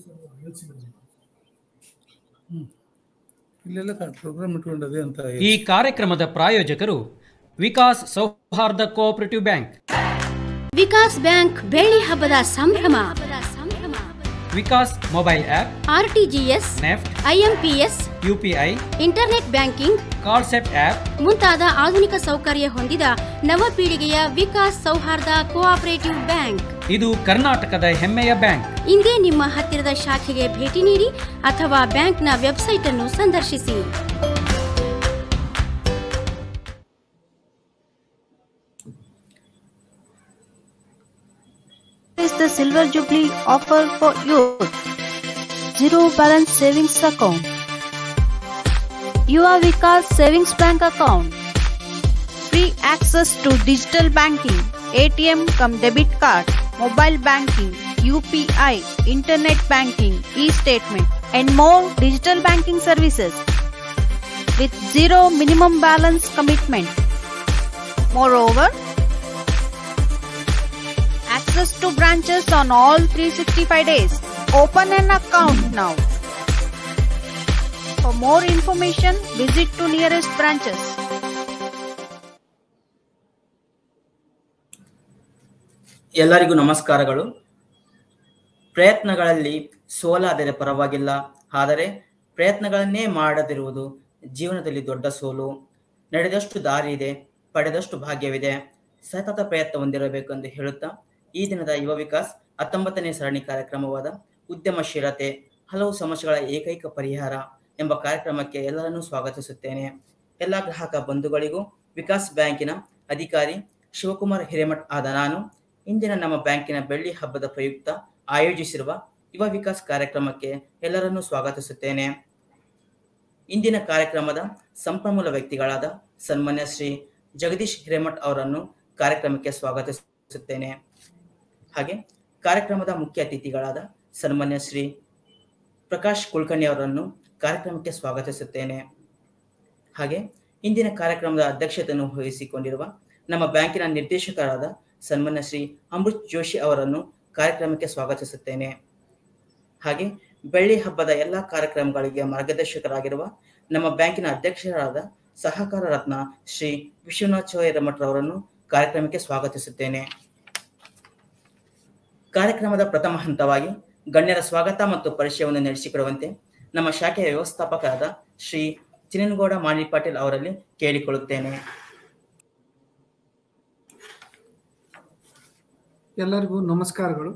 ಇಲ್ಲೆಲ್ಲ ಪ್ರೋಗ್ರಾಮ್ ಇಟ್ಕೊಂಡದೆ ಅಂತ ಈ ಕಾರ್ಯಕ್ರಮದ ಪ್ರಾಯೋಜಕರು ವಿಕಾಸ್ ಸೌಹಾರ್ದ ಕೋಆಪರೇಟಿವ್ ಬ್ಯಾಂಕ್ ವಿಕಾಸ್ ಬ್ಯಾಂಕ್ ಬೆಳ್ಳಿ ಹಬ್ಬದ ಸಂಭ್ರಮ Vikas mobile app RTGS NEFT IMPS UPI internet banking ಕಾಲ್ಸೆಟ್ ಆಪ್ ಮುಂತಾದ ಆಧುನಿಕ ಸೌಕರ್ಯ ಹೊಂದಿದ ನವಪೀಳಿಗೆಯ ವಿಕಾಸ್ ಸೌಹಾರ್ದ ಕೋಆಪರೇಟಿವ್ ಬ್ಯಾಂಕ್ ಇದು ಕರ್ನಾಟಕದ ಹೆಮ್ಮೆಯ ಬ್ಯಾಂಕ್ ಇಂದೇ ನಿಮ್ಮ ಹತ್ತಿರದ ಶಾಖೆಗೆ ಭೇಟಿ ನೀಡಿ ಅಥವಾ ಬ್ಯಾಂಕ್ನ ವೆಬ್ಸೈಟ್ ಅನ್ನು ಸಂದರ್ಶಿಸಿ is the Silver Jubilee offer for youth. Zero balance savings account. Yuva Vikas Savings Bank account. Free access to digital banking, ATM cum debit card, mobile banking, UPI, internet banking, e-statement and more digital banking services with zero minimum balance commitment. Moreover, access to branches on all 365 days. Open an account now. For more information, visit to nearest branches. ಎಲ್ಲರಿಗೂ ನಮಸ್ಕಾರಗಳು ಪ್ರಯತ್ನಗಳಲ್ಲಿ ಸೋಲಾದರೆ ಪರವಾಗಿಲ್ಲ ಆದರೆ ಪ್ರಯತ್ನಗಳನ್ನೇ ಮಾಡದಿರುವುದು ಜೀವನದಲ್ಲಿ ದೊಡ್ಡ ಸೋಲು ನಡೆದಷ್ಟು ದಾರಿ ಇದೆ ಪಡೆದಷ್ಟು ಭಾಗ್ಯವಿದೆ ಸತತ ಪ್ರಯತ್ನ ಹೊಂದಿರಬೇಕು ಎಂದು ಹೇಳುತ್ತಾ ಈ ದಿನದ ಯುವ ವಿಕಾಸ್ ಹತ್ತೊಂಬತ್ತನೇ ಸರಣಿ ಕಾರ್ಯಕ್ರಮವಾದ ಉದ್ಯಮಶೀಲತೆ ಹಲವು ಸಮಸ್ಯೆಗಳ ಏಕೈಕ ಪರಿಹಾರ ಎಂಬ ಕಾರ್ಯಕ್ರಮಕ್ಕೆ ಎಲ್ಲರನ್ನೂ ಸ್ವಾಗತಿಸುತ್ತೇನೆ ಎಲ್ಲ ಗ್ರಾಹಕ ಬಂಧುಗಳಿಗೂ ವಿಕಾಸ್ ಬ್ಯಾಂಕಿನ ಅಧಿಕಾರಿ ಶಿವಕುಮಾರ್ ಹಿರೇಮಠ್ ಆದ ನಾನು ಇಂದಿನ ನಮ್ಮ ಬ್ಯಾಂಕಿನ ಬೆಳ್ಳಿ ಹಬ್ಬದ ಪ್ರಯುಕ್ತ ಆಯೋಜಿಸಿರುವ ಯುವ ವಿಕಾಸ್ ಕಾರ್ಯಕ್ರಮಕ್ಕೆ ಎಲ್ಲರನ್ನೂ ಸ್ವಾಗತಿಸುತ್ತೇನೆ ಇಂದಿನ ಕಾರ್ಯಕ್ರಮದ ಸಂಪನ್ಮೂಲ ವ್ಯಕ್ತಿಗಳಾದ ಸನ್ಮಾನ್ಯ ಶ್ರೀ ಜಗದೀಶ್ ಹಿರೇಮಠ್ ಅವರನ್ನು ಕಾರ್ಯಕ್ರಮಕ್ಕೆ ಸ್ವಾಗತಿಸುತ್ತೇನೆ ಹಾಗೆ ಕಾರ್ಯಕ್ರಮದ ಮುಖ್ಯ ಅತಿಥಿಗಳಾದ ಸನ್ಮಾನ್ಯ ಶ್ರೀ ಪ್ರಕಾಶ್ ಕುಲಕರ್ಣಿ ಅವರನ್ನು ಕಾರ್ಯಕ್ರಮಕ್ಕೆ ಸ್ವಾಗತಿಸುತ್ತೇನೆ ಹಾಗೆ ಇಂದಿನ ಕಾರ್ಯಕ್ರಮದ ಅಧ್ಯಕ್ಷತೆಯನ್ನು ವಹಿಸಿಕೊಂಡಿರುವ ನಮ್ಮ ಬ್ಯಾಂಕಿನ ನಿರ್ದೇಶಕರಾದ ಸನ್ಮಾನ್ಯ ಶ್ರೀ ಅಮೃತ್ ಜೋಶಿ ಅವರನ್ನು ಕಾರ್ಯಕ್ರಮಕ್ಕೆ ಸ್ವಾಗತಿಸುತ್ತೇನೆ ಹಾಗೆ ಬೆಳ್ಳಿ ಹಬ್ಬದ ಎಲ್ಲ ಕಾರ್ಯಕ್ರಮಗಳಿಗೆ ಮಾರ್ಗದರ್ಶಕರಾಗಿರುವ ನಮ್ಮ ಬ್ಯಾಂಕಿನ ಅಧ್ಯಕ್ಷರಾದ ಸಹಕಾರ ರತ್ನ ಶ್ರೀ ವಿಶ್ವನಾಥ್ ಚೌಯರಮಠ್ ಅವರನ್ನು ಕಾರ್ಯಕ್ರಮಕ್ಕೆ ಸ್ವಾಗತಿಸುತ್ತೇನೆ ಕಾರ್ಯಕ್ರಮದ ಪ್ರಥಮ ಹಂತವಾಗಿ ಗಣ್ಯರ ಸ್ವಾಗತ ಮತ್ತು ಪರಿಚಯವನ್ನು ನಡೆಸಿಕೊಡುವಂತೆ ನಮ್ಮ ಶಾಖೆಯ ವ್ಯವಸ್ಥಾಪಕರಾದ ಶ್ರೀ ಚಿನ್ನನಗೌಡ ಮಾಣಿ ಪಾಟೀಲ್ ಅವರಲ್ಲಿ ಕೇಳಿಕೊಳ್ಳುತ್ತೇನೆ ಎಲ್ಲರಿಗೂ ನಮಸ್ಕಾರಗಳು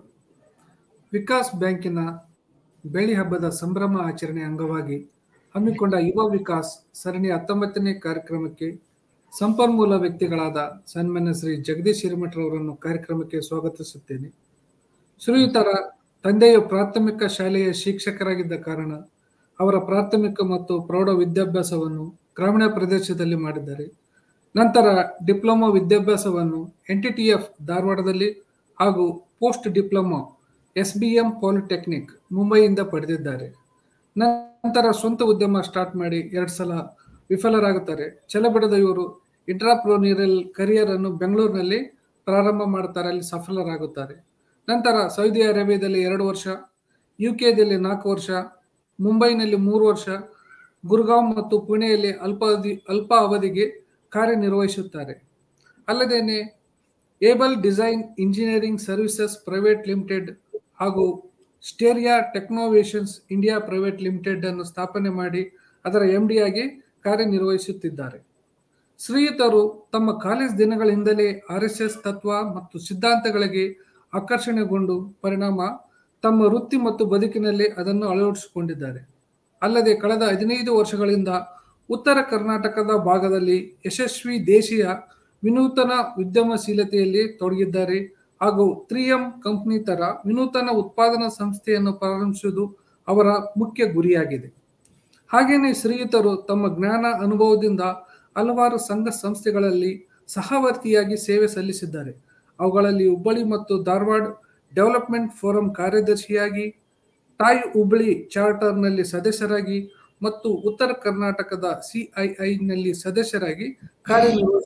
ವಿಕಾಸ್ ಬ್ಯಾಂಕಿನ ಬೆಳ್ಳಿ ಹಬ್ಬದ ಸಂಭ್ರಮ ಆಚರಣೆ ಅಂಗವಾಗಿ ಹಮ್ಮಿಕೊಂಡ ಯುವ ವಿಕಾಸ್ ಸರಣಿಯ ಹತ್ತೊಂಬತ್ತನೇ ಕಾರ್ಯಕ್ರಮಕ್ಕೆ ಸಂಪನ್ಮೂಲ ವ್ಯಕ್ತಿಗಳಾದ ಸನ್ಮಾನ್ಯ ಶ್ರೀ ಜಗದೀಶ್ ಹಿರೇಮಠರವರನ್ನು ಕಾರ್ಯಕ್ರಮಕ್ಕೆ ಸ್ವಾಗತಿಸುತ್ತೇನೆ ಶ್ರೀಯುತರ ತಂದೆಯು ಪ್ರಾಥಮಿಕ ಶಾಲೆಯ ಶಿಕ್ಷಕರಾಗಿದ್ದ ಕಾರಣ ಅವರ ಪ್ರಾಥಮಿಕ ಮತ್ತು ಪ್ರೌಢ ವಿದ್ಯಾಭ್ಯಾಸವನ್ನು ಗ್ರಾಮೀಣ ಪ್ರದೇಶದಲ್ಲಿ ಮಾಡಿದ್ದಾರೆ ನಂತರ ಡಿಪ್ಲೊಮಾ ವಿದ್ಯಾಭ್ಯಾಸವನ್ನು ಎನ್ ಟಿ ಟಿ ಎಫ್ ಧಾರವಾಡದಲ್ಲಿ ಹಾಗೂ post diploma S B M polytechnic ಮುಂಬೈಯಿಂದ ಪಡೆದಿದ್ದಾರೆ ನಂತರ ಸ್ವಂತ ಉದ್ಯಮ ಸ್ಟಾರ್ಟ್ ಮಾಡಿ ಎರಡು ಸಲ ವಿಫಲರಾಗುತ್ತಾರೆ ಛಲಬಿಡದ ಇವರು ಇಂಟ್ರಾಪ್ರೋನಿಯರಲ್ ಕರಿಯರ್ ಅನ್ನು ಬೆಂಗಳೂರಿನಲ್ಲಿ ಪ್ರಾರಂಭ ಮಾಡ್ತಾರೆ ಅಲ್ಲಿ ಸಫಲರಾಗುತ್ತಾರೆ ನಂತರ ಸೌದಿ ಅರೇಬಿಯಾದಲ್ಲಿ ಎರಡು ವರ್ಷ ಯು ಕೆದಲ್ಲಿ ನಾಲ್ಕು ವರ್ಷ ಮುಂಬೈನಲ್ಲಿ ಮೂರು ವರ್ಷ ಗುರುಗಾಂವ್ ಮತ್ತು ಪುಣೆಯಲ್ಲಿ ಅಲ್ಪಾವಧಿ ಅಲ್ಪ ಅವಧಿಗೆ ಕಾರ್ಯನಿರ್ವಹಿಸುತ್ತಾರೆ ಅಲ್ಲದೇನೆ able design engineering services private limited ಹಾಗೂ Steria technovations India private limited ಅನ್ನು ಸ್ಥಾಪನೆ ಮಾಡಿ ಅದರ ಎಂ ಡಿ ಆಗಿ ಕಾರ್ಯನಿರ್ವಹಿಸುತ್ತಿದ್ದಾರೆ ಶ್ರೀಯುತರು ತಮ್ಮ ಕಾಲೇಜ್ ದಿನಗಳಿಂದಲೇ ಆರ್ ಎಸ್ ಎಸ್ ತತ್ವ ಮತ್ತು ಸಿದ್ಧಾಂತಗಳಿಗೆ ಆಕರ್ಷಣೆಗೊಂಡು ಪರಿಣಾಮ ತಮ್ಮ ವೃತ್ತಿ ಮತ್ತು ಬದುಕಿನಲ್ಲಿ ಅದನ್ನು ಅಳವಡಿಸಿಕೊಂಡಿದ್ದಾರೆ ಅಲ್ಲದೆ ಕಳೆದ ಹದಿನೈದು ವರ್ಷಗಳಿಂದ ಉತ್ತರ ಕರ್ನಾಟಕದ ಭಾಗದಲ್ಲಿ ಯಶಸ್ವಿ ದೇಶೀಯ ವಿನೂತನ ಉದ್ಯಮಶೀಲತೆಯಲ್ಲಿ ತೊಡಗಿದ್ದಾರೆ ಹಾಗೂ ತ್ರೀ ಎಂ ಕಂಪನಿ ತರ ವಿನೂತನ ಉತ್ಪಾದನಾ ಸಂಸ್ಥೆಯನ್ನು ಪ್ರಾರಂಭಿಸುವುದು ಅವರ ಮುಖ್ಯ ಗುರಿಯಾಗಿದೆ ಹಾಗೇನೆ ಶ್ರೀಯುತರು ತಮ್ಮ ಜ್ಞಾನ ಅನುಭವದಿಂದ ಹಲವಾರು ಸಂಘ ಸಂಸ್ಥೆಗಳಲ್ಲಿ ಸಹವರ್ತಿಯಾಗಿ ಸೇವೆ ಸಲ್ಲಿಸಿದ್ದಾರೆ ಅವುಗಳಲ್ಲಿ ಹುಬ್ಬಳ್ಳಿ ಮತ್ತು ಧಾರವಾಡ ಡೆವಲಪ್ಮೆಂಟ್ ಫೋರಂ ಕಾರ್ಯದರ್ಶಿಯಾಗಿ ಟಾಯ್ ಹುಬ್ಬಳ್ಳಿ ಚಾರ್ಟರ್ನಲ್ಲಿ ಸದಸ್ಯರಾಗಿ ಮತ್ತು ಉತ್ತರ ಕರ್ನಾಟಕದ ಸಿಐಐನಲ್ಲಿ ಸದಸ್ಯರಾಗಿ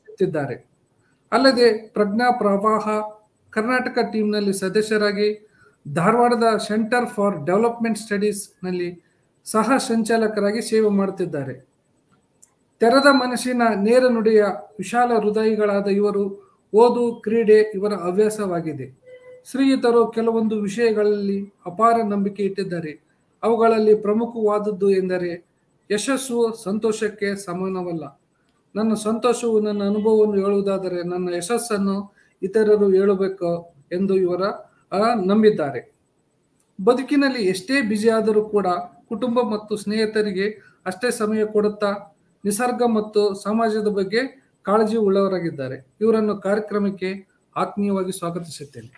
ಕಾರ್ಯನಿರ್ವಹಿಸುತ್ತಿದ್ದಾರೆ ಅಲ್ಲದೆ ಪ್ರಜ್ಞಾ ಪ್ರವಾಹ ಕರ್ನಾಟಕ ಟೀಮ್ನಲ್ಲಿ ಸದಸ್ಯರಾಗಿ ಧಾರವಾಡದ ಸೆಂಟರ್ ಫಾರ್ ಡೆವಲಪ್ಮೆಂಟ್ ಸ್ಟಡೀಸ್ನಲ್ಲಿ ಸಹ ಸಂಚಾಲಕರಾಗಿ ಸೇವೆ ಮಾಡುತ್ತಿದ್ದಾರೆ ತೆರೆದ ಮನಸ್ಸಿನ ನೇರ ನುಡಿಯ ವಿಶಾಲ ಹೃದಯಿಗಳಾದ ಇವರು ಓದು ಕ್ರೀಡೆ ಇವರ ಹವ್ಯಾಸವಾಗಿದೆ ಶ್ರೀಯುತರು ಕೆಲವೊಂದು ವಿಷಯಗಳಲ್ಲಿ ಅಪಾರ ನಂಬಿಕೆ ಇಟ್ಟಿದ್ದಾರೆ ಅವುಗಳಲ್ಲಿ ಪ್ರಮುಖವಾದದ್ದು ಎಂದರೆ ಯಶಸ್ಸು ಸಂತೋಷಕ್ಕೆ ಸಮಾನವಲ್ಲ ನನ್ನ ಸಂತೋಷವು ನನ್ನ ಅನುಭವವನ್ನು ಹೇಳುವುದಾದರೆ ನನ್ನ ಯಶಸ್ಸನ್ನು ಇತರರು ಹೇಳಬೇಕು ಎಂದು ಇವರ ಆ, ನಂಬಿದ್ದಾರೆ ಬದುಕಿನಲ್ಲಿ ಎಷ್ಟೇ ಬ್ಯುಸಿಯಾದರೂ ಕೂಡ ಕುಟುಂಬ ಮತ್ತು ಸ್ನೇಹಿತರಿಗೆ ಅಷ್ಟೇ ಸಮಯ ಕೊಡುತ್ತಾ ನಿಸರ್ಗ ಮತ್ತು ಸಮಾಜದ ಬಗ್ಗೆ ಕಾಳಜಿ ಉಳ್ಳವರಾಗಿದ್ದಾರೆ ಇವರನ್ನು ಕಾರ್ಯಕ್ರಮಕ್ಕೆ ಆತ್ಮೀಯವಾಗಿ ಸ್ವಾಗತಿಸುತ್ತೇನೆ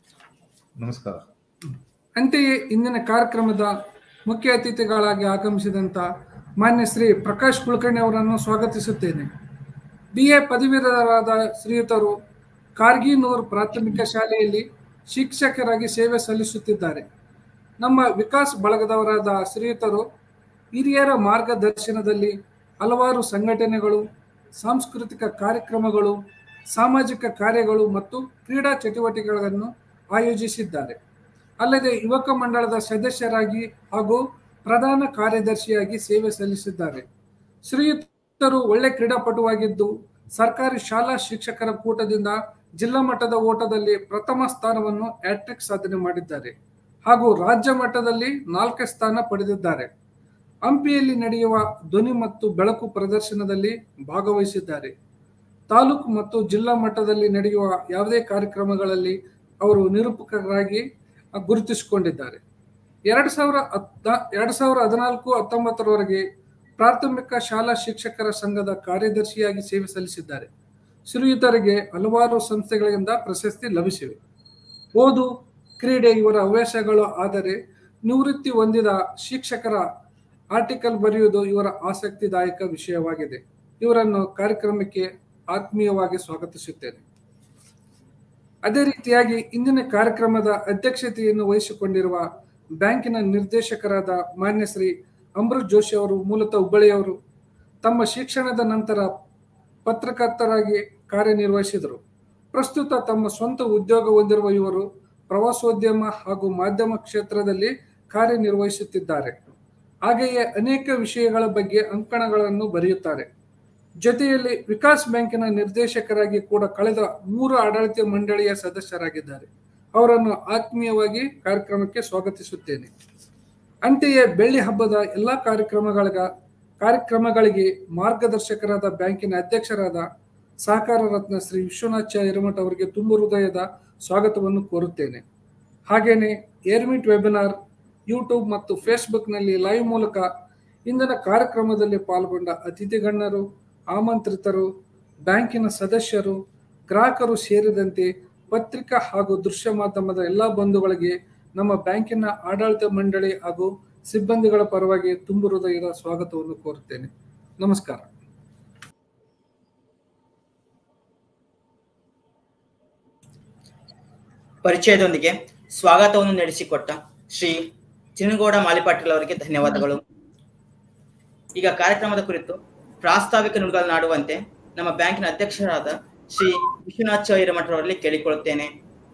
ನಮಸ್ಕಾರ ಅಂತೆಯೇ ಇಂದಿನ ಕಾರ್ಯಕ್ರಮದ ಮುಖ್ಯ ಅತಿಥಿಗಳಾಗಿ ಆಗಮಿಸಿದಂತ ಮಾನ್ಯ ಶ್ರೀ ಪ್ರಕಾಶ್ ಕುಲಕರ್ಣಿ ಅವರನ್ನು ಸ್ವಾಗತಿಸುತ್ತೇನೆ ಬಿ ಎ ಪದವೀಧರರಾದ ಶ್ರೀಯುತರು ಕಾರ್ಗಿನೂರ್ ಪ್ರಾಥಮಿಕ ಶಾಲೆಯಲ್ಲಿ ಶಿಕ್ಷಕರಾಗಿ ಸೇವೆ ಸಲ್ಲಿಸುತ್ತಿದ್ದಾರೆ ನಮ್ಮ ವಿಕಾಸ್ ಬಳಗದವರಾದ ಶ್ರೀಯುತರು ಹಿರಿಯರ ಮಾರ್ಗದರ್ಶನದಲ್ಲಿ ಹಲವಾರು ಸಂಘಟನೆಗಳು ಸಾಂಸ್ಕೃತಿಕ ಕಾರ್ಯಕ್ರಮಗಳು ಸಾಮಾಜಿಕ ಕಾರ್ಯಗಳು ಮತ್ತು ಕ್ರೀಡಾ ಚಟುವಟಿಕೆಗಳನ್ನು ಆಯೋಜಿಸಿದ್ದಾರೆ ಅಲ್ಲದೆ ಯುವಕ ಮಂಡಳದ ಸದಸ್ಯರಾಗಿ ಹಾಗೂ ಪ್ರಧಾನ ಕಾರ್ಯದರ್ಶಿಯಾಗಿ ಸೇವೆ ಸಲ್ಲಿಸಿದ್ದಾರೆ ಶ್ರೀಯುತರು ಒಳ್ಳೆ ಕ್ರೀಡಾಪಟುವಾಗಿದ್ದು ಸರ್ಕಾರಿ ಶಾಲಾ ಶಿಕ್ಷಕರ ಕೂಟದಿಂದ ಜಿಲ್ಲಾ ಮಟ್ಟದ ಓಟದಲ್ಲಿ ಪ್ರಥಮ ಸ್ಥಾನವನ್ನು ಹ್ಯಾಟ್ರಿಕ್ ಸಾಧನೆ ಮಾಡಿದ್ದಾರೆ ಹಾಗೂ ರಾಜ್ಯ ಮಟ್ಟದಲ್ಲಿ ನಾಲ್ಕನೇ ಸ್ಥಾನ ಪಡೆದಿದ್ದಾರೆ ಹಂಪಿಯಲ್ಲಿ ನಡೆಯುವ ಧ್ವನಿ ಮತ್ತು ಬೆಳಕು ಪ್ರದರ್ಶನದಲ್ಲಿ ಭಾಗವಹಿಸಿದ್ದಾರೆ ತಾಲೂಕು ಮತ್ತು ಜಿಲ್ಲಾ ಮಟ್ಟದಲ್ಲಿ ನಡೆಯುವ ಯಾವುದೇ ಕಾರ್ಯಕ್ರಮಗಳಲ್ಲಿ ಅವರು ನಿರೂಪಕರಾಗಿ ಗುರುತಿಸಿಕೊಂಡಿದ್ದಾರೆ ಎರಡು ಸಾವಿರ ಹತ್ತ ಎರಡು ಸಾವಿರ ಹದಿನಾಲ್ಕು ಹತ್ತೊಂಬತ್ತರವರೆಗೆ ಪ್ರಾಥಮಿಕ ಶಾಲಾ ಶಿಕ್ಷಕರ ಸಂಘದ ಕಾರ್ಯದರ್ಶಿಯಾಗಿ ಸೇವೆ ಸಲ್ಲಿಸಿದ್ದಾರೆ ಶ್ರೀಯುತರಿಗೆ ಹಲವಾರು ಸಂಸ್ಥೆಗಳಿಂದ ಪ್ರಶಸ್ತಿ ಲಭಿಸಿವೆ ಓದು ಕ್ರೀಡೆ ಇವರ ಹವ್ಯಾಸಗಳು ಆದರೆ ನಿವೃತ್ತಿ ಹೊಂದಿದ ಶಿಕ್ಷಕರ ಆರ್ಟಿಕಲ್ ಬರೆಯುವುದು ಇವರ ಆಸಕ್ತಿದಾಯಕ ವಿಷಯವಾಗಿದೆ ಇವರನ್ನು ಕಾರ್ಯಕ್ರಮಕ್ಕೆ ಆತ್ಮೀಯವಾಗಿ ಸ್ವಾಗತಿಸುತ್ತೇನೆ ಅದೇ ರೀತಿಯಾಗಿ ಇಂದಿನ ಕಾರ್ಯಕ್ರಮದ ಅಧ್ಯಕ್ಷತೆಯನ್ನು ವಹಿಸಿಕೊಂಡಿರುವ ಬ್ಯಾಂಕಿನ ನಿರ್ದೇಶಕರಾದ ಮಾನ್ಯ ಶ್ರೀ ಅಮೃತ್ ಜೋಶಿ ಅವರು ಮೂಲತಃ ಹುಬ್ಬಳ್ಳಿಯವರು ತಮ್ಮ ಶಿಕ್ಷಣದ ನಂತರ ಪತ್ರಕರ್ತರಾಗಿ ಕಾರ್ಯನಿರ್ವಹಿಸಿದರು ಪ್ರಸ್ತುತ ತಮ್ಮ ಸ್ವಂತ ಉದ್ಯೋಗ ಹೊಂದಿರುವ ಇವರು ಪ್ರವಾಸೋದ್ಯಮ ಹಾಗೂ ಮಾಧ್ಯಮ ಕ್ಷೇತ್ರದಲ್ಲಿ ಕಾರ್ಯನಿರ್ವಹಿಸುತ್ತಿದ್ದಾರೆ ಹಾಗೆಯೇ ಅನೇಕ ವಿಷಯಗಳ ಬಗ್ಗೆ ಅಂಕಣಗಳನ್ನು ಬರೆಯುತ್ತಾರೆ ಜೊತೆಯಲ್ಲಿ ವಿಕಾಸ್ ಬ್ಯಾಂಕಿನ ನಿರ್ದೇಶಕರಾಗಿ ಕೂಡ ಕಳೆದ ಮೂರು ಆಡಳಿತ ಮಂಡಳಿಯ ಸದಸ್ಯರಾಗಿದ್ದಾರೆ ಅವರನ್ನು ಆತ್ಮೀಯವಾಗಿ ಕಾರ್ಯಕ್ರಮಕ್ಕೆ ಸ್ವಾಗತಿಸುತ್ತೇನೆ ಅಂತೆಯೇ ಬೆಳ್ಳಿ ಹಬ್ಬದ ಎಲ್ಲ ಕಾರ್ಯಕ್ರಮಗಳ ಕಾರ್ಯಕ್ರಮಗಳಿಗೆ ಮಾರ್ಗದರ್ಶಕರಾದ ಬ್ಯಾಂಕಿನ ಅಧ್ಯಕ್ಷರಾದ ಸಹಕಾರ ರತ್ನ ಶ್ರೀ ವಿಶ್ವನಾಥ್ ಚ ಹಿರಮಠ ಅವರಿಗೆ ತುಂಬ ಹೃದಯದ ಸ್ವಾಗತವನ್ನು ಕೋರುತ್ತೇನೆ ಹಾಗೇನೆ ಏರ್ಮಿಟ್ ವೆಬಿನಾರ್ ಯೂಟ್ಯೂಬ್ ಮತ್ತು ಫೇಸ್ಬುಕ್ನಲ್ಲಿ ಲೈವ್ ಮೂಲಕ ಇಂದಿನ ಕಾರ್ಯಕ್ರಮದಲ್ಲಿ ಪಾಲ್ಗೊಂಡ ಅತಿಥಿ ಗಣ್ಯರು ಆಮಂತ್ರಿತರು ಬ್ಯಾಂಕಿನ ಸದಸ್ಯರು ಗ್ರಾಹಕರು ಸೇರಿದಂತೆ ಪತ್ರಿಕಾ ಹಾಗೂ ದೃಶ್ಯ ಮಾಧ್ಯಮದ ಎಲ್ಲ ಬಂಧುಗಳಿಗೆ ನಮ್ಮ ಬ್ಯಾಂಕಿನ ಆಡಳಿತ ಮಂಡಳಿ ಹಾಗೂ ಸಿಬ್ಬಂದಿಗಳ ಪರವಾಗಿ ತುಂಬು ಹೃದಯದ ಸ್ವಾಗತವನ್ನು ಕೋರುತ್ತೇನೆ ನಮಸ್ಕಾರ ಪರಿಚಯದೊಂದಿಗೆ ಸ್ವಾಗತವನ್ನು ನಡೆಸಿಕೊಟ್ಟ ಶ್ರೀ ಚಿನ್ನಗೌಡ ಮಾಲಿಪಾಟೀಲ್ ಅವರಿಗೆ ಧನ್ಯವಾದಗಳು ಈಗ ಕಾರ್ಯಕ್ರಮದ ಕುರಿತು ಪ್ರಾಸ್ತಾವಿಕ ನುಡಿಗಳನ್ನಾಡುವಂತೆ ನಮ್ಮ ಬ್ಯಾಂಕಿನ ಅಧ್ಯಕ್ಷರಾದ ಶ್ರೀ ವಿಶ್ವನಾಥ್ ಚ ಹಿರೇಮಠರವರಲ್ಲಿ ಕೇಳಿಕೊಳ್ಳುತ್ತೇನೆ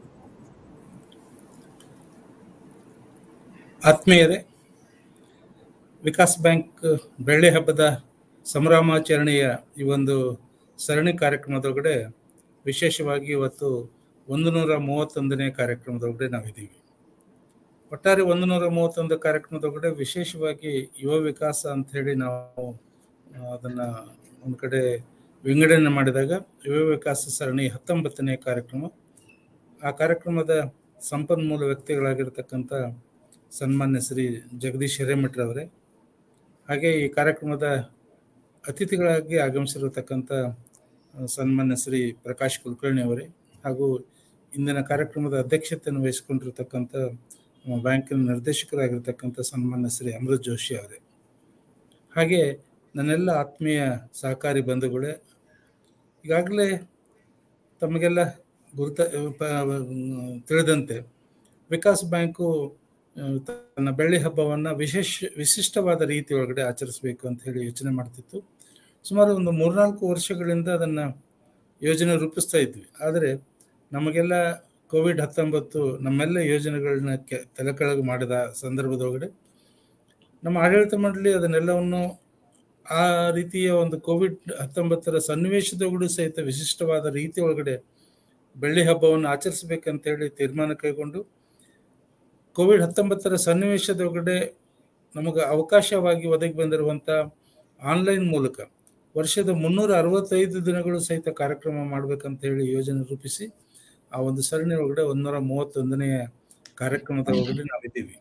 ಆತ್ಮೀಯರೇ ವಿಕಾಸ್ ಬ್ಯಾಂಕ್ ಬೆಳ್ಳಿ ಹಬ್ಬದ ಸಂಭ್ರಮಾಚರಣೆಯ ಈ ಒಂದು ಸರಣಿ ಕಾರ್ಯಕ್ರಮದೊಳಗಡೆ ವಿಶೇಷವಾಗಿ ಇವತ್ತು ಒಂದು ನೂರ ಮೂವತ್ತೊಂದನೇ ಕಾರ್ಯಕ್ರಮದೊಳಗಡೆ ನಾವಿದ್ದೀವಿ ಒಟ್ಟಾರೆ ಒಂದು ನೂರ ಮೂವತ್ತೊಂದು ಕಾರ್ಯಕ್ರಮದೊಳಗಡೆ ವಿಶೇಷವಾಗಿ ಯುವ ವಿಕಾಸ ಅಂತ ಹೇಳಿ ನಾವು ಆ, ಅದನ್ನ ಒಂದು ಕಡೆ ವಿಂಗಡಣೆ ಮಾಡಿದಾಗ ಯುವ ವಿಕಾಸ ಸರಣಿ ಹತ್ತೊಂಬತ್ತನೇ ಕಾರ್ಯಕ್ರಮ ಆ ಕಾರ್ಯಕ್ರಮದ ಸಂಪನ್ಮೂಲ ವ್ಯಕ್ತಿಗಳಾಗಿರ್ತಕ್ಕಂಥ ಸನ್ಮಾನ್ಯ ಶ್ರೀ ಜಗದೀಶ್ ಹಿರೇಮಠರವರೇ ಹಾಗೆ ಈ ಕಾರ್ಯಕ್ರಮದ ಅತಿಥಿಗಳಾಗಿ ಆಗಮಿಸಿರತಕ್ಕಂಥ ಆ, ಸನ್ಮಾನ್ಯ ಶ್ರೀ ಪ್ರಕಾಶ್ ಕುಲಕರ್ಣಿ ಅವರೇ ಹಾಗೂ ಇಂದಿನ ಕಾರ್ಯಕ್ರಮದ ಅಧ್ಯಕ್ಷತೆಯನ್ನು ವಹಿಸಿಕೊಂಡಿರ್ತಕ್ಕಂಥ ನಮ್ಮ ಬ್ಯಾಂಕಿನ ನಿರ್ದೇಶಕರಾಗಿರ್ತಕ್ಕಂಥ ಸನ್ಮಾನ್ಯ ಶ್ರೀ ಅಮೃತ್ ಜೋಶಿ ಅವರೇ ಹಾಗೆ ನನ್ನೆಲ್ಲ ಆತ್ಮೀಯ ಸಹಕಾರಿ ಬಂಧುಗಳೇ ಈಗಾಗಲೇ ತಮಗೆಲ್ಲ ಗುರುತ ಪ- ತಿಳಿದಂತೆ ವಿಕಾಸ್ ಬ್ಯಾಂಕು ಆ, ತನ್ನ ಬೆಳ್ಳಿ ಹಬ್ಬವನ್ನು ವಿಶೇಷ ವಿಶಿಷ್ಟವಾದ ರೀತಿ ಒಳಗಡೆ ಆಚರಿಸಬೇಕು ಅಂತ ಹೇಳಿ ಯೋಚನೆ ಮಾಡ್ತಿತ್ತು ಸುಮಾರು ಒಂದು ಮೂರ್ನಾಲ್ಕು ವರ್ಷಗಳಿಂದ ಅದನ್ನು ಯೋಜನೆ ರೂಪಿಸ್ತಾ ಇದ್ವಿ ಆದರೆ ನಮಗೆಲ್ಲ ಕೋವಿಡ್ ಹತ್ತೊಂಬತ್ತು ನಮ್ಮೆಲ್ಲ ಯೋಜನೆಗಳನ್ನ ಕೆ ತಲೆಕೆಳಗು ಮಾಡಿದ ಸಂದರ್ಭದೊಳಗಡೆ ನಮ್ಮ ಆಡಳಿತ ಮಂಡಳಿ ಅದನ್ನೆಲ್ಲವನ್ನು ಆ ರೀತಿಯ ಒಂದು ಕೋವಿಡ್ ಹತ್ತೊಂಬತ್ತರ ಸನ್ನಿವೇಶದೊಳಗಡೆ ಸಹಿತ ವಿಶಿಷ್ಟವಾದ ರೀತಿ ಒಳಗಡೆ ಬೆಳ್ಳಿ ಹಬ್ಬವನ್ನು ಆಚರಿಸಬೇಕಂತೇಳಿ ತೀರ್ಮಾನ ಕೈಗೊಂಡು ಕೋವಿಡ್ ಹತ್ತೊಂಬತ್ತರ ಸನ್ನಿವೇಶದೊಳಗಡೆ ನಮಗೆ ಅವಕಾಶವಾಗಿ ಒದಗಿ ಬಂದಿರುವಂಥ ಆನ್ಲೈನ್ ಮೂಲಕ ವರ್ಷದ ಮುನ್ನೂರ ಅರವತ್ತೈದು ದಿನಗಳು ಸಹಿತ ಕಾರ್ಯಕ್ರಮ ಮಾಡ್ಬೇಕಂತ ಹೇಳಿ ಯೋಜನೆ ರೂಪಿಸಿ ಆ ಒಂದು ಸರಣಿ ಒಳಗಡೆ ಒಂದೂರ ಮೂವತ್ತೊಂದನೆಯ ಕಾರ್ಯಕ್ರಮದ ಒಳಗಡೆ ನಾವಿದ್ದೀವಿ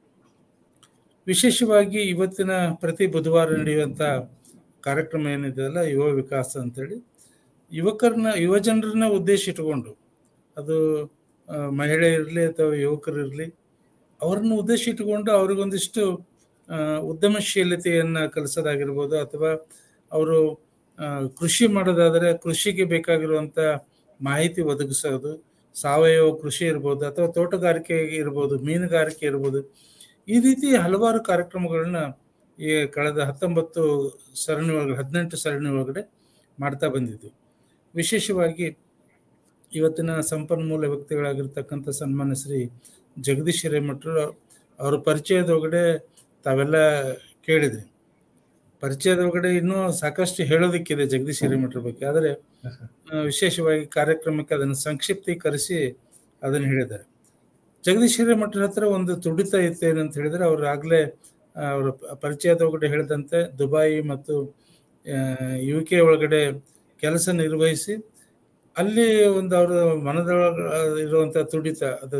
ವಿಶೇಷವಾಗಿ ಇವತ್ತಿನ ಪ್ರತಿ ಬುಧವಾರ ನಡೆಯುವಂಥ ಕಾರ್ಯಕ್ರಮ ಏನಿದೆಯಲ್ಲ ಯುವ ವಿಕಾಸ ಅಂತೇಳಿ ಯುವಕರನ್ನ ಯುವ ಜನರನ್ನ ಉದ್ದೇಶ ಇಟ್ಕೊಂಡು ಅದು ಆ, ಮಹಿಳೆ ಇರಲಿ ಅಥವಾ ಯುವಕರಿರಲಿ ಅವ್ರನ್ನ ಉದ್ದೇಶ ಇಟ್ಟುಕೊಂಡು ಅವ್ರಿಗೊಂದಿಷ್ಟು ಆ, ಉದ್ಯಮಶೀಲತೆಯನ್ನು ಕಲಿಸೋದಾಗಿರ್ಬೋದು ಅಥವಾ ಅವರು ಆ, ಕೃಷಿ ಮಾಡೋದಾದರೆ ಕೃಷಿಗೆ ಬೇಕಾಗಿರುವಂಥ ಮಾಹಿತಿ ಒದಗಿಸೋದು ಸಾವಯವ ಕೃಷಿ ಇರ್ಬೋದು ಅಥವಾ ತೋಟಗಾರಿಕೆ ಇರ್ಬೋದು ಮೀನುಗಾರಿಕೆ ಇರ್ಬೋದು ಈ ರೀತಿ ಹಲವಾರು ಕಾರ್ಯಕ್ರಮಗಳನ್ನ ಈ ಕಳೆದ ಹತ್ತೊಂಬತ್ತು ಸರಣಿ ಒಳಗಡೆ ಹದಿನೆಂಟು ಸರಣಿ ಒಳಗಡೆ ಮಾಡ್ತಾ ಬಂದಿದ್ದು ವಿಶೇಷವಾಗಿ ಇವತ್ತಿನ ಸಂಪನ್ಮೂಲ ವ್ಯಕ್ತಿಗಳಾಗಿರ್ತಕ್ಕಂಥ ಸನ್ಮಾನ್ಯ ಶ್ರೀ ಜಗದೀಶ್ ಹಿರೇಮಠರು ಅವರ ಪರಿಚಯದೊಳಗಡೆ ತಾವೆಲ್ಲ ಕೇಳಿದ್ರಿ ಪರಿಚಯದೊಳಗಡೆ ಇನ್ನೂ ಸಾಕಷ್ಟು ಹೇಳೋದಕ್ಕಿದೆ ಜಗದೀಶ್ ಹಿರೇಮಠರ ಬಗ್ಗೆ ಆದರೆ ಆ, ವಿಶೇಷವಾಗಿ ಕಾರ್ಯಕ್ರಮಕ್ಕೆ ಅದನ್ನು ಸಂಕ್ಷಿಪ್ತೀಕರಿಸಿ ಅದನ್ನು ಹೇಳಿದ್ದಾರೆ ಜಗದೀಶ್ ಹಿರೇಮಠರ ಹತ್ರ ಒಂದು ತುಡಿತ ಇತ್ತು ಏನಂತ ಹೇಳಿದ್ರೆ ಅವ್ರು ಆಗಲೇ ಅವರ ಪರಿಚಯದೊಳಗಡೆ ಹೇಳಿದಂತೆ ದುಬಾಯಿ ಮತ್ತು ಯು ಕೆ ಒಳಗಡೆ ಕೆಲಸ ನಿರ್ವಹಿಸಿ ಅಲ್ಲಿ ಒಂದು ಅವರ ಮನದೊಳಗೆ ಇರುವಂಥ ತುಡಿತ ಅದು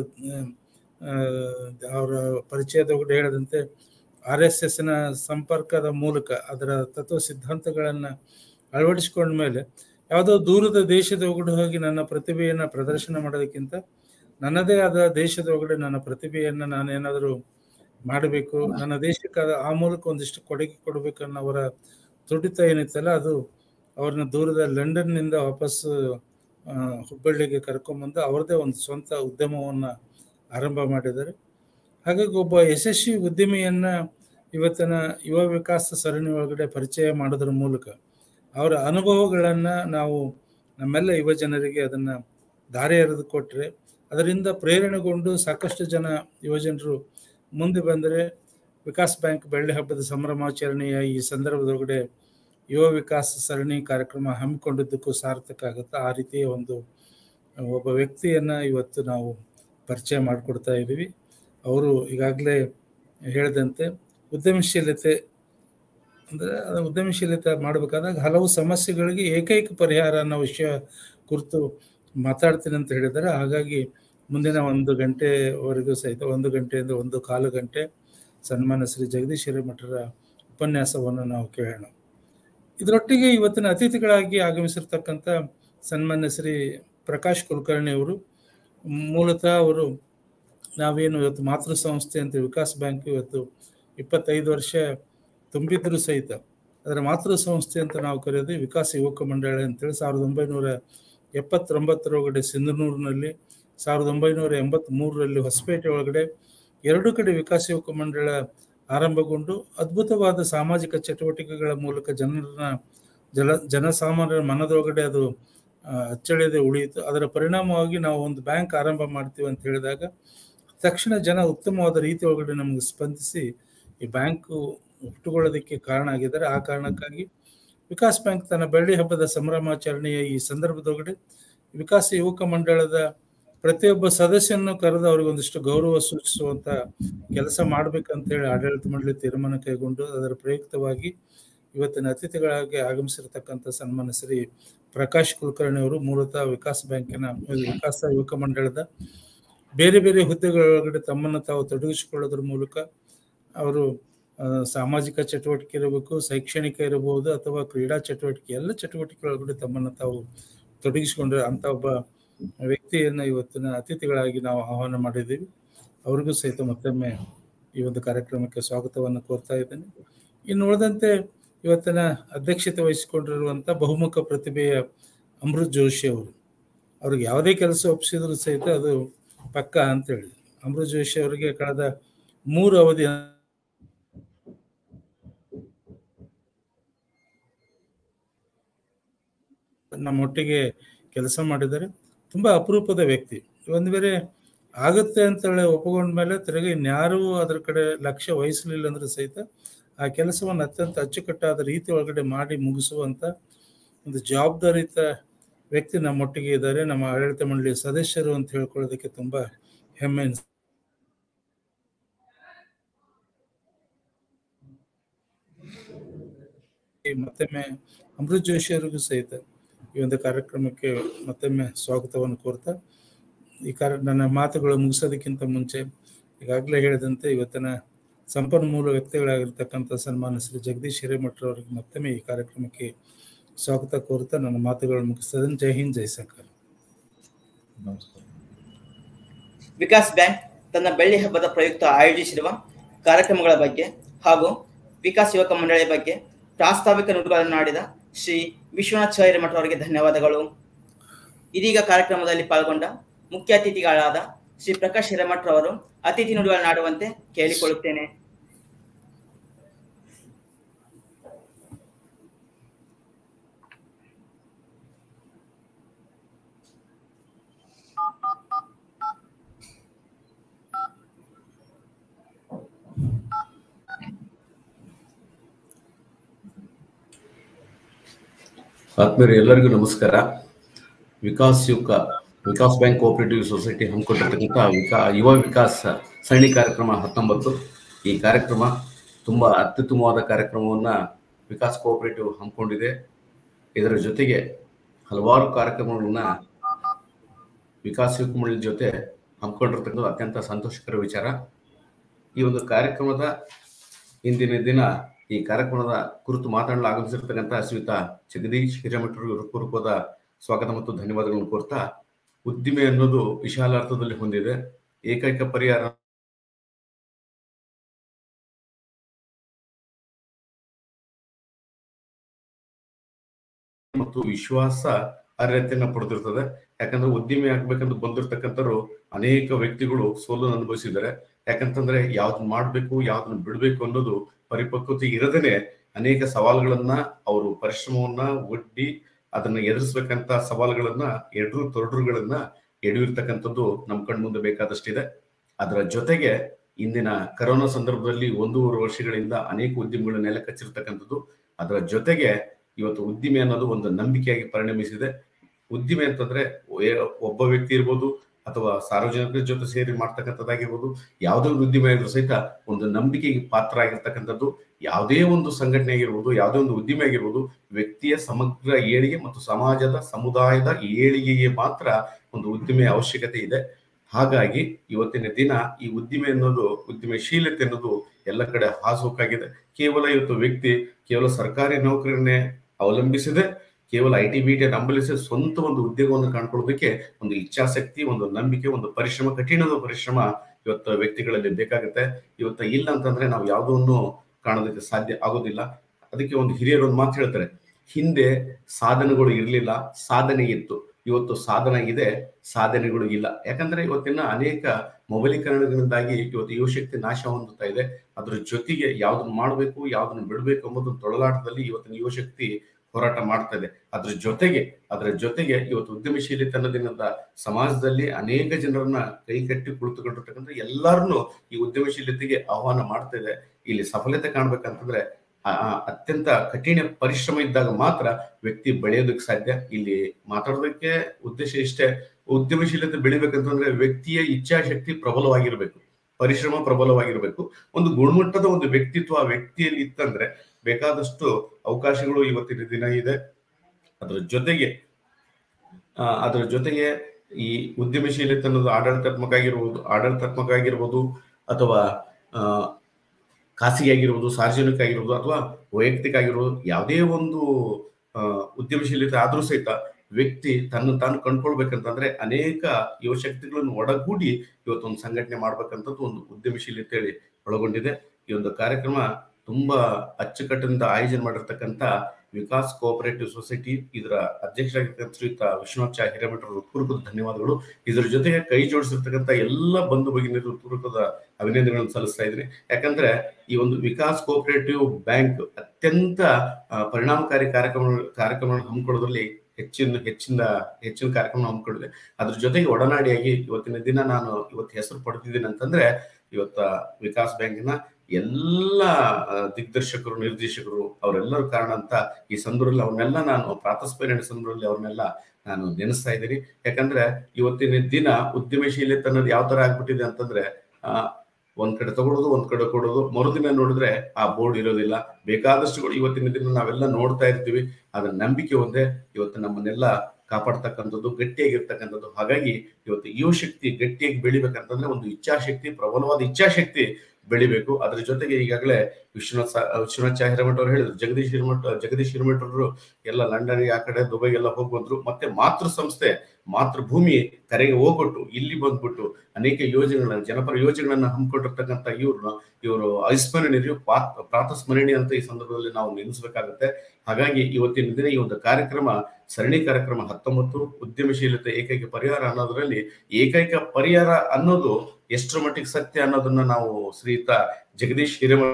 ಆ, ಅವರ ಪರಿಚಯದೊಳಗಡೆ ಹೇಳದಂತೆ ಆರ್ ಎಸ್ ಎಸ್ನ ಸಂಪರ್ಕದ ಮೂಲಕ ಅದರ ತತ್ವ ಸಿದ್ಧಾಂತಗಳನ್ನು ಅಳವಡಿಸಿಕೊಂಡ ಮೇಲೆ ಯಾವುದೋ ದೂರದ ದೇಶದ ಒಳಗಡೆ ಹೋಗಿ ನನ್ನ ಪ್ರತಿಭೆಯನ್ನು ಪ್ರದರ್ಶನ ಮಾಡೋದಕ್ಕಿಂತ ನನ್ನದೇ ಆದ ದೇಶದ ಒಳಗಡೆ ನನ್ನ ಪ್ರತಿಭೆಯನ್ನು ನಾನೇನಾದರೂ ಮಾಡಬೇಕು ನನ್ನ ದೇಶಕ್ಕೆ ಅದು ಆ ಮೂಲಕ ಒಂದಿಷ್ಟು ಕೊಡುಗೆ ಕೊಡಬೇಕು ಅನ್ನೋವರ ತುಡಿತ ಏನಿತ್ತಲ್ಲ ಅದು ಅವ್ರನ್ನ ದೂರದ ಲಂಡನ್ನಿಂದ ವಾಪಸ್ ಆ, ಹುಬ್ಬಳ್ಳಿಗೆ ಕರ್ಕೊಂಬಂದು ಅವ್ರದ್ದೇ ಒಂದು ಸ್ವಂತ ಉದ್ಯಮವನ್ನು ಆರಂಭ ಮಾಡಿದ್ದಾರೆ ಹಾಗಾಗಿ ಒಬ್ಬ ಯಶಸ್ವಿ ಉದ್ಯಮಿಯನ್ನ ಇವತ್ತಿನ ಯುವ ವಿಕಾಸ ಸರಣಿ ಒಳಗಡೆ ಪರಿಚಯ ಮಾಡೋದ್ರ ಮೂಲಕ ಅವರ ಅನುಭವಗಳನ್ನು ನಾವು ನಮ್ಮೆಲ್ಲ ಯುವ ಜನರಿಗೆ ಅದನ್ನು ದಾರಿ ಎರೆದು ಕೊಟ್ಟರೆ ಅದರಿಂದ ಪ್ರೇರಣೆಗೊಂಡು ಸಾಕಷ್ಟು ಜನ ಯುವಜನರು ಮುಂದೆ ಬಂದರೆ ವಿಕಾಸ್ ಬ್ಯಾಂಕ್ ಬೆಳ್ಳಿ ಹಬ್ಬದ ಸಂಭ್ರಮಾಚರಣೆಯ ಈ ಸಂದರ್ಭದೊಳಗಡೆ ಯುವ ವಿಕಾಸ ಸರಣಿ ಕಾರ್ಯಕ್ರಮ ಹಮ್ಮಿಕೊಂಡಿದ್ದಕ್ಕೂ ಸಾರ್ಥಕ ಆಗುತ್ತೆ ಆ ರೀತಿಯ ಒಂದು ಒಬ್ಬ ವ್ಯಕ್ತಿಯನ್ನು ಇವತ್ತು ನಾವು ಪರಿಚಯ ಮಾಡಿಕೊಡ್ತಾ ಇದ್ದೀವಿ ಅವರು ಈಗಾಗಲೇ ಹೇಳಿದಂತೆ ಉದ್ಯಮಶೀಲತೆ ಅಂದರೆ ಅದು ಉದ್ಯಮಶೀಲತೆ ಮಾಡಬೇಕಾದಾಗ ಹಲವು ಸಮಸ್ಯೆಗಳಿಗೆ ಏಕೈಕ ಪರಿಹಾರ ಅನ್ನೋ ವಿಷಯ ಕುರಿತು ಮಾತಾಡ್ತೀನಿ ಅಂತ ಹೇಳಿದ್ದಾರೆ ಹಾಗಾಗಿ ಮುಂದಿನ ಒಂದು ಗಂಟೆವರೆಗೂ ಸಹಿತ ಒಂದು ಗಂಟೆಯಿಂದ ಒಂದು ಕಾಲು ಗಂಟೆ ಸನ್ಮಾನ ಶ್ರೀ ಜಗದೀಶ್ ಹಿರೇಮಠರ ಉಪನ್ಯಾಸವನ್ನು ನಾವು ಕೇಳೋಣ ಇದರೊಟ್ಟಿಗೆ ಇವತ್ತಿನ ಅತಿಥಿಗಳಾಗಿ ಆಗಮಿಸಿರ್ತಕ್ಕಂಥ ಸನ್ಮಾನ್ಯ ಶ್ರೀ ಪ್ರಕಾಶ್ ಕುಲಕರ್ಣಿ ಅವರು ಮೂಲತಃ ಅವರು ನಾವೇನು ಇವತ್ತು ಮಾತೃ ಸಂಸ್ಥೆ ಅಂತ ವಿಕಾಸ್ ಬ್ಯಾಂಕ್ ಇವತ್ತು ಇಪ್ಪತ್ತೈದು ವರ್ಷ ತುಂಬಿದ್ರು ಸಹಿತ ಅದರ ಮಾತೃ ಸಂಸ್ಥೆ ಅಂತ ನಾವು ಕರೆಯೋದು ವಿಕಾಸ ಯುವಕ ಮಂಡಳ ಅಂತೇಳಿ ಸಾವಿರದ ಒಂಬೈನೂರ ಎಪ್ಪತ್ತೊಂಬತ್ತರೊಳಗಡೆ ಸಿಂಧನೂರಿನಲ್ಲಿ ಸಾವಿರದ ಒಂಬೈನೂರ ಎಂಬತ್ತ್ಮೂರರಲ್ಲಿ ಹೊಸಪೇಟೆ ಒಳಗಡೆ ಎರಡು ಕಡೆ ವಿಕಾಸ ಯುವಕ ಮಂಡಳ ಆರಂಭಗೊಂಡು ಅದ್ಭುತವಾದ ಸಾಮಾಜಿಕ ಚಟುವಟಿಕೆಗಳ ಮೂಲಕ ಜನರನ್ನ ಜಲ ಜನಸಾಮಾನ್ಯರ ಮನದೊಳಗಡೆ ಅದು ಆ, ಅಚ್ಚಳಿಯದೆ ಉಳಿಯಿತು ಅದರ ಪರಿಣಾಮವಾಗಿ ನಾವು ಒಂದು ಬ್ಯಾಂಕ್ ಆರಂಭ ಮಾಡ್ತೀವಿ ಅಂತ ಹೇಳಿದಾಗ ತಕ್ಷಣ ಜನ ಉತ್ತಮವಾದ ರೀತಿ ಒಳಗಡೆ ನಮಗೆ ಸ್ಪಂದಿಸಿ ಈ ಬ್ಯಾಂಕು ಹುಟ್ಟುಕೊಳ್ಳೋದಕ್ಕೆ ಕಾರಣ ಆಗಿದ್ದಾರೆ ಆ ಕಾರಣಕ್ಕಾಗಿ ವಿಕಾಸ್ ಬ್ಯಾಂಕ್ ತನ್ನ ಬೆಳ್ಳಿ ಹಬ್ಬದ ಸಂಭ್ರಮಾಚರಣೆಯ ಈ ಸಂದರ್ಭದೊಳಗಡೆ ವಿಕಾಸ ಯುವಕ ಮಂಡಳದ ಪ್ರತಿಯೊಬ್ಬ ಸದಸ್ಯನನ್ನು ಕರೆದು ಅವ್ರಿಗೆ ಒಂದಿಷ್ಟು ಗೌರವ ಸೂಚಿಸುವಂತ ಕೆಲಸ ಮಾಡ್ಬೇಕಂತೇಳಿ ಆಡಳಿತ ಮಂಡಳಿ ತೀರ್ಮಾನ ಕೈಗೊಂಡು ಅದರ ಪ್ರಯುಕ್ತವಾಗಿ ಇವತ್ತಿನ ಅತಿಥಿಗಳಾಗಿ ಆಗಮಿಸಿರ್ತಕ್ಕಂಥ ಸನ್ಮಾನ ಶ್ರೀ ಪ್ರಕಾಶ್ ಕುಲಕರ್ಣಿ ಅವರು ಮೂಲತಃ ವಿಕಾಸ್ ಬ್ಯಾಂಕಿನ ವಿಕಾಸ ಯುವಕ ಮಂಡಳದ ಬೇರೆ ಬೇರೆ ಹುದ್ದೆಗಳೊಳಗಡೆ ತಮ್ಮನ್ನು ತಾವು ತೊಡಗಿಸಿಕೊಳ್ಳೋದ್ರ ಮೂಲಕ ಅವರು ಆ, ಸಾಮಾಜಿಕ ಚಟುವಟಿಕೆ ಇರಬೇಕು ಶೈಕ್ಷಣಿಕ ಇರಬಹುದು ಅಥವಾ ಕ್ರೀಡಾ ಚಟುವಟಿಕೆ ಎಲ್ಲ ಚಟುವಟಿಕೆಗಳೊಳಗಡೆ ತಮ್ಮನ್ನು ತಾವು ತೊಡಗಿಸಿಕೊಂಡ್ರೆ ಅಂತ ಒಬ್ಬ ವ್ಯಕ್ತಿಯನ್ನ ಇವತ್ತಿನ ಅತಿಥಿಗಳಾಗಿ ನಾವು ಆಹ್ವಾನ ಮಾಡಿದ್ದೀವಿ ಅವ್ರಿಗೂ ಸಹಿತ ಮತ್ತೊಮ್ಮೆ ಈ ಒಂದು ಕಾರ್ಯಕ್ರಮಕ್ಕೆ ಸ್ವಾಗತವನ್ನು ಕೋರ್ತಾ ಇದ್ದೇನೆ ಇನ್ನು ಉಳಿದಂತೆ ಇವತ್ತಿನ ಅಧ್ಯಕ್ಷತೆ ವಹಿಸಿಕೊಂಡಿರುವಂಥ ಬಹುಮುಖ ಪ್ರತಿಭೆಯ ಅಮೃತ್ ಜೋಶಿ ಅವರು ಅವ್ರಿಗೆ ಯಾವುದೇ ಕೆಲಸ ಒಪ್ಪಿಸಿದ್ರು ಸಹಿತ ಅದು ಪಕ್ಕ ಅಂತೇಳಿ ಅಮೃತ್ ಜೋಶಿ ಅವರಿಗೆ ಕಳೆದ ಮೂರು ಅವಧಿ ನಮ್ಮೊಟ್ಟಿಗೆ ಕೆಲಸ ಮಾಡಿದ್ದಾರೆ ತುಂಬಾ ಅಪರೂಪದ ವ್ಯಕ್ತಿ ಒಂದು ಬೇರೆ ಆಗುತ್ತೆ ಅಂತೇಳಿ ಒಪ್ಕೊಂಡ ಮೇಲೆ ತಿರುಗಿ ಇನ್ಯಾರೂ ಅದ್ರ ಕಡೆ ಲಕ್ಷ್ಯ ವಹಿಸಲಿಲ್ಲ ಅಂದ್ರೆ ಸಹಿತ ಆ ಕೆಲಸವನ್ನು ಅತ್ಯಂತ ಅಚ್ಚುಕಟ್ಟಾದ ರೀತಿ ಒಳಗಡೆ ಮಾಡಿ ಮುಗಿಸುವಂತ ಒಂದು ಜವಾಬ್ದಾರಿತ ವ್ಯಕ್ತಿ ನಮ್ಮೊಟ್ಟಿಗೆ ಇದ್ದಾರೆ ನಮ್ಮ ಆಡಳಿತ ಮಂಡಳಿಯ ಸದಸ್ಯರು ಅಂತ ಹೇಳ್ಕೊಳ್ಳೋದಕ್ಕೆ ತುಂಬಾ ಹೆಮ್ಮೆ ಅನ್ಸ್- ಈ ಮತ್ತೊಮ್ಮೆ ಅಮೃತ್ ಜೋಶಿ ಅವರಿಗೂ ಸಹಿತ ಈ ಒಂದು ಕಾರ್ಯಕ್ರಮಕ್ಕೆ ಮತ್ತೊಮ್ಮೆ ಸ್ವಾಗತವನ್ನು ಕೋರ್ತಾ ಈ ಕಾರ್ಯ ನನ್ನ ಮಾತುಗಳು ಮುಗಿಸೋದಕ್ಕಿಂತ ಮುಂಚೆ ಈಗಾಗಲೇ ಹೇಳಿದಂತೆ ಇವತ್ತಿನ ಸಂಪನ್ಮೂಲ ವ್ಯಕ್ತಿಗಳಾಗಿರ್ತಕ್ಕಂಥ ಸನ್ಮಾನ ಶ್ರೀ ಜಗದೀಶ್ ಹಿರೇಮಠ್ ಅವರಿಗೆ ಮತ್ತೊಮ್ಮೆ ಈ ಕಾರ್ಯಕ್ರಮಕ್ಕೆ ಸ್ವಾಗತ ಕೋರ್ತಾ ನನ್ನ ಮಾತುಗಳು ಮುಗಿಸ್ತದನ್ನು ಜೈ ಹಿಂದ್ ಜೈ ಶಂಕರ್ ವಿಕಾಸ್ ಬ್ಯಾಂಕ್ ತನ್ನ ಬೆಳ್ಳಿ ಹಬ್ಬದ ಪ್ರಯುಕ್ತ ಆಯೋಜಿಸಿರುವ ಕಾರ್ಯಕ್ರಮಗಳ ಬಗ್ಗೆ ಹಾಗೂ ವಿಕಾಸ್ ಯುವಕ ಮಂಡಳಿಯ ಬಗ್ಗೆ ಪ್ರಾಸ್ತಾವಿಕ ನುಡಿಗಳನ್ನು ಆಡಿದ ಶ್ರೀ ವಿಶ್ವನಾಥ್ ಚೈರ್ ಮಠ ಅವರಿಗೆ ಧನ್ಯವಾದಗಳು ಇದೀಗ ಕಾರ್ಯಕ್ರಮದಲ್ಲಿ ಪಾಲ್ಗೊಂಡ ಮುಖ್ಯ ಅತಿಥಿಗಳಾದ ಶ್ರೀ ಪ್ರಕಾಶ್ ಹಿರೇಮಠ್ ಅವರು ಅತಿಥಿ ನುಡಿಗಳನ್ನಾಡುವಂತೆ ಕೇಳಿಕೊಳ್ಳುತ್ತೇನೆ ಆತ್ಮೀಯರು ಎಲ್ಲರಿಗೂ ನಮಸ್ಕಾರ ವಿಕಾಸ್ ಯುಕ ವಿಕಾಸ್ ಬ್ಯಾಂಕ್ ಕೋಆಪರೇಟಿವ್ ಸೊಸೈಟಿ ಹಮ್ಮಿಕೊಂಡಿರ್ತಕ್ಕಂಥ ವಿಕಾ ಯುವ ವಿಕಾಸ್ ಸರಣಿ ಕಾರ್ಯಕ್ರಮ ಹತ್ತೊಂಬತ್ತು ಈ ಕಾರ್ಯಕ್ರಮ ತುಂಬ ಅತ್ಯುತ್ತಮವಾದ ಕಾರ್ಯಕ್ರಮವನ್ನು ವಿಕಾಸ್ ಕೋಆಪರೇಟಿವ್ ಹಮ್ಮಿಕೊಂಡಿದೆ ಇದರ ಜೊತೆಗೆ ಹಲವಾರು ಕಾರ್ಯಕ್ರಮಗಳನ್ನ ವಿಕಾಸ್ ಯುವಕ ಮಂಡಳಿ ಜೊತೆ ಹಮ್ಮಿಕೊಂಡಿರ್ತಕ್ಕಂಥ ಅತ್ಯಂತ ಸಂತೋಷಕರ ವಿಚಾರ ಈ ಒಂದು ಕಾರ್ಯಕ್ರಮದ ಇಂದಿನ ದಿನ ಈ ಕಾರ್ಯಕ್ರಮದ ಕುರಿತು ಮಾತನಾಡಲು ಆಗಮಿಸಿರ್ತಕ್ಕಂಥ ಶ್ರೀಯುತ ಜಗದೀಶ್ ಹಿರೇಮಠರು ಹೃತ್ಪೂರ್ವಕವಾದ ಸ್ವಾಗತ ಮತ್ತು ಧನ್ಯವಾದಗಳನ್ನು ಕೋರ್ತಾ ಉದ್ದಿಮೆ ಅನ್ನೋದು ವಿಶಾಲ ಅರ್ಥದಲ್ಲಿ ಹೊಂದಿದೆ ಏಕೈಕ ಪರಿಹಾರ ಮತ್ತು ವಿಶ್ವಾಸ ಅರ್ಹತೆಯನ್ನ ಪಡೆದಿರ್ತದೆ ಯಾಕಂದ್ರೆ ಉದ್ದಿಮೆ ಆಗ್ಬೇಕಂತ ಬಂದಿರ್ತಕ್ಕಂಥವ್ರು ಅನೇಕ ವ್ಯಕ್ತಿಗಳು ಸೋಲನ್ನು ಅನುಭವಿಸಿದ್ದಾರೆ ಯಾಕಂತಂದ್ರೆ ಯಾವ್ದನ್ನ ಮಾಡ್ಬೇಕು ಯಾವ್ದನ್ನ ಬಿಡ್ಬೇಕು ಅನ್ನೋದು ಪರಿಪಕ್ವತೆ ಇರದೇನೆ ಅನೇಕ ಸವಾಲುಗಳನ್ನ ಅವರು ಪರಿಶ್ರಮವನ್ನ ಒಡ್ಡಿ ಅದನ್ನ ಎದುರಿಸ್ಬೇಕಂತ ಸವಾಲುಗಳನ್ನ ಎಡ್ರು ತೊಡರುಗಳನ್ನ ಎಡುವಿರ್ತಕ್ಕಂಥದ್ದು ನಮ್ ಕಣ್ ಮುಂದೆ ಬೇಕಾದಷ್ಟಿದೆ ಅದರ ಜೊತೆಗೆ ಇಂದಿನ ಕರೋನಾ ಸಂದರ್ಭದಲ್ಲಿ ಒಂದೂವರೆ ವರ್ಷಗಳಿಂದ ಅನೇಕ ಉದ್ಯಮಗಳು ನೆಲೆ ಕಚ್ಚಿರ್ತಕ್ಕಂಥದ್ದು ಅದರ ಜೊತೆಗೆ ಇವತ್ತು ಉದ್ದಿಮೆ ಅನ್ನೋದು ಒಂದು ನಂಬಿಕೆಯಾಗಿ ಪರಿಣಮಿಸಿದೆ ಉದ್ದಿಮೆ ಅಂತಂದ್ರೆ ಏ- ಒಬ್ಬ ವ್ಯಕ್ತಿ ಇರ್ಬೋದು ಅಥವಾ ಸಾರ್ವಜನಿಕರ ಜೊತೆ ಸೇರಿ ಮಾಡ್ತಕ್ಕಂಥದ್ದಾಗಿರ್ಬೋದು ಯಾವುದೇ ಒಂದು ಉದ್ದಿಮೆ ಆಗಿದ್ರು ಸಹಿತ ಒಂದು ನಂಬಿಕೆಗೆ ಪಾತ್ರ ಆಗಿರ್ತಕ್ಕಂಥದ್ದು ಯಾವುದೇ ಒಂದು ಸಂಘಟನೆ ಆಗಿರ್ಬೋದು ಯಾವುದೇ ಒಂದು ಉದ್ದಿಮೆ ಆಗಿರ್ಬೋದು ವ್ಯಕ್ತಿಯ ಸಮಗ್ರ ಏಳಿಗೆ ಮತ್ತು ಸಮಾಜದ ಸಮುದಾಯದ ಏಳಿಗೆಗೆ ಮಾತ್ರ ಒಂದು ಉದ್ದಿಮೆಯ ಅವಶ್ಯಕತೆ ಇದೆ ಹಾಗಾಗಿ ಇವತ್ತಿನ ದಿನ ಈ ಉದ್ದಿಮೆ ಅನ್ನೋದು ಉದ್ದಿಮೆಶೀಲತೆ ಅನ್ನೋದು ಎಲ್ಲ ಕಡೆ ಹಾಸುಹೋಕಾಗಿದೆ ಕೇವಲ ಇವತ್ತು ವ್ಯಕ್ತಿ ಕೇವಲ ಸರ್ಕಾರಿ ನೌಕರನ್ನೇ ಅವಲಂಬಿಸಿದೆ ಕೇವಲ ಐ ಟಿ ಬಿ ಟಿ ನಂಬಲಿಸಿ ಸ್ವಂತ ಒಂದು ಉದ್ಯೋಗವನ್ನು ಕಾಣ್ಕೊಳ್ಳೋದಕ್ಕೆ ಒಂದು ಇಚ್ಛಾಶಕ್ತಿ ಒಂದು ನಂಬಿಕೆ ಒಂದು ಪರಿಶ್ರಮ ಕಠಿಣದ ಪರಿಶ್ರಮ ಇವತ್ತು ವ್ಯಕ್ತಿಗಳಲ್ಲಿ ಬೇಕಾಗುತ್ತೆ ಇವತ್ತು ಇಲ್ಲ ಅಂತಂದ್ರೆ ನಾವು ಯಾವುದನ್ನು ಕಾಣೋದಕ್ಕೆ ಸಾಧ್ಯ ಆಗೋದಿಲ್ಲ ಅದಕ್ಕೆ ಒಂದು ಹಿರಿಯರು ಒಂದು ಮಾತು ಹೇಳ್ತಾರೆ ಹಿಂದೆ ಸಾಧನೆಗಳು ಇರಲಿಲ್ಲ ಸಾಧನೆ ಇತ್ತು ಇವತ್ತು ಸಾಧನೆ ಇದೆ ಸಾಧನೆಗಳು ಇಲ್ಲ ಯಾಕಂದ್ರೆ ಇವತ್ತಿನ ಅನೇಕ ಮೊಬೈಲೀಕರಣಗಳಿಂದಾಗಿ ಇವತ್ತು ಯುವಶಕ್ತಿ ನಾಶ ಹೊಂದುತ್ತಾ ಇದೆ ಅದ್ರ ಜೊತೆಗೆ ಯಾವ್ದನ್ನ ಮಾಡಬೇಕು ಯಾವ್ದನ್ನ ಬಿಡಬೇಕು ಎಂಬುದು ತೊಳಲಾಟದಲ್ಲಿ ಇವತ್ತಿನ ಯುವಶಕ್ತಿ ಹೋರಾಟ ಮಾಡ್ತಾ ಇದೆ ಅದ್ರ ಜೊತೆಗೆ ಅದರ ಜೊತೆಗೆ ಇವತ್ತು ಉದ್ಯಮಶೀಲತೆ ಅನ್ನೋದಿನದ ಸಮಾಜದಲ್ಲಿ ಅನೇಕ ಜನರನ್ನ ಕೈ ಕಟ್ಟಿ ಕುಳಿತುಕೊಂಡಿರ್ತಕ್ಕಂಥ ಎಲ್ಲರನ್ನು ಈ ಉದ್ಯಮಶೀಲತೆಗೆ ಆಹ್ವಾನ ಮಾಡ್ತಾ ಇದೆ ಇಲ್ಲಿ ಸಫಲತೆ ಕಾಣ್ಬೇಕಂತಂದ್ರೆ ಆ- ಆ ಅತ್ಯಂತ ಕಠಿಣ ಪರಿಶ್ರಮ ಇದ್ದಾಗ ಮಾತ್ರ ವ್ಯಕ್ತಿ ಬೆಳೆಯೋದಕ್ಕೆ ಸಾಧ್ಯ ಇಲ್ಲಿ ಮಾತಾಡೋದಕ್ಕೆ ಉದ್ದೇಶ ಇಷ್ಟೇ ಉದ್ಯಮಶೀಲತೆ ಬೆಳಿಬೇಕಂತಂದ್ರೆ ವ್ಯಕ್ತಿಯ ಇಚ್ಛಾಶಕ್ತಿ ಪ್ರಬಲವಾಗಿರ್ಬೇಕು ಪರಿಶ್ರಮ ಪ್ರಬಲವಾಗಿರ್ಬೇಕು ಒಂದು ಗುಣಮಟ್ಟದ ಒಂದು ವ್ಯಕ್ತಿತ್ವ ಆ ವ್ಯಕ್ತಿಯಲ್ಲಿ ಇತ್ತಂದ್ರೆ ಬೇಕಾದಷ್ಟು ಅವಕಾಶಗಳು ಇವತ್ತಿನ ದಿನ ಇದೆ ಅದರ ಜೊತೆಗೆ ಆ, ಅದರ ಜೊತೆಗೆ ಈ ಉದ್ಯಮಶೀಲತೆ ಅನ್ನೋದು ಆಡಳಿತಾತ್ಮಕ ಆಗಿರ್ಬೋದು ಆಡಳಿತಾತ್ಮಕ ಆಗಿರ್ಬೋದು ಅಥವಾ ಆ, ಖಾಸಗಿ ಆಗಿರ್ಬೋದು ಸಾರ್ವಜನಿಕ ಆಗಿರ್ಬೋದು ಅಥವಾ ವೈಯಕ್ತಿಕ ಆಗಿರ್ಬೋದು ಯಾವುದೇ ಒಂದು ಆ, ಉದ್ಯಮಶೀಲತೆ ಆದ್ರೂ ಸಹಿತ ವ್ಯಕ್ತಿ ತನ್ನ ತಾನು ಕಂಡ್ಕೊಳ್ಬೇಕಂತಂದ್ರೆ ಅನೇಕ ಯುವಶಕ್ತಿಗಳನ್ನು ಒಡಗೂಡಿ ಇವತ್ತೊಂದು ಸಂಘಟನೆ ಮಾಡ್ಬೇಕಂತದ್ದು ಒಂದು ಉದ್ಯಮಶೀಲತೆ ಹೇಳಿ ಒಳಗೊಂಡಿದೆ ಈ ಒಂದು ಕಾರ್ಯಕ್ರಮ ತುಂಬಾ ಅಚ್ಚುಕಟ್ಟಿನಿಂದ ಆಯೋಜನೆ ಮಾಡಿರ್ತಕ್ಕಂಥ ವಿಕಾಸ್ ಕೋಆಪರೇಟಿವ್ ಸೊಸೈಟಿ ಇದರ ಅಧ್ಯಕ್ಷರಾಗಿರ್ತಕ್ಕಂಥ ಶ್ರೀಯುತ ವಿಶ್ವನಾಥ್ ಚಾ ಹಿರೇಮಠರು ಪೂರ್ವಕದ ಧನ್ಯವಾದಗಳು ಇದರ ಜೊತೆಗೆ ಕೈ ಜೋಡಿಸಿರ್ತಕ್ಕಂಥ ಎಲ್ಲ ಬಂಧು ಭಗಿನಿಯರು ಪೂರ್ವಕದ ಅಭಿನಂದನೆಗಳನ್ನು ಸಲ್ಲಿಸ್ತಾ ಇದ್ದೀನಿ ಯಾಕಂದ್ರೆ ಈ ಒಂದು ವಿಕಾಸ್ ಕೋಆಪರೇಟಿವ್ ಬ್ಯಾಂಕ್ ಅತ್ಯಂತ ಆ, ಪರಿಣಾಮಕಾರಿ ಕಾರ್ಯಕ್ರಮ ಕಾರ್ಯಕ್ರಮಗಳನ್ನು ಹಮ್ಮಿಕೊಳ್ಳೋದ್ರಲ್ಲಿ ಹೆಚ್ಚಿನ ಹೆಚ್ಚಿನ ಹೆಚ್ಚಿನ ಕಾರ್ಯಕ್ರಮ ಹಮ್ಮಿಕೊಂಡಿದೆ ಅದ್ರ ಜೊತೆಗೆ ಒಡನಾಡಿಯಾಗಿ ಇವತ್ತಿನ ದಿನ ನಾನು ಇವತ್ತು ಹೆಸರು ಪಡೆದಿದ್ದೀನಿ ಅಂತಂದ್ರೆ ಇವತ್ತ ವಿಕಾಸ್ ಬ್ಯಾಂಕಿನ ಎಲ್ಲ ಆ, ದಿಗ್ದರ್ಶಕರು ನಿರ್ದೇಶಕರು ಅವರೆಲ್ಲರೂ ಕಾರಣ ಅಂತ ಈ ಸಂದರ್ಭದಲ್ಲಿ ಅವ್ರನ್ನೆಲ್ಲ ನಾನು ಪ್ರಾತಸ್ಮರಣೆ ಸಂದರ್ಭದಲ್ಲಿ ಅವ್ರನ್ನೆಲ್ಲ ನಾನು ನೆನೆಸ್ತಾ ಇದ್ದೀನಿ ಯಾಕಂದ್ರೆ ಇವತ್ತಿನ ದಿನ ಉದ್ಯಮಶೀಲತೆ ಅನ್ನೋದು ಯಾವ ತರ ಆಗ್ಬಿಟ್ಟಿದೆ ಅಂತಂದ್ರೆ ಆ ಒಂದ್ ಕಡೆ ತಗೊಳ್ಳೋದು ಒಂದ್ ಕಡೆ ಕೊಡೋದು ಮರುದಿನ ನೋಡಿದ್ರೆ ಆ ಬೋರ್ಡ್ ಇರೋದಿಲ್ಲ ಬೇಕಾದಷ್ಟುಗಳು ಇವತ್ತಿನ ದಿನ ನಾವೆಲ್ಲ ನೋಡ್ತಾ ಇರ್ತೀವಿ ಅದ್ರ ನಂಬಿಕೆ ಒಂದೇ ಇವತ್ತು ನಮ್ಮನ್ನೆಲ್ಲ ಕಾಪಾಡ್ತಕ್ಕಂಥದ್ದು ಗಟ್ಟಿಯಾಗಿರ್ತಕ್ಕಂಥದ್ದು ಹಾಗಾಗಿ ಇವತ್ತು ಯುವ ಶಕ್ತಿ ಗಟ್ಟಿಯಾಗಿ ಬೆಳಿಬೇಕಂತಂದ್ರೆ ಒಂದು ಇಚ್ಛಾಶಕ್ತಿ ಪ್ರಬಲವಾದ ಇಚ್ಛಾಶಕ್ತಿ ಬೆಳಿಬೇಕು ಅದ್ರ ಜೊತೆಗೆ ಈಗಾಗಲೇ ವಿಶ್ವನಾಥ್ ಸಾ- ವಿಶ್ವನಾಥ್ ಚಾಯ್ ಹಿರೇಮಠ ಅವರು ಹೇಳಿದ್ರು ಜಗದೀಶ್ ಹಿರೇಮಠ ಜಗದೀಶ್ ಹಿರೇಮಠ ಅವರು ಎಲ್ಲ ಲಂಡನ್ಗೆ ಆ ಕಡೆ ದುಬೈಗೆ ಎಲ್ಲ ಹೋಗಿ ಬಂದ್ರು ಮತ್ತೆ ಮಾತೃ ಸಂಸ್ಥೆ ಮಾತೃಭೂಮಿ ಕರೆಗೆ ಹೋಗ್ಬಿಟ್ಟು ಇಲ್ಲಿ ಬಂದ್ಬಿಟ್ಟು ಅನೇಕ ಯೋಜನೆಗಳನ್ನ ಜನಪರ ಯೋಜನೆಗಳನ್ನ ಹಮ್ಮಿಕೊಂಡಿರ್ತಕ್ಕಂಥ ಇವ್ರನ್ನ ಇವರು ಅವಿಸ್ಮರಣೀಯರು ಪಾತ್ ಪ್ರಾತಸ್ಮರಣೀಯ ಅಂತ ಈ ಸಂದರ್ಭದಲ್ಲಿ ನಾವು ನೆನೆಸ್ಬೇಕಾಗತ್ತೆ ಹಾಗಾಗಿ ಇವತ್ತಿನ ದಿನ ಈ ಒಂದು ಕಾರ್ಯಕ್ರಮ ಸರಣಿ ಕಾರ್ಯಕ್ರಮ ಹತ್ತೊಂಬತ್ತು ಉದ್ಯಮಶೀಲತೆ ಏಕೈಕ ಪರಿಹಾರ ಅನ್ನೋದ್ರಲ್ಲಿ ಏಕೈಕ ಪರಿಹಾರ ಅನ್ನೋದು ಎಷ್ಟರ ಮಟ್ಟಿಗೆ ಸತ್ಯ ಅನ್ನೋದನ್ನ ನಾವು ಶ್ರೀಯುತ ಜಗದೀಶ್ ಹಿರೇಮಠ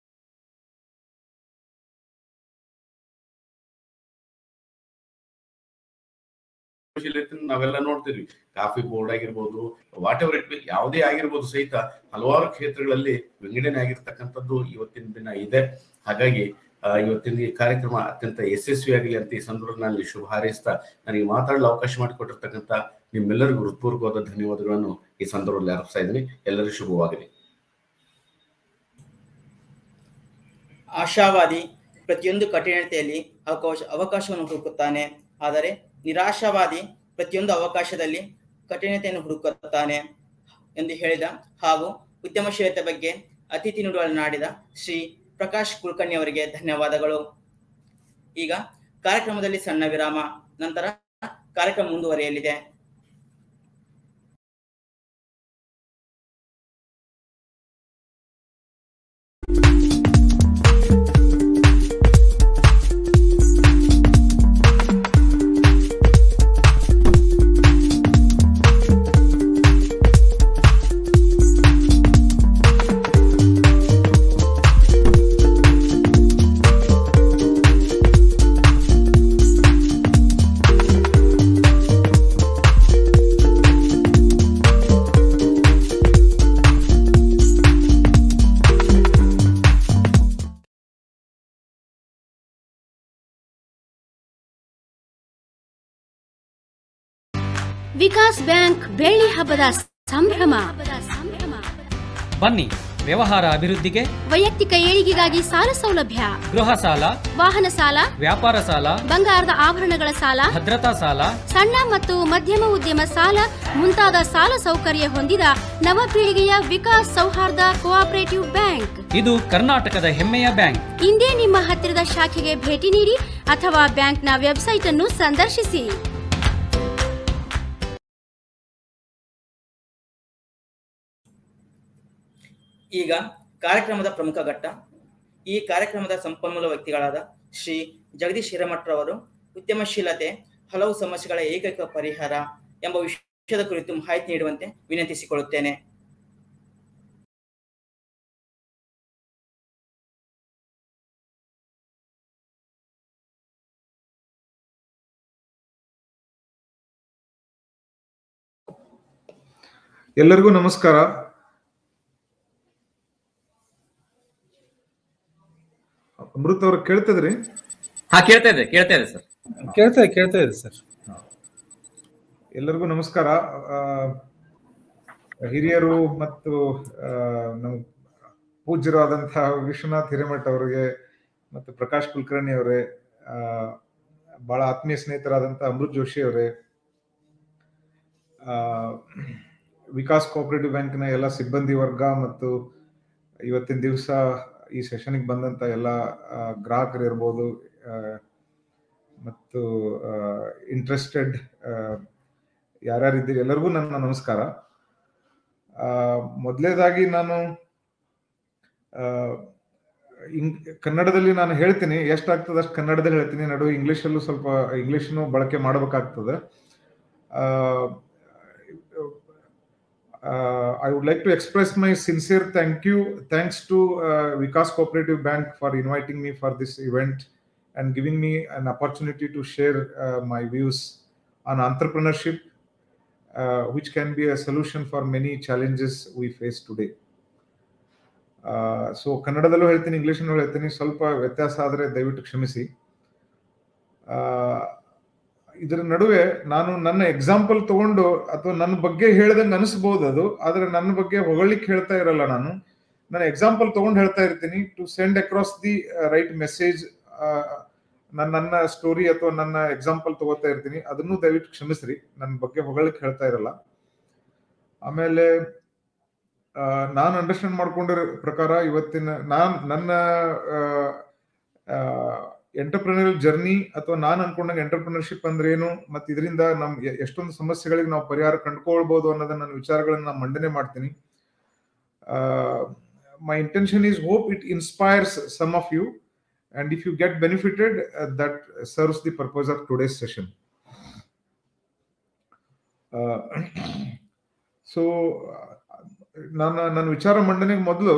ಉದ್ಯಮಶೀಲತೆನ ನಾವೆಲ್ಲ ನೋಡ್ತಿದ್ವಿ ಕಾಫಿ ಬೋರ್ಡ್ ಆಗಿರ್ಬೋದು ವಾಟ್ ಎವರ್ ಇಟ್ ಯಾವುದೇ ಆಗಿರ್ಬೋದು ಸಹಿತ ಹಲವಾರು ಕ್ಷೇತ್ರಗಳಲ್ಲಿ ವಿಂಗಡಣೆ ಆಗಿರ್ತಕ್ಕಂಥದ್ದು ಇವತ್ತಿನ ದಿನ ಇದೆ ಹಾಗಾಗಿ ಆ, ಇವತ್ತಿನ ಈ ಕಾರ್ಯಕ್ರಮ ಅತ್ಯಂತ ಯಶಸ್ವಿಯಾಗಲಿ ಅಂತ ಈ ಸಂದರ್ಭದಲ್ಲಿ ಶುಭ ಹಾರೈಸ್ತಾ ನನಗೆ ಮಾತಾಡಲು ಅವಕಾಶ ಮಾಡಿಕೊಟ್ಟಿರ್ತಕ್ಕಂಥ ನಿಮ್ಮೆಲ್ಲರಿಗೂ ಹೃತ್ಪೂರ್ವಕವಾದ ಧನ್ಯವಾದಗಳನ್ನು ಈ ಸಂದರ್ಭದಲ್ಲಿ ಅರ್ಪಿಸ್ತಾ ಇದ್ದೀನಿ ಎಲ್ಲರಿಗೂ ಶುಭವಾಗಲಿ ಆಶಾವಾದಿ ಪ್ರತಿಯೊಂದು ಕಠಿಣತೆಯಲ್ಲಿ ಅವಕಾಶ ಅವಕಾಶವನ್ನು ಹುಡುಕುತ್ತಾನೆ ಆದರೆ ನಿರಾಶಾವಾದಿ ಪ್ರತಿಯೊಂದು ಅವಕಾಶದಲ್ಲಿ ಕಠಿಣತೆಯನ್ನು ಹುಡುಕುತ್ತಾನೆ ಎಂದು ಹೇಳಿದ ಹಾಗೂ ಉದ್ಯಮಶೀಲತೆ ಬಗ್ಗೆ ಅತಿಥಿ ನುಡಿಗಳನ್ನಾಡಿದ ಶ್ರೀ ಪ್ರಕಾಶ್ ಕುಲಕರ್ಣಿ ಅವರಿಗೆ ಧನ್ಯವಾದಗಳು ಈಗ ಕಾರ್ಯಕ್ರಮದಲ್ಲಿ ಸಣ್ಣ ವಿರಾಮ ನಂತರ ಕಾರ್ಯಕ್ರಮ ಮುಂದುವರಿಯಲಿದೆ ವಿಕಾಸ್ ಬ್ಯಾಂಕ್ ಬೆಳ್ಳಿ ಹಬ್ಬದ ಸಂಭ್ರಮ ಬನ್ನಿ ವ್ಯವಹಾರ ಅಭಿವೃದ್ಧಿಗೆ ವೈಯಕ್ತಿಕ ಏಳಿಗೆಗಾಗಿ ಸಾಲ ಸೌಲಭ್ಯ ಗೃಹ ಸಾಲ ವಾಹನ ಸಾಲ ವ್ಯಾಪಾರ ಸಾಲ ಬಂಗಾರದ ಆಭರಣಗಳ ಸಾಲ ಭದ್ರತಾ ಸಾಲ ಸಣ್ಣ ಮತ್ತು ಮಧ್ಯಮ ಉದ್ಯಮ ಸಾಲ ಮುಂತಾದ ಸಾಲ ಸೌಕರ್ಯ ಹೊಂದಿದ ನವಪೀಳಿಗೆಯ ವಿಕಾಸ್ ಸೌಹಾರ್ದ ಕೋಆಪರೇಟಿವ್ ಬ್ಯಾಂಕ್ ಇದು ಕರ್ನಾಟಕದ ಹೆಮ್ಮೆಯ ಬ್ಯಾಂಕ್ ಇಂದೇ ನಿಮ್ಮ ಹತ್ತಿರದ ಶಾಖೆಗೆ ಭೇಟಿ ನೀಡಿ ಅಥವಾ ಬ್ಯಾಂಕ್ನ ವೆಬ್ಸೈಟ್ ಅನ್ನು ಸಂದರ್ಶಿಸಿ ಈಗ ಕಾರ್ಯಕ್ರಮದ ಪ್ರಮುಖ ಘಟ್ಟ ಈ ಕಾರ್ಯಕ್ರಮದ ಸಂಪನ್ಮೂಲ ವ್ಯಕ್ತಿಗಳಾದ ಶ್ರೀ ಜಗದೀಶ್ ಹಿರೇಮಠರವರು ಉದ್ಯಮಶೀಲತೆ ಹಲವು ಸಮಸ್ಯೆಗಳ ಏಕೈಕ ಪರಿಹಾರ ಎಂಬ ವಿಷಯದ ಕುರಿತು ಮಾಹಿತಿ ನೀಡುವಂತೆ ವಿನಂತಿಸಿಕೊಳ್ಳುತ್ತೇನೆ ಎಲ್ಲರಿಗೂ ನಮಸ್ಕಾರ ಅಮೃತ್ ಅವ್ರ ಕೇಳ್ತದ್ರಿ ಹಾ ಕೇಳ್ತಾ ಇದೆ ಕೇಳ್ತಾ ಇದೆ ಸರ್ ಕೇಳ್ತಾ ಕೇಳ್ತಾ ಇದೆ ಸರ್ ಎಲ್ಲರಿಗೂ ನಮಸ್ಕಾರ ಆ, ಹಿರಿಯರು ಮತ್ತು ಆ, ನಮ್ಮ ಪೂಜ್ಯರಾದಂತಹ ವಿಶ್ವನಾಥ್ ಹಿರೇಮಠ್ ಅವರಿಗೆ ಮತ್ತು ಪ್ರಕಾಶ್ ಕುಲಕರ್ಣಿ ಅವರೇ ಆ, ಬಹಳ ಆತ್ಮೀಯ ಸ್ನೇಹಿತರಾದಂಥ ಅಮೃತ್ ಜೋಶಿ ಅವರೇ ಆ, ವಿಕಾಸ್ ಕೋಆಪರೇಟಿವ್ ಬ್ಯಾಂಕ್ನ ಎಲ್ಲ ಸಿಬ್ಬಂದಿ ವರ್ಗ ಮತ್ತು ಇವತ್ತಿನ ದಿವಸ ಈ ಸೆಷನ್ಗೆ ಬಂದಂತ ಎಲ್ಲ ಆ, ಗ್ರಾಹಕರು ಇರ್ಬೋದು ಆ, ಮತ್ತು ಇಂಟ್ರೆಸ್ಟೆಡ್ ಯಾರ್ಯಾರು ಇದ್ದೀರಿ ಎಲ್ಲರಿಗೂ ನನ್ನ ನಮಸ್ಕಾರ ಆ, ಮೊದಲನೇದಾಗಿ ನಾನು ಆ, ಇಂಗ್ ಕನ್ನಡದಲ್ಲಿ ನಾನು ಹೇಳ್ತೀನಿ ಎಷ್ಟಾಗ್ತದೆ ಅಷ್ಟು ಕನ್ನಡದಲ್ಲಿ ಹೇಳ್ತೀನಿ ನಡುವೆ ಇಂಗ್ಲಿಷಲ್ಲೂ ಸ್ವಲ್ಪ ಇಂಗ್ಲಿಷ್ನು ಬಳಕೆ ಮಾಡಬೇಕಾಗ್ತದೆ I would like to express my sincere thank you thanks to Vikas cooperative bank for inviting me for this event and giving me an opportunity to share uh, my views on entrepreneurship, uh, which can be a solution for many challenges we face today. So ಕನ್ನಡದಲ್ಲೂ ಹೇಳ್ತೀನಿ ಇಂಗ್ಲೀಷ್ನಲ್ಲೂ ಹೇಳ್ತೀನಿ ಸ್ವಲ್ಪ ವ್ಯತ್ಯಾಸ ಆದರೆ ದಯವಿಟ್ಟು ಕ್ಷಮಿಸಿ ಆ, ಇದರ ನಡುವೆ ನಾನು ನನ್ನ ಎಕ್ಸಾಂಪಲ್ ತಗೊಂಡು ಅಥವಾ ನನ್ನ ಬಗ್ಗೆ ಹೇಳ್ದಂಗೆ ಅನಿಸ್ಬೋದು ಅದು ಆದ್ರೆ ನನ್ನ ಬಗ್ಗೆ ಹೊಗಳಿಕ್ ಹೇಳ್ತಾ ಇರಲ್ಲ ನಾನು ನಾನು ಎಕ್ಸಾಂಪಲ್ ತಗೊಂಡು ಹೇಳ್ತಾ ಇರ್ತೀನಿ to send across the right message ನನ್ನ ನನ್ನ ಸ್ಟೋರಿ ಅಥವಾ ನನ್ನ ಎಕ್ಸಾಂಪಲ್ ತಗೋತಾ ಇರ್ತೀನಿ ಅದನ್ನು ದಯವಿಟ್ಟು ಕ್ಷಮಿಸ್ರಿ ನನ್ನ ಬಗ್ಗೆ ಹೊಗಳಿಕ್ ಹೇಳ್ತಾ ಇರಲ್ಲ ಆಮೇಲೆ ಆ, ನಾನು ಅಂಡರ್ಸ್ಟ್ಯಾಂಡ್ ಮಾಡ್ಕೊಂಡಿರೋ ಪ್ರಕಾರ ಇವತ್ತಿನ ನಾನ್ ನನ್ನ ಎಂಟರ್ಪ್ರಿನರ್ ಜರ್ನಿ ಅಥವಾ ನಾನು ಅನ್ಕೊಂಡಂಗೆ ಎಂಟರ್ಪ್ರಿನರ್ಶಿಪ್ ಅಂದ್ರೆ ಏನು ಮತ್ತೆ ಇದರಿಂದ ನಮ್ ಎ- ಎಷ್ಟೊಂದು ಸಮಸ್ಯೆಗಳಿಗೆ ನಾವು ಪರಿಹಾರ ಕಂಡುಕೊಳ್ಬಹುದು ಅನ್ನೋದನ್ನ ನನ್ನ ವಿಚಾರಗಳನ್ನ ನಾನು ಮಂಡನೆ ಮಾಡ್ತೀನಿ my intention is hope it inspires some of you and if you get benefited that serves the purpose of today's session so ನಾನು ನನ್ನ ವಿಚಾರ ಮಂಡನೆಗೆ ಮೊದಲು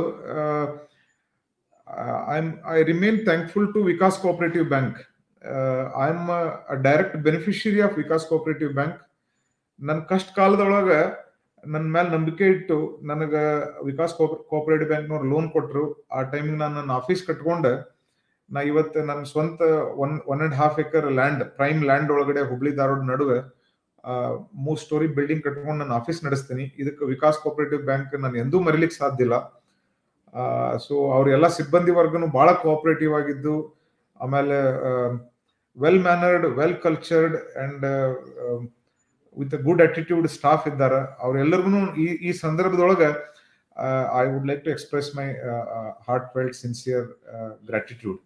I I remain thankful to Vikas cooperative bank I am direct beneficiary of Vikas cooperative bank ನನ್ನ ಕಷ್ಟ ಕಾಲದೊಳಗೆ ನನ್ನ ಮೇಲೆ ನಂಬಿಕೆ ಇಟ್ಟು ನನಗೆ ವಿಕಾಸ್ ಕೋಆಪರೇಟಿವ್ ಬ್ಯಾಂಕ್ನವ್ರು ಲೋನ್ ಕೊಟ್ಟರು ಆ ಟೈಮಿಗೆ ನಾನು ನನ್ನ ಆಫೀಸ್ ಕಟ್ಕೊಂಡೆ ನಾ ಇವತ್ತು ನನ್ನ ಸ್ವಂತ one one and half acre land prime land ಒಳಗಡೆ ಹುಬ್ಳಿ ಧಾರವಾಡ ನಡುವೆ ಮೂರ್ ಸ್ಟೋರಿ ಬಿಲ್ಡಿಂಗ್ ಕಟ್ಕೊಂಡು ನಾನು ಆಫೀಸ್ ನಡೆಸ್ತೀನಿ ಇದಕ್ಕೆ ವಿಕಾಸ್ ಕೋಆಪರೇಟಿವ್ ಬ್ಯಾಂಕ್ ನಾನು ಎಂದೂ ಮರಿಲಿಕ್ಕೆ ಸಾಧ್ಯ ಇಲ್ಲ ಸೊ ಅವ್ರೆಲ್ಲ ಸಿಬ್ಬಂದಿ ವರ್ಗನು ಬಹಳ ಕೋಆಪರೇಟಿವ್ ಆಗಿದ್ದು ಆಮೇಲೆ well mannered well cultured and with good attitude staff ಇದ್ದಾರೆ ಅವ್ರೆಲ್ಲರಿಗೂ ಈ ಈ ಸಂದರ್ಭದೊಳಗೆ I would like to express my heartfelt sincere gratitude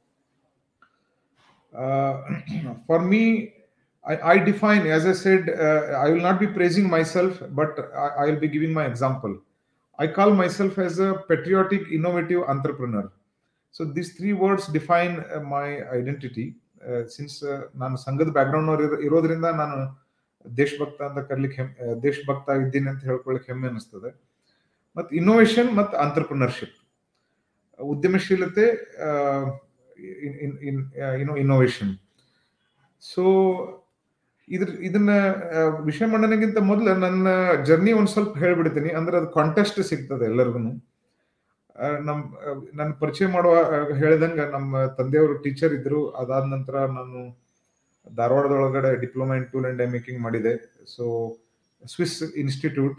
for me I, I define, as I said, uh, I will not be praising myself, but I, I will be giving my example. I call myself as a patriotic, innovative entrepreneur. So these three words define uh, my identity. Uh, since ನಾನು ಸಂಘದ background ಅವ್ರು ಇರೋದ್ರಿಂದ ನಾನು ದೇಶಭಕ್ತ ಅಂತ ಕರ್ಲಿಕ್ಕೆ ಹೆಮ್ಮೆ ದೇಶಭಕ್ತ ಇದ್ದೀನಿ ಅಂತ ಹೇಳ್ಕೊಳ್ಳಿಕ್ಕೆ ಹೆಮ್ಮೆ ಅನಿಸ್ತದೆ ಮತ್ತು ಇನ್ನೋವೇಷನ್ ಮತ್ತು ಆಂಟರ್ಪ್ರಿನರ್ಶಿಪ್ ಉದ್ಯಮಶೀಲತೆ ಇನ್ ಇನ್ನೋವೇಷನ್ ಸೊ ಇದ್ರ ಇದನ್ನ ವಿಷಯ ಮಂಡನೆಗಿಂತ ಮೊದಲು ನನ್ನ ಜರ್ನಿ ಒಂದ್ ಸ್ವಲ್ಪ ಹೇಳ್ಬಿಡ್ತೀನಿ ಅಂದ್ರೆ ಅದು ಕಾಂಟೆಸ್ಟ್ ಸಿಗ್ತದೆ ಎಲ್ಲರಿಗೂ ನಮ್ ನನ್ನ ಪರಿಚಯ ಮಾಡುವ ಹೇಳಿದಂಗ ನಮ್ಮ ತಂದೆಯವರು ಟೀಚರ್ ಇದ್ರು ಅದಾದ ನಂತರ ನಾನು ಧಾರವಾಡದೊಳಗಡೆ diploma in tool and die making ಮಾಡಿದೆ so Swiss institute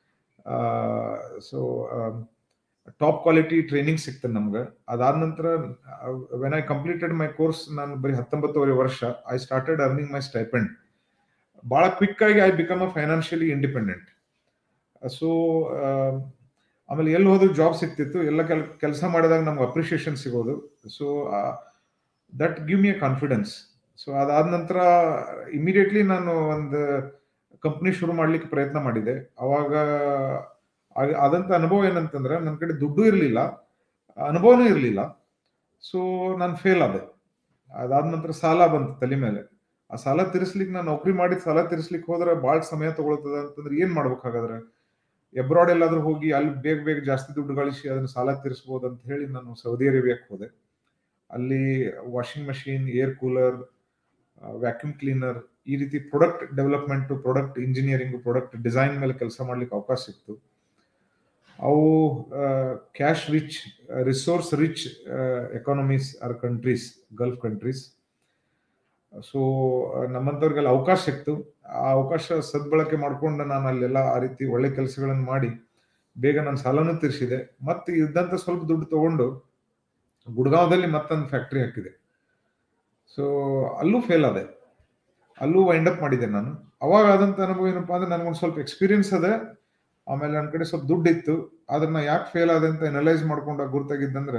so top quality training ಸಿಕ್ತದೆ ನಮ್ಗೆ ಅದಾದ ನಂತರ when I completed my course ನಾನು ಬರೀ ಹತ್ತೊಂಬತ್ತುವರೆ ವರ್ಷ I started earning my stipend ಭಾಳ ಕ್ವಿಕ್ ಆಗಿ I become a financially independent so ಆಮೇಲೆ ಎಲ್ಲಿ ಹೋದ್ರು ಜಾಬ್ ಸಿಕ್ತಿತ್ತು ಎಲ್ಲ ಕೆಲ್ ಕೆಲಸ ಮಾಡಿದಾಗ ನಮ್ಗೆ ಅಪ್ರಿಷಿಯೇಷನ್ ಸಿಗೋದು so that give me a confidence so ಅದಾದ ನಂತರ ಇಮಿಡಿಯೇಟ್ಲಿ ನಾನು ಒಂದು ಕಂಪ್ನಿ ಶುರು ಮಾಡ್ಲಿಕ್ಕೆ ಪ್ರಯತ್ನ ಮಾಡಿದೆ ಅವಾಗ ಆದಂತ ಅನುಭವ ಏನಂತಂದ್ರೆ ನನ್ನ ಕಡೆ ದುಡ್ಡು ಇರಲಿಲ್ಲ ಅನುಭವನೂ ಇರಲಿಲ್ಲ ಸೊ ನಾನು ಫೇಲ್ ಆದೆ ಅದಾದ ನಂತರ ಸಾಲ ಬಂತು ತಲೆ ಮೇಲೆ ಆ ಸಾಲ ತೀರಿಸ್ಲಿಕ್ಕೆ ನಾನು ನೌಕರಿ ಮಾಡಿದ ಸಾಲ ತೀರಿಸ್ಲಿಕ್ಕೆ ಹೋದ್ರೆ ಭಾಳ ಸಮಯ ತಗೊಳ್ತದ ಅಂತಂದ್ರೆ ಏನ್ ಮಾಡ್ಬೇಕಾಗಾದ್ರೆ ಎಬ್ರಾಡ್ ಎಲ್ಲಾದ್ರೂ ಹೋಗಿ ಅಲ್ಲಿ ಬೇಗ ಬೇಗ ಜಾಸ್ತಿ ದುಡ್ಡು ಗಳಿಸಿ ಅದನ್ನ ಸಾಲ ತೀರಿಸ್ಬೋದು ಅಂತ ಹೇಳಿ ನಾನು ಸೌದಿ ಅರೇಬಿಯಾಕ್ಕೆ ಹೋದೆ ಅಲ್ಲಿ washing machine air cooler vacuum cleaner ಈ ರೀತಿ product development product engineering product design ಮೇಲೆ ಕೆಲಸ ಮಾಡ್ಲಿಕ್ಕೆ ಅವಕಾಶ ಸಿಕ್ತು ಅವು cash rich resource rich economies are countries Gulf countries so ನಮ್ಮಂಥವ್ರಿಗೆಲ್ಲ ಅವಕಾಶ ಸಿಕ್ತು ಆ ಅವಕಾಶ ಸದ್ಬಳಕೆ ಮಾಡ್ಕೊಂಡು ನಾನು ಅಲ್ಲೆಲ್ಲ ಆ ರೀತಿ ಒಳ್ಳೆ ಕೆಲಸಗಳನ್ನು ಮಾಡಿ ಬೇಗ ನಾನು ಸಾಲನೂ ತೀರಿಸಿದೆ ಮತ್ತೆ ಇದ್ದಂತ ಸ್ವಲ್ಪ ದುಡ್ಡು ತಗೊಂಡು ಗುಡ್ಗಾಂವದಲ್ಲಿ ಮತ್ತೊಂದು ಫ್ಯಾಕ್ಟ್ರಿ ಹಾಕಿದೆ ಸೊ ಅಲ್ಲೂ ಫೇಲ್ ಆದೆ ಅಲ್ಲೂ ವೈಂಡ್ ಅಪ್ ಮಾಡಿದೆ ನಾನು ಅವಾಗ ಆದಂತ ಅನುಭವ ಏನಪ್ಪಾ ಅಂದ್ರೆ ನನಗೊಂದು ಸ್ವಲ್ಪ ಎಕ್ಸ್ಪೀರಿಯನ್ಸ್ ಅದ ಆಮೇಲೆ ನನ್ನ ಕಡೆ ಸ್ವಲ್ಪ ದುಡ್ಡು ಇತ್ತು ಆದ್ರೆ ನಾ ಯಾಕೆ ಫೇಲ್ ಆದೆ ಅಂತ ಅನಲೈಸ್ ಮಾಡ್ಕೊಂಡಾಗ ಗುರ್ತಾಗಿದ್ದಂದ್ರೆ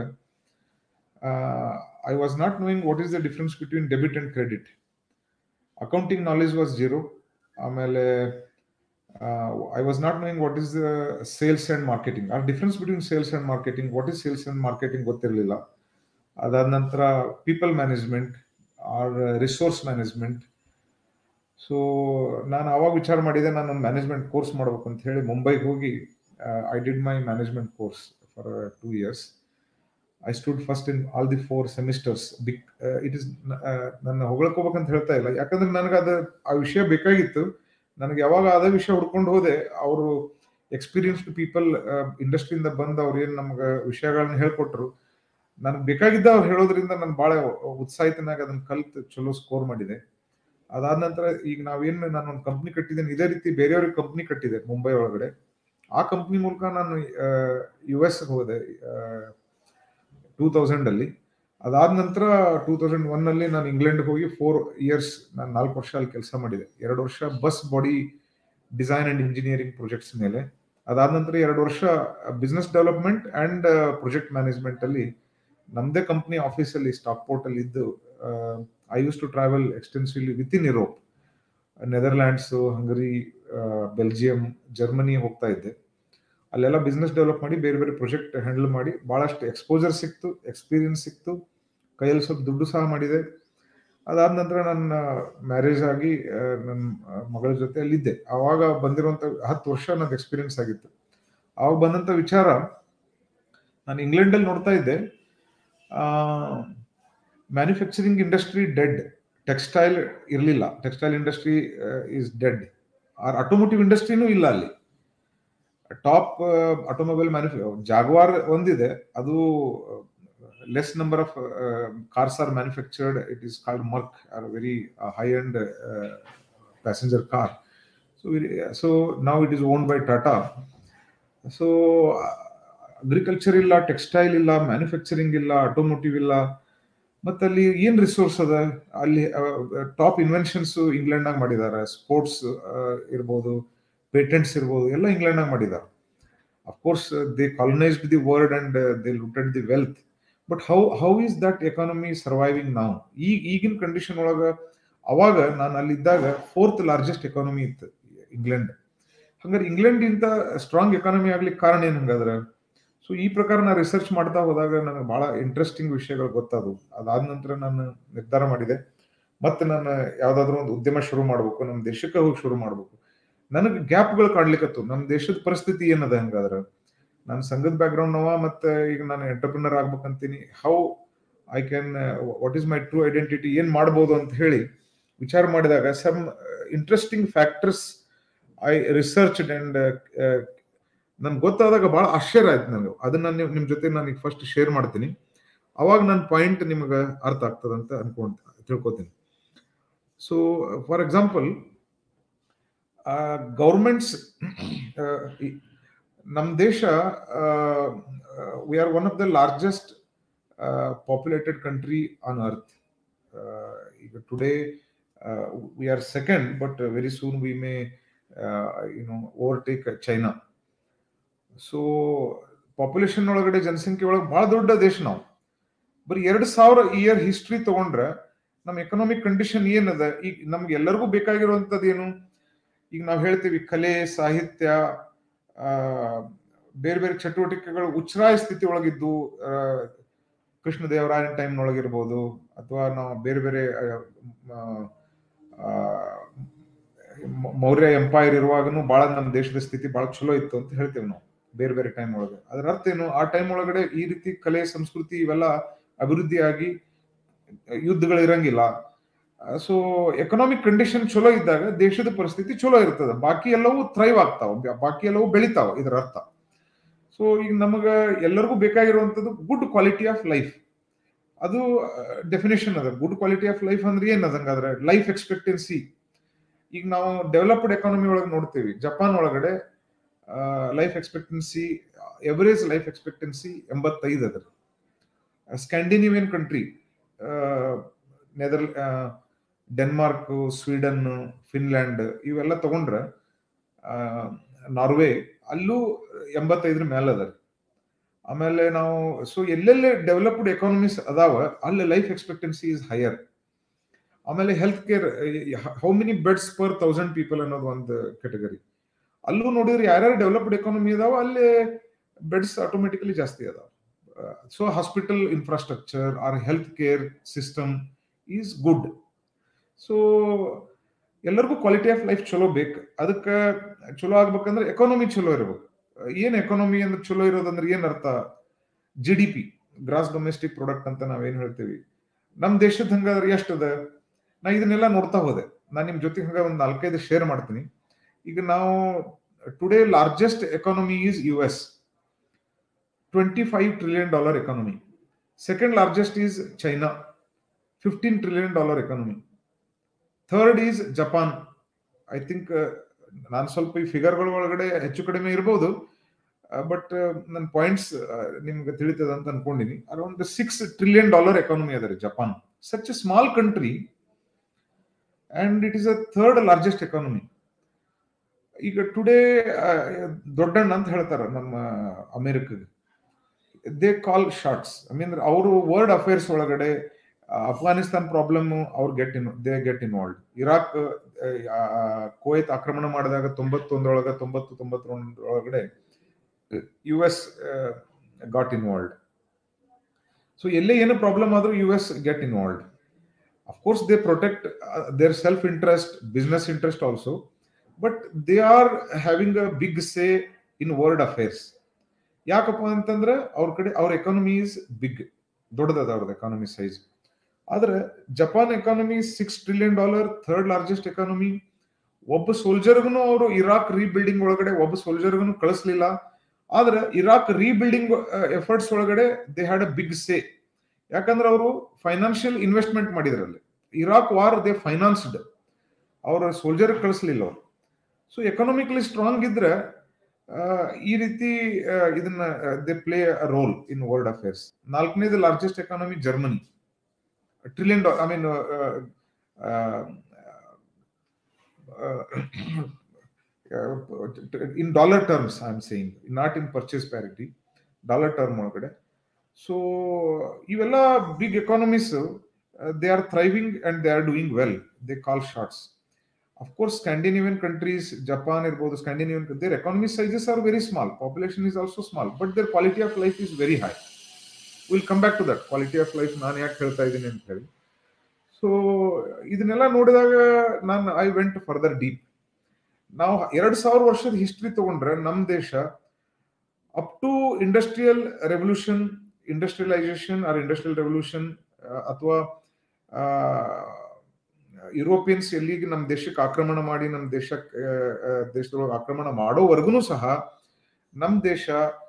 I was not knowing what is the difference between debit and credit accounting knowledge was zero ಆಮೇಲೆ I was not knowing what is the sales and marketing ಆ difference between sales and marketing what is sales and marketing ಗೊತ್ತಿರಲಿಲ್ಲ ಅದಾದ ನಂತರ people management or resource management so ನಾನು ಅವಾಗ ವಿಚಾರ ಮಾಡಿದೆ ನಾನು ಒಂದು ಮ್ಯಾನೇಜ್ಮೆಂಟ್ ಕೋರ್ಸ್ ಮಾಡ್ಬೇಕು ಅಂತ ಹೇಳಿ ಮುಂಬೈಗೆ ಹೋಗಿ I did my management course for two years I stood first in all the four semesters big it is ನನ್ನ ಹೊಗಳ್ಕೋಬೇಕಂತ ಹೇಳ್ತಾ ಇಲ್ಲ ಯಾಕಂದ್ರೆ ನನಗೆ ಅದು ಆ ವಿಷಯ ಬೇಕಾಗಿತ್ತು ನನಗೆ ಯಾವಾಗ ಅದೇ ವಿಷಯ ಹುಡ್ಕೊಂಡು ಹೋದೆ ಅವರು ಎಕ್ಸ್ಪೀರಿಯನ್ಸ್ಡ್ ಪೀಪಲ್ ಇಂಡಸ್ಟ್ರಿಯಿಂದ ಬಂದು ಅವ್ರು ಏನು ನಮ್ಗೆ ವಿಷಯಗಳನ್ನ ಹೇಳ್ಕೊಟ್ರು ನನಗೆ ಬೇಕಾಗಿದ್ದ ಅವ್ರು ಹೇಳೋದ್ರಿಂದ ನಾನು ಭಾಳ ಉತ್ಸಾಹಿತನಾಗಿ ಅದನ್ನ ಕಲ್ತು ಚಲೋ ಸ್ಕೋರ್ ಮಾಡಿದೆ ಅದಾದ ನಂತರ ಈಗ ನಾವೇನು ನಾನು ಒಂದು ಕಂಪ್ನಿ ಕಟ್ಟಿದ್ದೇನೆ ಇದೇ ರೀತಿ ಬೇರೆಯವ್ರಿಗೆ ಕಂಪ್ನಿ ಕಟ್ಟಿದೆ ಮುಂಬೈ ಒಳಗಡೆ ಆ ಕಂಪ್ನಿ ಮೂಲಕ ನಾನು ಯು ಎಸ್ ಹೋದೆ ಟೂ ತೌಸಂಡ್ ಅಲ್ಲಿ ಅದಾದ ನಂತರ ಟೂ ತೌಸಂಡ್ ಒನ್ ಅಲ್ಲಿ ನಾನು ಇಂಗ್ಲೆಂಡ್ ಹೋಗಿ ಫೋರ್ ಇಯರ್ಸ್ ನಾನು ನಾಲ್ಕು ವರ್ಷ ಅಲ್ಲಿ ಕೆಲಸ ಮಾಡಿದೆ ಎರಡು ವರ್ಷ bus body design and engineering projects ಮೇಲೆ ಅದಾದ ನಂತರ ಎರಡು ವರ್ಷ business development and project management ಅಲ್ಲಿ ನಮ್ದೇ ಕಂಪ್ನಿ ಆಫೀಸಲ್ಲಿ ಸ್ಟಾಕ್ ಪೋರ್ಟ್ ಅಲ್ಲಿ ಇದ್ದು I use to travel extensively with in Europe Netherlands Hungary Belgium Germany ಹೋಗ್ತಾ ಇದ್ದೆ ಅಲ್ಲೆಲ್ಲ ಬಿಸ್ನೆಸ್ ಡೆವಲಪ್ ಮಾಡಿ ಬೇರೆ ಬೇರೆ ಪ್ರಾಜೆಕ್ಟ್ ಹ್ಯಾಂಡಲ್ ಮಾಡಿ ಬಹಳಷ್ಟು ಎಕ್ಸ್ಪೋಜರ್ ಸಿಕ್ತು ಎಕ್ಸ್ಪೀರಿಯನ್ಸ್ ಸಿಕ್ತು ಕೈಯಲ್ಲಿ ಸ್ವಲ್ಪ ದುಡ್ಡು ಸಹ ಮಾಡಿದೆ ಅದಾದ ನಂತರ ನನ್ನ ಮ್ಯಾರೇಜ್ ಆಗಿ ನನ್ನ ಮಗಳ ಜೊತೆ ಅಲ್ಲಿದ್ದೆ ಆವಾಗ ಬಂದಿರುವಂತ ಹತ್ತು ವರ್ಷ ನನ್ನ ಎಕ್ಸ್ಪೀರಿಯನ್ಸ್ ಆಗಿತ್ತು ಆವಾಗ ಬಂದಂತ ವಿಚಾರ ನಾನು ಇಂಗ್ಲೆಂಡಲ್ಲಿ ನೋಡ್ತಾ ಇದ್ದೆ ಮ್ಯಾನುಫ್ಯಾಕ್ಚರಿಂಗ್ ಇಂಡಸ್ಟ್ರಿ ಡೆಡ್ ಟೆಕ್ಸ್ಟೈಲ್ ಇರಲಿಲ್ಲ textile industry is dead or automotive ಇಂಡಸ್ಟ್ರಿನೂ ಇಲ್ಲ ಅಲ್ಲಿ ಟಾಪ್ ಆಟೋಮೊಬೈಲ್ ಮ್ಯಾನುಫ್ಯಾ ಜಾಗ್ವಾರ್ ಒಂದಿದೆ ಅದು less number of cars are manufactured it is called ಮರ್ಕ್ are very high and passenger car so so ನಾವು it is own by Tata so agriculture ಇಲ್ಲ textile ಇಲ್ಲ ಮ್ಯಾನುಫ್ಯಾಕ್ಚರಿಂಗ್ ಇಲ್ಲ ಆಟೋಮೋಟಿವ್ ಇಲ್ಲ ಮತ್ತೆ ಅಲ್ಲಿ ಏನ್ ರಿಸೋರ್ಸ್ ಅದ ಅಲ್ಲಿ ಟಾಪ್ ಇನ್ವೆನ್ಷನ್ಸ್ ಇಂಗ್ಲೆಂಡ್ನಾಗ ಮಾಡಿದ್ದಾರೆ ಸ್ಪೋರ್ಟ್ಸ್ ಇರ್ಬೋದು ಪೇಟೆಂಟ್ಸ್ ಇರ್ಬೋದು ಎಲ್ಲ ಇಂಗ್ಲೆಂಡ್ನಾಗ ಮಾಡಿದ್ದಾರೆ of course they colonised the world and they looted the wealth but how how is that economy surviving ನಾವು ಈಗ ಈಗಿನ ಕಂಡೀಷನ್ ಒಳಗ ಅವಾಗ ನಾನು ಅಲ್ಲಿದ್ದಾಗ ಫೋರ್ತ್ ಲಾರ್ಜೆಸ್ಟ್ ಎಕಾನಮಿ ಇತ್ತು ಇಂಗ್ಲೆಂಡ್ ಹಂಗಾರೆ ಇಂಗ್ಲೆಂಡ್ ಇಂತ ಸ್ಟ್ರಾಂಗ್ ಎಕಾನಮಿ ಆಗ್ಲಿಕ್ಕೆ ಕಾರಣ ಏನ್ ಹಂಗಾದ್ರೆ ಸೊ ಈ ಪ್ರಕಾರ ನಾ ರಿಸರ್ಚ್ ಮಾಡ್ತಾ ಹೋದಾಗ ನನಗೆ ಬಹಳ ಇಂಟ್ರೆಸ್ಟಿಂಗ್ ವಿಷಯಗಳು ಗೊತ್ತಾದವು ಅದಾದ ನಂತರ ನಾನು ನಿರ್ಧಾರ ಮಾಡಿದೆ ಮತ್ತೆ ನಾನು ಯಾವ್ದಾದ್ರು ಒಂದು ಉದ್ಯಮ ಶುರು ಮಾಡ್ಬೇಕು ನಮ್ಮ ದೇಶಕ್ಕೆ ಹೋಗಿ ಶುರು ಮಾಡ್ಬೇಕು ನನಗೆ ಗ್ಯಾಪ್ಗಳು ಕಾಡ್ಲಿಕ್ಕತ್ತು ನಮ್ಮ ದೇಶದ ಪರಿಸ್ಥಿತಿ ಏನದ ಹಂಗಾದ್ರೆ ನಾನು ಸಂಘದ ಬ್ಯಾಕ್ ಗ್ರೌಂಡ್ ನವ ಮತ್ತೆ ಈಗ ನಾನು ಎಂಟರ್ಪ್ರಿನರ್ ಆಗ್ಬೇಕಂತೀನಿ how I can what is my true identity ಏನ್ ಮಾಡ್ಬೋದು ಅಂತ ಹೇಳಿ ವಿಚಾರ ಮಾಡಿದಾಗ some interesting factors I research and ನನ್ಗೆ ಗೊತ್ತಾದಾಗ ಬಹಳ ಆಶ್ಚರ್ಯ ಆಯ್ತು ನನಗೆ ಅದನ್ನ ನಿಮ್ ಜೊತೆ ನಾನು ಈಗ ಫಸ್ಟ್ ಶೇರ್ ಮಾಡ್ತೀನಿ ಅವಾಗ ನನ್ನ ಪಾಯಿಂಟ್ ನಿಮಗೆ ಅರ್ಥ ಆಗ್ತದೆ ಅಂತ ಅನ್ಕೊಂತ ತಿಳ್ಕೊತೀನಿ ಸೊ ಫಾರ್ ಎಕ್ಸಾಂಪಲ್ ಗೌರ್ಮೆಂಟ್ಸ್ ನಮ್ಮ ದೇಶ we are one of the largest populated country on earth ಈಗ today we are second but very soon we may you know overtake China so population ಒಳಗಡೆ ಜನಸಂಖ್ಯೆ ಒಳಗೆ ಬಹಳ ದೊಡ್ಡ ದೇಶ ನಾವು ಬರೀ ಎರಡ್ ಸಾವಿರ ಇಯರ್ ಹಿಸ್ಟ್ರಿ ತಗೊಂಡ್ರೆ ನಮ್ಮ ಎಕನಾಮಿಕ್ ಕಂಡೀಷನ್ ಏನದ ಈಗ ನಮ್ಗೆ ಎಲ್ಲರಿಗೂ ಬೇಕಾಗಿರುವಂತದ್ದು ಏನು ಈಗ ನಾವು ಹೇಳ್ತೀವಿ ಕಲೆ ಸಾಹಿತ್ಯ ಬೇರೆ ಬೇರೆ ಚಟುವಟಿಕೆಗಳು ಉಚ್ಛ್ರಾಯ ಸ್ಥಿತಿ ಒಳಗಿದ್ದು ಕೃಷ್ಣದೇವರಾಯನ ಟೈಮ್ ಒಳಗಿರ್ಬೋದು ಅಥವಾ ನಾವು ಬೇರೆ ಬೇರೆ ಮೌರ್ಯ ಎಂಪೈರ್ ಇರುವಾಗನು ಬಹಳ ನಮ್ಮ ದೇಶದ ಸ್ಥಿತಿ ಬಹಳ ಚಲೋ ಇತ್ತು ಅಂತ ಹೇಳ್ತೇವೆ ನಾವು ಬೇರೆ ಬೇರೆ ಟೈಮ್ ಒಳಗೆ ಅದರ ಅರ್ಥ ಏನು ಆ ಟೈಮ್ ಒಳಗಡೆ ಈ ರೀತಿ ಕಲೆ ಸಂಸ್ಕೃತಿ ಇವೆಲ್ಲ ಅಭಿವೃದ್ಧಿಯಾಗಿ ಯುದ್ಧಗಳು ಇರಂಗಿಲ್ಲ ಸೊ ಎಕನಾಮಿಕ್ ಕಂಡೀಷನ್ ಚಲೋ ಇದ್ದಾಗ ದೇಶದ ಪರಿಸ್ಥಿತಿ ಚಲೋ ಇರ್ತದೆ ಬಾಕಿ ಎಲ್ಲವೂ ಥ್ರೈವ್ ಆಗ್ತಾವ ಬಾಕಿ ಎಲ್ಲವೂ ಬೆಳಿತಾವ ಇದರ ಅರ್ಥ ಸೊ ಈಗ ನಮಗ ಎಲ್ಲರಿಗೂ ಬೇಕಾಗಿರುವಂತದ್ದು ಗುಡ್ ಕ್ವಾಲಿಟಿ ಆಫ್ ಲೈಫ್ ಅದು ಡೆಫಿನೇಷನ್ ಅದ ಗುಡ್ ಕ್ವಾಲಿಟಿ ಆಫ್ ಲೈಫ್ ಅಂದ್ರೆ ಏನ್ ಅದಂಗಾದ್ರೆ ಲೈಫ್ ಎಕ್ಸ್ಪೆಕ್ಟೆನ್ಸಿ ಈಗ ನಾವು ಡೆವಲಪ್ಡ್ ಎಕಾನಮಿ ಒಳಗೆ ನೋಡ್ತೀವಿ ಜಪಾನ್ ಒಳಗಡೆ life expectancy average life expectancy ಎಂಬತ್ತೈದು ಅದ್ರ ಸ್ಕ್ಯಾಂಡಿನೇವಿಯನ್ ಕಂಟ್ರಿ ನೆದರ್ ಡೆನ್ಮಾರ್ಕ್ ಸ್ವೀಡನ್ ಫಿನ್ಲ್ಯಾಂಡ್ ಇವೆಲ್ಲ ತಗೊಂಡ್ರೆ ನಾರ್ವೆ ಅಲ್ಲೂ ಎಂಬತ್ತೈದರ ಮೇಲೆ ಅದ ಆಮೇಲೆ ನಾವು ಸೊ ಎಲ್ಲೆಲ್ಲಿ ಡೆವಲಪ್ಡ್ ಎಕಾನಮೀಸ್ ಅದಾವ ಅಲ್ಲಿ ಲೈಫ್ ಎಕ್ಸ್ಪೆಕ್ಟೆನ್ಸಿ ಇಸ್ ಹೈಯರ್ ಆಮೇಲೆ health care how many beds per thousand people ಅನ್ನೋದು ಒಂದು ಕೆಟಗರಿ ಅಲ್ಲೂ ನೋಡಿದ್ರೆ ಯಾರ್ಯಾರು ಡೆವಲಪ್ಡ್ ಎಕಾನಮಿ ಅದಾವ ಅಲ್ಲಿ ಬೆಡ್ಸ್ ಆಟೋಮೆಟಿಕಲಿ ಜಾಸ್ತಿ ಅದಾವ so hospital infrastructure or health care system is good so ಎಲ್ಲರಿಗೂ ಕ್ವಾಲಿಟಿ ಆಫ್ ಲೈಫ್ ಚಲೋ ಬೇಕು ಅದಕ್ಕೆ ಚಲೋ ಆಗ್ಬೇಕಂದ್ರೆ ಎಕಾನಮಿ ಚಲೋ ಇರ್ಬೇಕು ಏನ್ ಎಕಾನಮಿ ಅಂದ್ರೆ ಚಲೋ ಇರೋದಂದ್ರೆ ಏನ್ ಅರ್ಥ G D P gross domestic product ಅಂತ ನಾವೇನ್ ಹೇಳ್ತೀವಿ ನಮ್ ದೇಶದ ಹಂಗಾದ್ರೆ ಎಷ್ಟದ ನಾ ಇದನ್ನೆಲ್ಲ ನೋಡ್ತಾ ಹೋದೆ ನಾನು ನಿಮ್ ಜೊತೆ ಹಂಗ ಒಂದು ನಾಲ್ಕೈದು ಶೇರ್ ಮಾಡ್ತೀನಿ ಈಗ ನಾವು today largest economy is U S twenty five trillion dollar economy second largest is China fifteen trillion dollar economy third is Japan I think ನಾನು ಸ್ವಲ್ಪ ಈ ಫಿಗರ್ಗಳ ಒಳಗಡೆ ಹೆಚ್ಚು ಕಡಿಮೆ ಇರಬಹುದು ಬಟ್ ನನ್ನ ಪಾಯಿಂಟ್ಸ್ ನಿಮ್ಗೆ ತಿಳಿತದ ಅಂತ ಅನ್ಕೊಂಡಿನಿ around six trillion dollar economy ಅದ ರೀ Japan such a small country and it is a third largest economy ಈಗ ಟುಡೇ ದೊಡ್ಡಣ್ಣ ಅಂತ ಹೇಳ್ತಾರ ನಮ್ಮ ಅಮೆರಿಕಗೆ they call shots I mean ಅವರು ವರ್ಲ್ಡ್ ಅಫೇರ್ಸ್ ಒಳಗಡೆ ಅಫ್ಘಾನಿಸ್ತಾನ್ ಪ್ರಾಬ್ಲಮ್ ಅವ್ರು get in they get involve Iraq Kuwait ಆಕ್ರಮಣ ಮಾಡಿದಾಗ ತೊಂಬತ್ತೊಂದರೊಳಗ ತೊಂಬತ್ತು ತೊಂಬತ್ತೊಂದರೊಳಗಡೆ U S got involved so ಎಲ್ಲೇ ಏನು ಪ್ರಾಬ್ಲಮ್ ಆದ್ರೂ U S get involved of course they protect their self interest business interest also but they are having a big say in world affairs ಯಾಕಪ್ಪ ಅಂತಂದ್ರೆ ಅವ್ರ ಕಡೆ ಅವ್ರ ಎಕಾನಮಿ ಈಸ್ ಬಿಗ್ ದೊಡ್ಡದದ ಅವ್ರದ್ದು ಎಕಾನಮಿ ಸೈಜ್ ಆದ್ರೆ Japan economy six trillion dollar third largest economy ಒಬ್ಬ ಸೋಲ್ಜರ್ಗೂ ಅವರು ಇರಾಕ್ ರೀಬಿಲ್ಡಿಂಗ್ ಒಳಗಡೆ ಒಬ್ಬ ಸೋಲ್ಜರ್ಗೂ ಕಳಿಸ್ಲಿಲ್ಲ ಆದ್ರೆ ಇರಾಕ್ ರೀಬಿಲ್ಡಿಂಗ್ ಎಫರ್ಟ್ಸ್ ಒಳಗಡೆ they had a big say ಯಾಕಂದ್ರೆ ಅವರು ಫೈನಾನ್ಷಿಯಲ್ ಇನ್ವೆಸ್ಟ್ಮೆಂಟ್ ಮಾಡಿದ್ರಲ್ಲಿ ಇರಾಕ್ ವಾರ್ ದೇ ಫೈನಾನ್ಸ್ಡ್ ಅವ್ರ ಸೋಲ್ಜರ್ ಕಳಿಸ್ಲಿಲ್ಲ ಅವರು ಸೊ ಎಕನಾಮಿಕಲಿ ಸ್ಟ್ರಾಂಗ್ ಇದ್ರೆ ಈ ರೀತಿ ಇದನ್ನ they play a role in world affairs ನಾಲ್ಕನೇದು largest economy Germany trillion I mean in dollar terms I am saying not in purchase parity dollar term ಒಳಗಡೆ so ಇವೆಲ್ಲ big economies they are thriving and they are doing well they call shots of course scandinavian countries japan irbodu scandinavian their economy sizes are very small population is also small but their quality of life is very high we'll come back to that quality of life ನಾನು ಯಾಕೆ ಹೇಳ್ತಾ ಇದ್ದೀನಿ ಅಂತ ಹೇಳಿ so ಇದನ್ನೆಲ್ಲ ನೋಡಿದಾಗ ನಾನು I went further deep ನಾವು ಎರಡ್ ಸಾವಿರ ವರ್ಷದ ಹಿಸ್ಟ್ರಿ ತಗೊಂಡ್ರೆ ನಮ್ಮ ದೇಶ up to industrial revolution industrialisation or industrial revolution ಅಥವಾ ಯುರೋಪಿಯನ್ಸ್ ಎಲ್ಲಿಗೆ ನಮ್ಮ ದೇಶಕ್ಕೆ ಆಕ್ರಮಣ ಮಾಡಿ ನಮ್ಮ ದೇಶಕ್ಕೆ ದೇಶದೊಳಗೆ ಆಕ್ರಮಣ ಮಾಡೋವರೆಗೂ ಸಹ ನಮ್ಮ ದೇಶ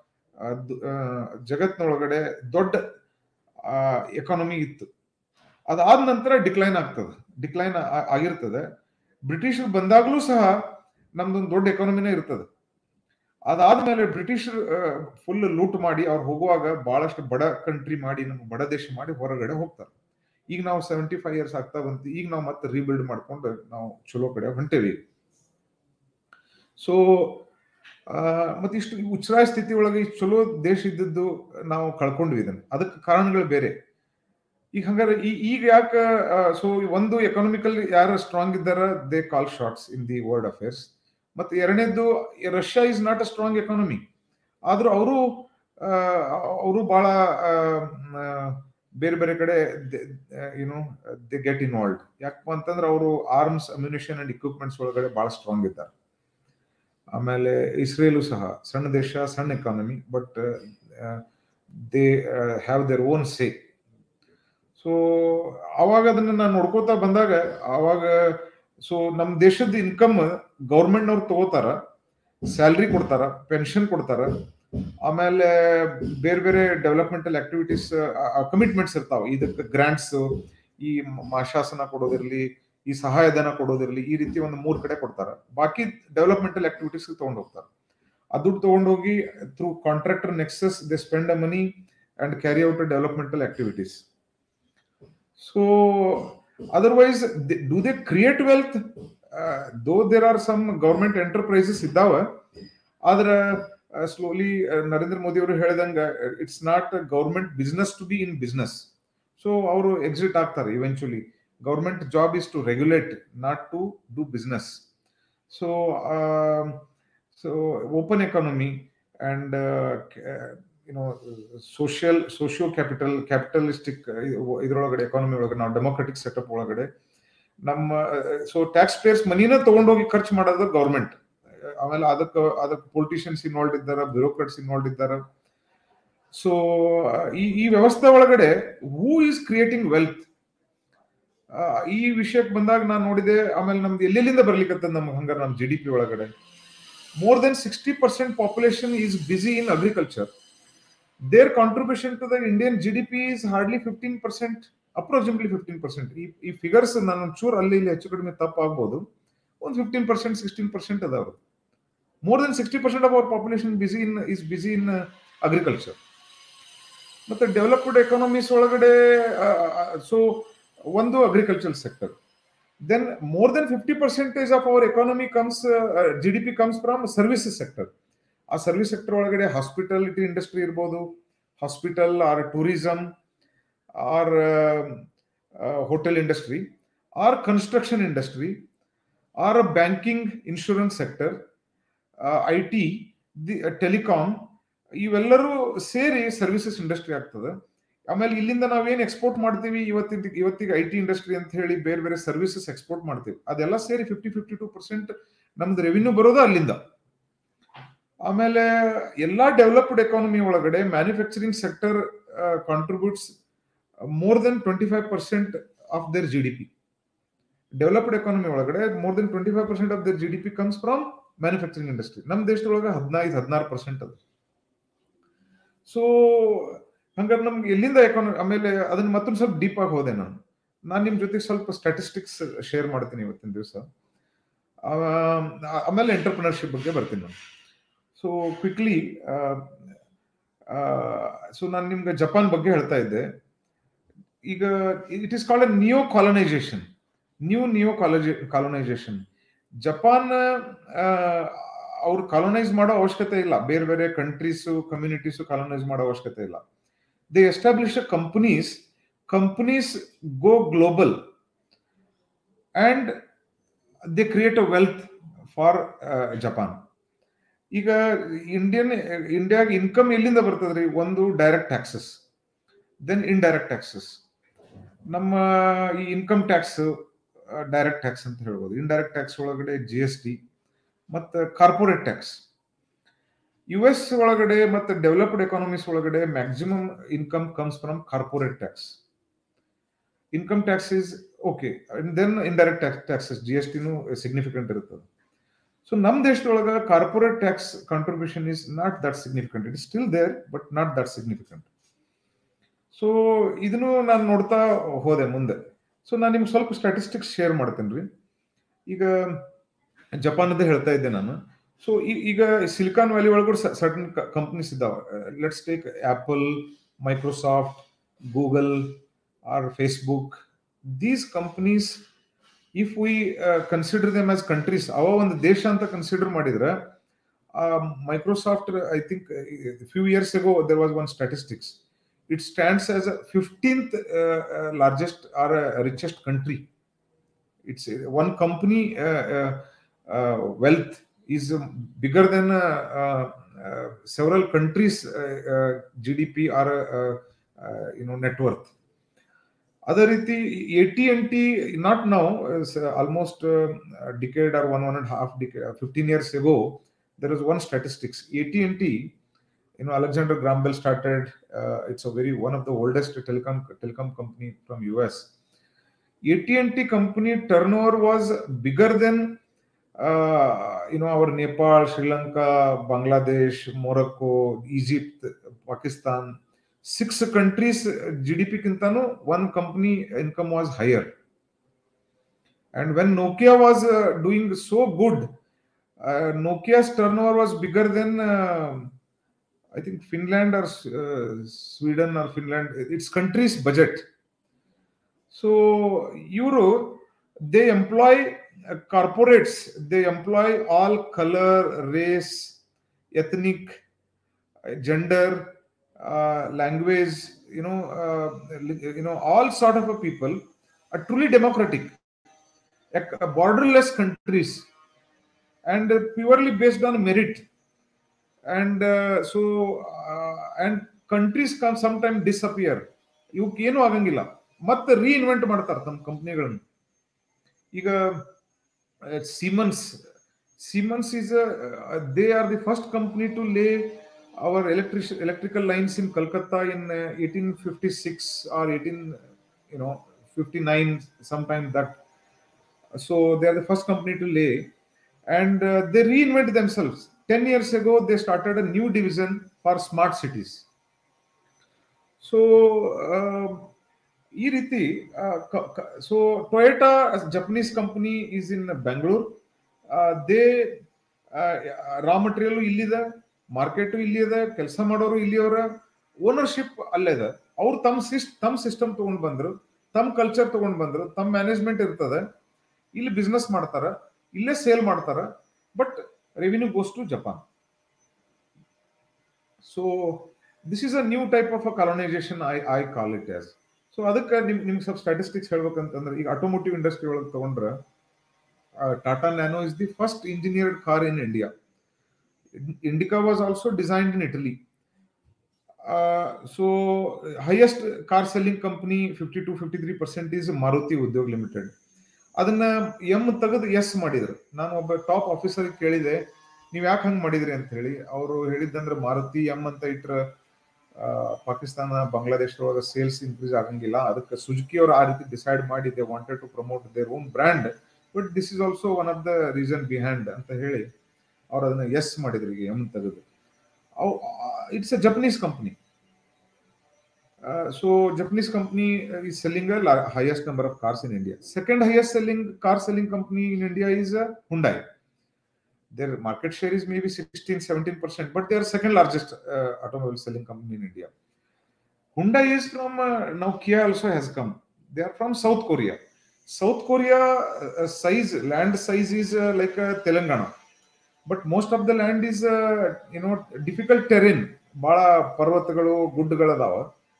ಜಗತ್ನೊಳಗಡೆ ದೊಡ್ಡ ಎಕಾನಮಿ ಇತ್ತು ಅದಾದ ನಂತರ ಡಿಕ್ಲೈನ್ ಆಗ್ತದೆ ಡಿಕ್ಲೈನ್ ಆಗಿರ್ತದೆ ಬ್ರಿಟಿಷರು ಬಂದಾಗಲೂ ಸಹ ನಮ್ದೊಂದು ದೊಡ್ಡ ಎಕಾನಮಿನೇ ಇರ್ತದೆ ಅದಾದ್ಮೇಲೆ ಬ್ರಿಟಿಷರ್ ಫುಲ್ ಲೂಟ್ ಮಾಡಿ ಅವ್ರು ಹೋಗುವಾಗ ಬಹಳಷ್ಟು ಬಡ ಕಂಟ್ರಿ ಮಾಡಿ ನಮ್ಮ ಬಡ ದೇಶ ಮಾಡಿ ಹೊರಗಡೆ ಹೋಗ್ತಾರೆ ಈಗ ನಾವು ಸೆವೆಂಟಿ ಫೈವ್ ಇಯರ್ಸ್ ಆಗ್ತಾ ಬಂತು ಈಗ ನಾವು ಮತ್ತೆ ರೀಬಿಲ್ಡ್ ಮಾಡ್ಕೊಂಡು ನಾವು ಚಲೋ ಕಡೆ ಹೊಂಟೇವಿ ಸೊ ಮತ್ತೆ ಇಷ್ಟು ಉಚ್ಚರಾಯ ಸ್ಥಿತಿ ಒಳಗೆ ಇಷ್ಟು ಚಲೋ ದೇಶ ಇದ್ದದ್ದು ನಾವು ಕಳ್ಕೊಂಡ್ವಿ ಇದನ್ನ ಅದಕ್ಕೆ ಕಾರಣಗಳು ಬೇರೆ ಈಗ ಹಂಗಾರೆ ಈಗ ಯಾಕೆ ಸೊ ಒಂದು ಎಕನಾಮಿಕಲ್ ಯಾರು ಸ್ಟ್ರಾಂಗ್ ಇದ್ದಾರ they call shots in the world affairs ಮತ್ತೆ ಎರಡನೇದ್ದು Russia is not a strong economy ಆದ್ರೂ ಅವರು ಅವರು ಬಹಳ ಬೇರೆ ಬೇರೆ ಕಡೆ ಏನು ದೆ ಗೆಟ್ ಇನ್ವಾಲ್ವ್ಡ್ ಯಾಕಪ್ಪ ಅಂತಂದ್ರೆ ಅವರು ಆರ್ಮ್ಸ್ ಅಮ್ಯುನಿಷನ್ ಅಂಡ್ ಇಕ್ವಿಪ್ಮೆಂಟ್ಸ್ ಒಳಗಡೆ ಬಹಳ ಸ್ಟ್ರಾಂಗ್ ಇದ್ದಾರೆ ಆಮೇಲೆ ಇಸ್ರೇಲು ಸಹ ಸಣ್ಣ ದೇಶ ಸಣ್ಣ economy but they have their own say so ಅವಾಗ ಅದನ್ನ ನಾನು ನೋಡ್ಕೋತಾ ಬಂದಾಗ ಅವಾಗ ಸೊ ನಮ್ಮ ದೇಶದ ಇನ್ಕಮ್ ಗೌರ್ಮೆಂಟ್ನವ್ರು ತಗೋತಾರ ಸ್ಯಾಲ್ರಿ ಕೊಡ್ತಾರ ಪೆನ್ಷನ್ ಕೊಡ್ತಾರ ಆಮೇಲೆ ಬೇರೆ ಬೇರೆ ಡೆವಲಪ್ಮೆಂಟಲ್ ಆಕ್ಟಿವಿಟೀಸ್ ಕಮಿಟ್ಮೆಂಟ್ಸ್ ಇರ್ತಾವ ಇದಕ್ಕೆ ಗ್ರಾಂಟ್ಸ್ ಈ ಮಾಶಾಸನ ಕೊಡೋದಿರ್ಲಿ ಈ ಸಹಾಯಧನ ಕೊಡೋದಿರ್ಲಿ ಈ ರೀತಿ ಒಂದು ಮೂರ್ ಕಡೆ ಕೊಡ್ತಾರ ಬಾಕಿ ಡೆವಲಪ್ಮೆಂಟಲ್ ಆಕ್ಟಿವಿಟೀಸ್ ತಗೊಂಡು ಹೋಗ್ತಾರೆ ಆ ದುಡ್ಡು ತಗೊಂಡೋಗಿ through contractor nexus they spend a money and carry out developmental activities so otherwise do they create wealth though there are some government enterprises ಇದ್ದಾವ ಆದ್ರೆ ಸ್ಲೋಲಿ ನರೇಂದ್ರ ಮೋದಿ ಅವರು ಹೇಳಿದಂಗ it's not government business to be in business so ಅವರು exit ಆಗ್ತಾರೆ eventually government job is to regulate not to do business so so open economy and you know social socio capital capitalistic ಇದ್ರೊಳಗಡೆ economy ಒಳಗಡೆ ನಾವು democratic setup ಒಳಗಡೆ ನಮ್ಮ so tax payers ಮನಿನ ತಗೊಂಡೋಗಿ ಖರ್ಚು ಮಾಡೋದು ಗೌರ್ಮೆಂಟ್ ಆಮೇಲೆ ಅದಕ್ಕೆ ಅದಕ್ಕೆ ಪೊಲಿಟಿಷಿಯನ್ಸ್ ಇನ್ವಾಲ್ವ್ ಇದ್ದಾರೆ ಬ್ಯೂರೋಕ್ರಾಟ್ಸ್ ಇನ್ವಾಲ್ವ್ ಇದ್ದಾರೆ ಸೊ ಈ ಈ ವ್ಯವಸ್ಥೆ ಒಳಗಡೆ ಹೂ ಈಸ್ ಕ್ರಿಯೇಟಿಂಗ್ ವೆಲ್ತ್ ಈ ವಿಷಯಕ್ಕೆ ಬಂದಾಗ ನಾನು ನೋಡಿದೆ ಆಮೇಲೆ ನಮ್ದು ಎಲ್ಲೆಲ್ಲಿಂದ ಬರ್ಲಿಕ್ಕತ್ತದ ನಮ್ಗೆ ಹಂಗಾರೆ ನಮ್ಮ ಜಿ ಡಿ ಪಿ ಒಳಗಡೆ more than sixty percent population is busy in agriculture their contribution to the Indian G D P is hardly fifteen percent approximately fifteen percent ಈ ಈ ಫಿಗರ್ಸ್ ನಾನು ಒಂಚೂರು ಅಲ್ಲಿ ಇಲ್ಲಿ ಹೆಚ್ಚು ಕಡಿಮೆ ತಪ್ಪಾಗ್ಬೋದು ಒಂದು ಫಿಫ್ಟೀನ್ ಪರ್ಸೆಂಟ್ ಸಿಕ್ಸ್ಟೀನ್ ಪರ್ಸೆಂಟ್ ಅದಾವ more than sixty percent of our population busy in is busy in agriculture ಮತ್ತೆ ಡೆವಲಪ್ಡ್ ಎಕಾನಮೀಸ್ ಒಳಗಡೆ ಸೊ ಒಂದು agriculture sector then more than fifty percentage of our economy comes G D P comes from services sector ಆ service sector ಒಳಗಡೆ hospitality industry ಇರ್ಬೋದು hospital or tourism or hotel industry or construction industry or banking insurance sector I T the telecom ಇವೆಲ್ಲರೂ ಸೇರಿ services industry ಆಗ್ತದೆ ಆಮೇಲೆ ಇಲ್ಲಿಂದ ನಾವೇನ್ export ಮಾಡ್ತೀವಿ ಇವತ್ತಿನ ಇವತ್ತಿಗೆ ಐ ಟಿ ಇಂಡಸ್ಟ್ರಿ ಅಂತ ಹೇಳಿ ಬೇರೆ ಬೇರೆ ಸರ್ವಿಸಸ್ ಎಕ್ಸ್ಪೋರ್ಟ್ ಮಾಡ್ತೀವಿ ಅದೆಲ್ಲ ಸೇರಿ ಫಿಫ್ಟಿ ಫಿಫ್ಟಿ ಟೂ ಪರ್ಸೆಂಟ್ ನಮ್ದು ರೆವಿನ್ಯೂ ಬರೋದು ಅಲ್ಲಿಂದ ಆಮೇಲೆ ಎಲ್ಲಾ ಡೆವಲಪ್ಡ್ ಎಕಾನಮಿ ಒಳಗಡೆ manufacturing sector contributes more than twenty five percent of their G D P developed economy ಒಳಗಡೆ more than twenty five percent of their G D P comes from manufacturing industry ನಮ್ಮ ದೇಶದೊಳಗೆ ಹದಿನೈದು ಹದಿನಾರು percent ಅದು so ಹಂಗಾರೆ ನಮ್ಗೆ ಎಲ್ಲಿಂದ economy ಆಮೇಲೆ ಅದನ್ನ ಮತ್ತೊಂದು ಸ್ವಲ್ಪ ಡೀಪ್ ಆಗಿ ಹೋದೆ ನಾನು ನಾನು ನಿಮ್ ಜೊತೆಗೆ ಸ್ವಲ್ಪ ಸ್ಟಾಟಿಸ್ಟಿಕ್ಸ್ ಶೇರ್ ಮಾಡ್ತೀನಿ ಇವತ್ತಿನ ದಿವಸ ಆಮೇಲೆ ಎಂಟರ್ಪ್ರಿನರ್ಶಿಪ್ ಬಗ್ಗೆ ಬರ್ತೀನಿ ನಾನು ಸೊ ಕ್ವಿಕ್ಲಿ ಸೊ ನಾನು ನಿಮ್ಗೆ ಜಪಾನ್ ಬಗ್ಗೆ ಹೇಳ್ತಾ ಇದ್ದೆ ಈಗ it is called a neo colonisation new neo ಕಾಲಜಿ ಕಾಲನೈಸೇಷನ್ ಜಪಾನ್ ಅವ್ರು ಕಾಲೋನೈಸ್ ಮಾಡೋ ಅವಶ್ಯಕತೆ ಇಲ್ಲ ಬೇರೆ ಬೇರೆ ಕಂಟ್ರೀಸು ಕಮ್ಯುನಿಟೀಸು ಕಾಲೋನೈಸ್ ಮಾಡೋ ಅವಶ್ಯಕತೆ ಇಲ್ಲ they establish companies companies go global and they create a wealth for Japan ಈಗ ಇಂಡಿಯನ್ ಇಂಡಿಯಾಗ ಇನ್ಕಮ್ ಎಲ್ಲಿಂದ ಬರ್ತದ್ರಿ ಒಂದು direct taxes then indirect taxes ನಮ್ಮ ಈ ಇನ್ಕಮ್ ಟ್ಯಾಕ್ಸ್ ಡೈರೆಕ್ಟ್ ಟ್ಯಾಕ್ಸ್ ಅಂತ ಹೇಳ್ಬೋದು ಇಂಡೈರೆಕ್ಟ್ ಟ್ಯಾಕ್ಸ್ ಒಳಗಡೆ ಜಿ ಎಸ್ ಟಿ ಮತ್ತು ಕಾರ್ಪೊರೇಟ್ ಟ್ಯಾಕ್ಸ್ ಯು ಎಸ್ ಒಳಗಡೆ ಮತ್ತು ಡೆವಲಪ್ಡ್ ಎಕಾನಮೀಸ್ ಒಳಗಡೆ maximum income comes from corporate tax income tax is okay then indirect tax taxes G S ಟಿನೂ significant ಇರ್ತದೆ so ನಮ್ಮ ದೇಶದೊಳಗೆ corporate tax contribution is not that significant it is still there but not that significant so ಇದನ್ನು ನಾನು ನೋಡ್ತಾ ಹೋದೆ ಮುಂದೆ so ನಾನು ನಿಮ್ಗೆ ಸ್ವಲ್ಪ ಸ್ಟ್ಯಾಟಿಸ್ಟಿಕ್ಸ್ ಶೇರ್ ಮಾಡ್ತೇನೆ ರೀ ಈಗ ಜಪಾನದ ಹೇಳ್ತಾ ಇದ್ದೆ ನಾನು ಸೊ ಈಗ ಸಿಲಿಕಾನ್ ವ್ಯಾಲಿ ಒಳಗಡೆ ಸರ್ಟನ್ ಕಂಪ್ನೀಸ್ ಇದ್ದಾವೆ let's take Apple Microsoft Google or Facebook these companies if we consider them as countries ಅವ ಒಂದು ದೇಶ ಅಂತ ಕನ್ಸಿಡರ್ ಮಾಡಿದ್ರೆ Microsoft I think few years ago there was one statistics it stands as a 15th uh, uh, largest or uh, richest country. It's one company wealth is bigger than several countries' GDP or you know net worth. ಅದೇ ರೀತಿ A T and T not now almost decade or one one and half decade fifteen years ago there is one statistics A T and T you know alexander graham bell started uh, it's a very one of the oldest telecom telecom company from us at&t company turnover was bigger than uh, you know our nepal sri lanka bangladesh morocco egypt pakistan six countries gdp kintanu one company income was higher and when nokia was uh, doing so good nokia's turnover was bigger than I think Finland or uh, Sweden or Finland, its country's budget. So, Euro, they employ uh, corporates, they employ all color, race, ethnic, uh, gender, language, you know, you know, all sort of a people are truly democratic, borderless countries, and purely based on merit. and uh, so uh, and countries come sometimes disappear ಇವಕ್ಕೆ ಏನೂ ಆಗಂಗಿಲ್ಲ ಮತ್ತೆ reinvent ಮಾಡ್ತಾರೆ ತಮ್ಮ ಕಂಪ್ನಿಗಳನ್ನು ಈಗ Siemens Siemens is they are the first company to lay our electric electrical lines in Calcutta in uh, 1856 or 18, you know, 59, sometime that. So they are the first company to lay, and uh, they reinvent themselves. Ten years ago, they started a new division for smart cities. So uh, ಈ ರೀತಿ so Toyota Japanese company is in Bengaluru they raw material ಇಲ್ಲಿದೆ market ಇಲ್ಲಿ ಇದೆ ಕೆಲಸ ಮಾಡೋರು ಇಲ್ಲಿಯವರ ownership ಅಲ್ಲೇ ಇದೆ ಅವ್ರು ತಮ್ಮ ಸಿಸ್ಟ್ ತಮ್ಮ ಸಿಸ್ಟಮ್ ತಗೊಂಡ್ ಬಂದ್ರು ತಮ್ಮ ಕಲ್ಚರ್ ತಗೊಂಡ್ ಬಂದ್ರು ತಮ್ಮ ಮ್ಯಾನೇಜ್ಮೆಂಟ್ ಇರ್ತದೆ ಇಲ್ಲಿ ಬಿಸ್ನೆಸ್ ಮಾಡ್ತಾರ ಇಲ್ಲೇ ಸೇಲ್ ಮಾಡ್ತಾರ but revenue goes to Japan so this is a new type of a colonisation I I call it as so ಅದಕ್ಕೆ ನಿಮ್ ನಿಮ್ಗೆ ಸ್ವಲ್ಪ ಸ್ಟಾಟಿಸ್ಟಿಕ್ಸ್ ಹೇಳ್ಬೇಕಂತಂದ್ರೆ ಈಗ ಆಟೋಮೋಟಿವ್ ಇಂಡಸ್ಟ್ರಿ ಒಳಗೆ ತಗೊಂಡ್ರೆ Tata Nano is the first engineered car in India Indica was also designed in Italy so highest car selling company fifty to fifty three percent is Maruti Udyog limited ಅದನ್ನ M ತೆಗೆದು S ಮಾಡಿದ್ರು ನಾನು ಒಬ್ಬ ಟಾಪ್ ಆಫೀಸರ್ ಕೇಳಿದೆ ನೀವ್ ಯಾಕೆ ಹಂಗ್ ಮಾಡಿದ್ರಿ ಅಂತ ಹೇಳಿ ಅವರು ಹೇಳಿದ್ದಂದ್ರೆ ಮಾರುತಿ ಎಂ ಅಂತ ಇಟ್ರ ಪಾಕಿಸ್ತಾನ ಬಾಂಗ್ಲಾದೇಶದೊಳಗೆ ಸೇಲ್ಸ್ ಇನ್ಕ್ರೀಸ್ ಆಗಂಗಿಲ್ಲ ಅದಕ್ಕೆ ಸುಜುಕಿ ಅವರು ಆ ರೀತಿ ಡಿಸೈಡ್ ಮಾಡಿ they wanted to promote their own brand but this is also one of the reason behind ಅಂತ ಹೇಳಿ ಅವ್ರು ಅದನ್ನ ಎಸ್ ಮಾಡಿದ್ರು ಈಗ ಎಂ ತೆಗೆದು it's a Japanese company so Japanese company is selling highest number of cars in India. Second highest selling car selling company in India is Hyundai. Their market share is maybe 16-17%, but they are second largest automobile selling company in India. Hyundai is from now Kia also has come. They are from South Korea. South Korea size, land size is like Telangana. But most of the land is, you know, difficult terrain. ಬಹಳ ಪರ್ವತಗಳು ಗುಡ್ಡಗಳದಾವ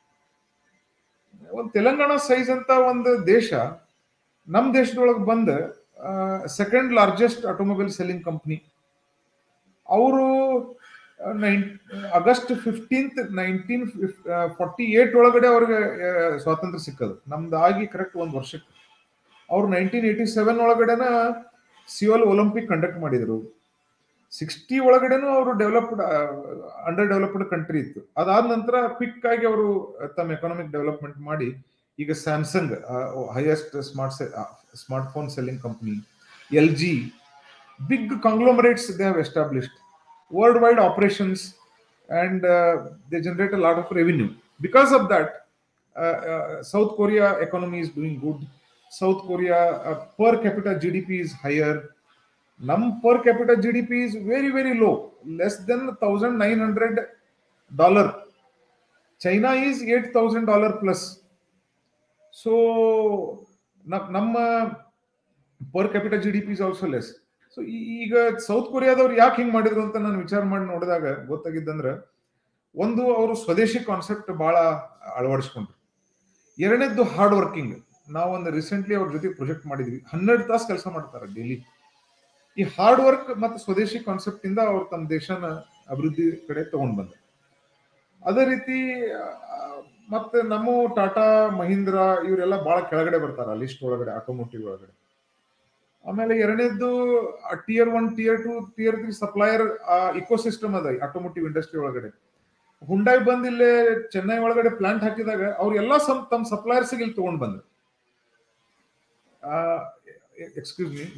ಒಂದು Telangana size ಅಂತ ಒಂದು ದೇಶ ನಮ್ಮ ದೇಶದೊಳಗೆ ಬಂದ second largest automobile selling company ಅವರು nine August fifteenth nineteen forty eight ಒಳಗಡೆ ಅವ್ರಿಗೆ ಸ್ವಾತಂತ್ರ್ಯ ಸಿಕ್ಕದು ನಮ್ದು ಆಗಿ ಕರೆಕ್ಟ್ ಒಂದು ವರ್ಷಕ್ಕೆ ಅವ್ರು ನೈನ್ಟೀನ್ ಏಯ್ಟಿ ಸೆವೆನ್ ಒಳಗಡೆನ ಸಿಯೋಲ್ ಒಲಿಂಪಿಕ್ ಕಂಡಕ್ಟ್ ಮಾಡಿದ್ರು ಸಿಕ್ಸ್ಟಿ ಒಳಗಡೆನೂ ಅವರು ಡೆವಲಪ್ಡ್ ಅಂಡರ್ ಡೆವಲಪ್ಡ್ ಕಂಟ್ರಿ ಇತ್ತು ಅದಾದ ನಂತರ ಕ್ವಿಕ್ ಆಗಿ ಅವರು ತಮ್ಮ ಎಕನಾಮಿಕ್ ಡೆವಲಪ್ಮೆಂಟ್ ಮಾಡಿ ಈಗ Samsung highest smart smartphone selling company L G big conglomerates they have established worldwide operations and they generate a lot of revenue because of that South Korea economy is doing good South Korea per capital G D P is higher num per capita gdp is very very low less than 1900 dollar china is 8000 dollar plus so ನಮ್ಮ per capital G D P is also less so ಈಗ South ಕೊರಿಯಾದವ್ರು ಯಾಕೆ ಹಿಂಗ್ ಮಾಡಿದ್ರು ಅಂತ ನಾನು ವಿಚಾರ ಮಾಡಿ ನೋಡಿದಾಗ ಗೊತ್ತಾಗಿದ್ದಂದ್ರೆ ಒಂದು ಅವರು ಸ್ವದೇಶಿ ಕಾನ್ಸೆಪ್ಟ್ ಬಹಳ ಅಳವಡಿಸ್ಕೊಂಡ್ರು ಎರಡನೇದ್ದು ಹಾರ್ಡ್ ವರ್ಕಿಂಗ್ ನಾವೊಂದು ರೀಸೆಂಟ್ಲಿ ಅವ್ರ ಜೊತೆ ಪ್ರೊಜೆಕ್ಟ್ ಮಾಡಿದ್ವಿ ಹನ್ನೆರಡು ತಾಸು ಕೆಲಸ ಮಾಡ್ತಾರೆ ಡೈಲಿ ಈ ಹಾರ್ಡ್ ವರ್ಕ್ ಮತ್ತು ಸ್ವದೇಶಿ ಕಾನ್ಸೆಪ್ಟ್ ಇಂದ ಅವ್ರು ತಮ್ಮ ದೇಶನ ಅಭಿವೃದ್ಧಿ ಕಡೆ ತಗೊಂಡ್ ಬಂದ ಅದೇ ರೀತಿ ಮತ್ತೆ ನಮ್ಮ ಟಾಟಾ ಮಹೀಂದ್ರ ಇವರೆಲ್ಲ ಬಹಳ ಕೆಳಗಡೆ ಬರ್ತಾರ ಲಿಸ್ಟ್ ಒಳಗಡೆ ಆಟೋಮೋಟಿವ್ ಒಳಗಡೆ ಆಮೇಲೆ ಎರಡನೇದ್ದು tier one tier two tier three supplier ecosystem ಅದ ಆಟೋಮೋಟಿವ್ ಇಂಡಸ್ಟ್ರಿ ಒಳಗಡೆ ಹುಂಡಾಯ್ ಬಂದ್ ಇಲ್ಲೇ ಚೆನ್ನೈ ಒಳಗಡೆ ಪ್ಲಾಂಟ್ ಹಾಕಿದಾಗ ಅವ್ರೆಲ್ಲ ಸಮ್ ತಮ್ಮ ಸಪ್ಲೈಯರ್ಸ್ ಇಲ್ಲಿ ತಗೊಂಡ್ ಬಂದ್ರು ಎಕ್ಸ್ಕ್ಯೂಸ್ ಮೀ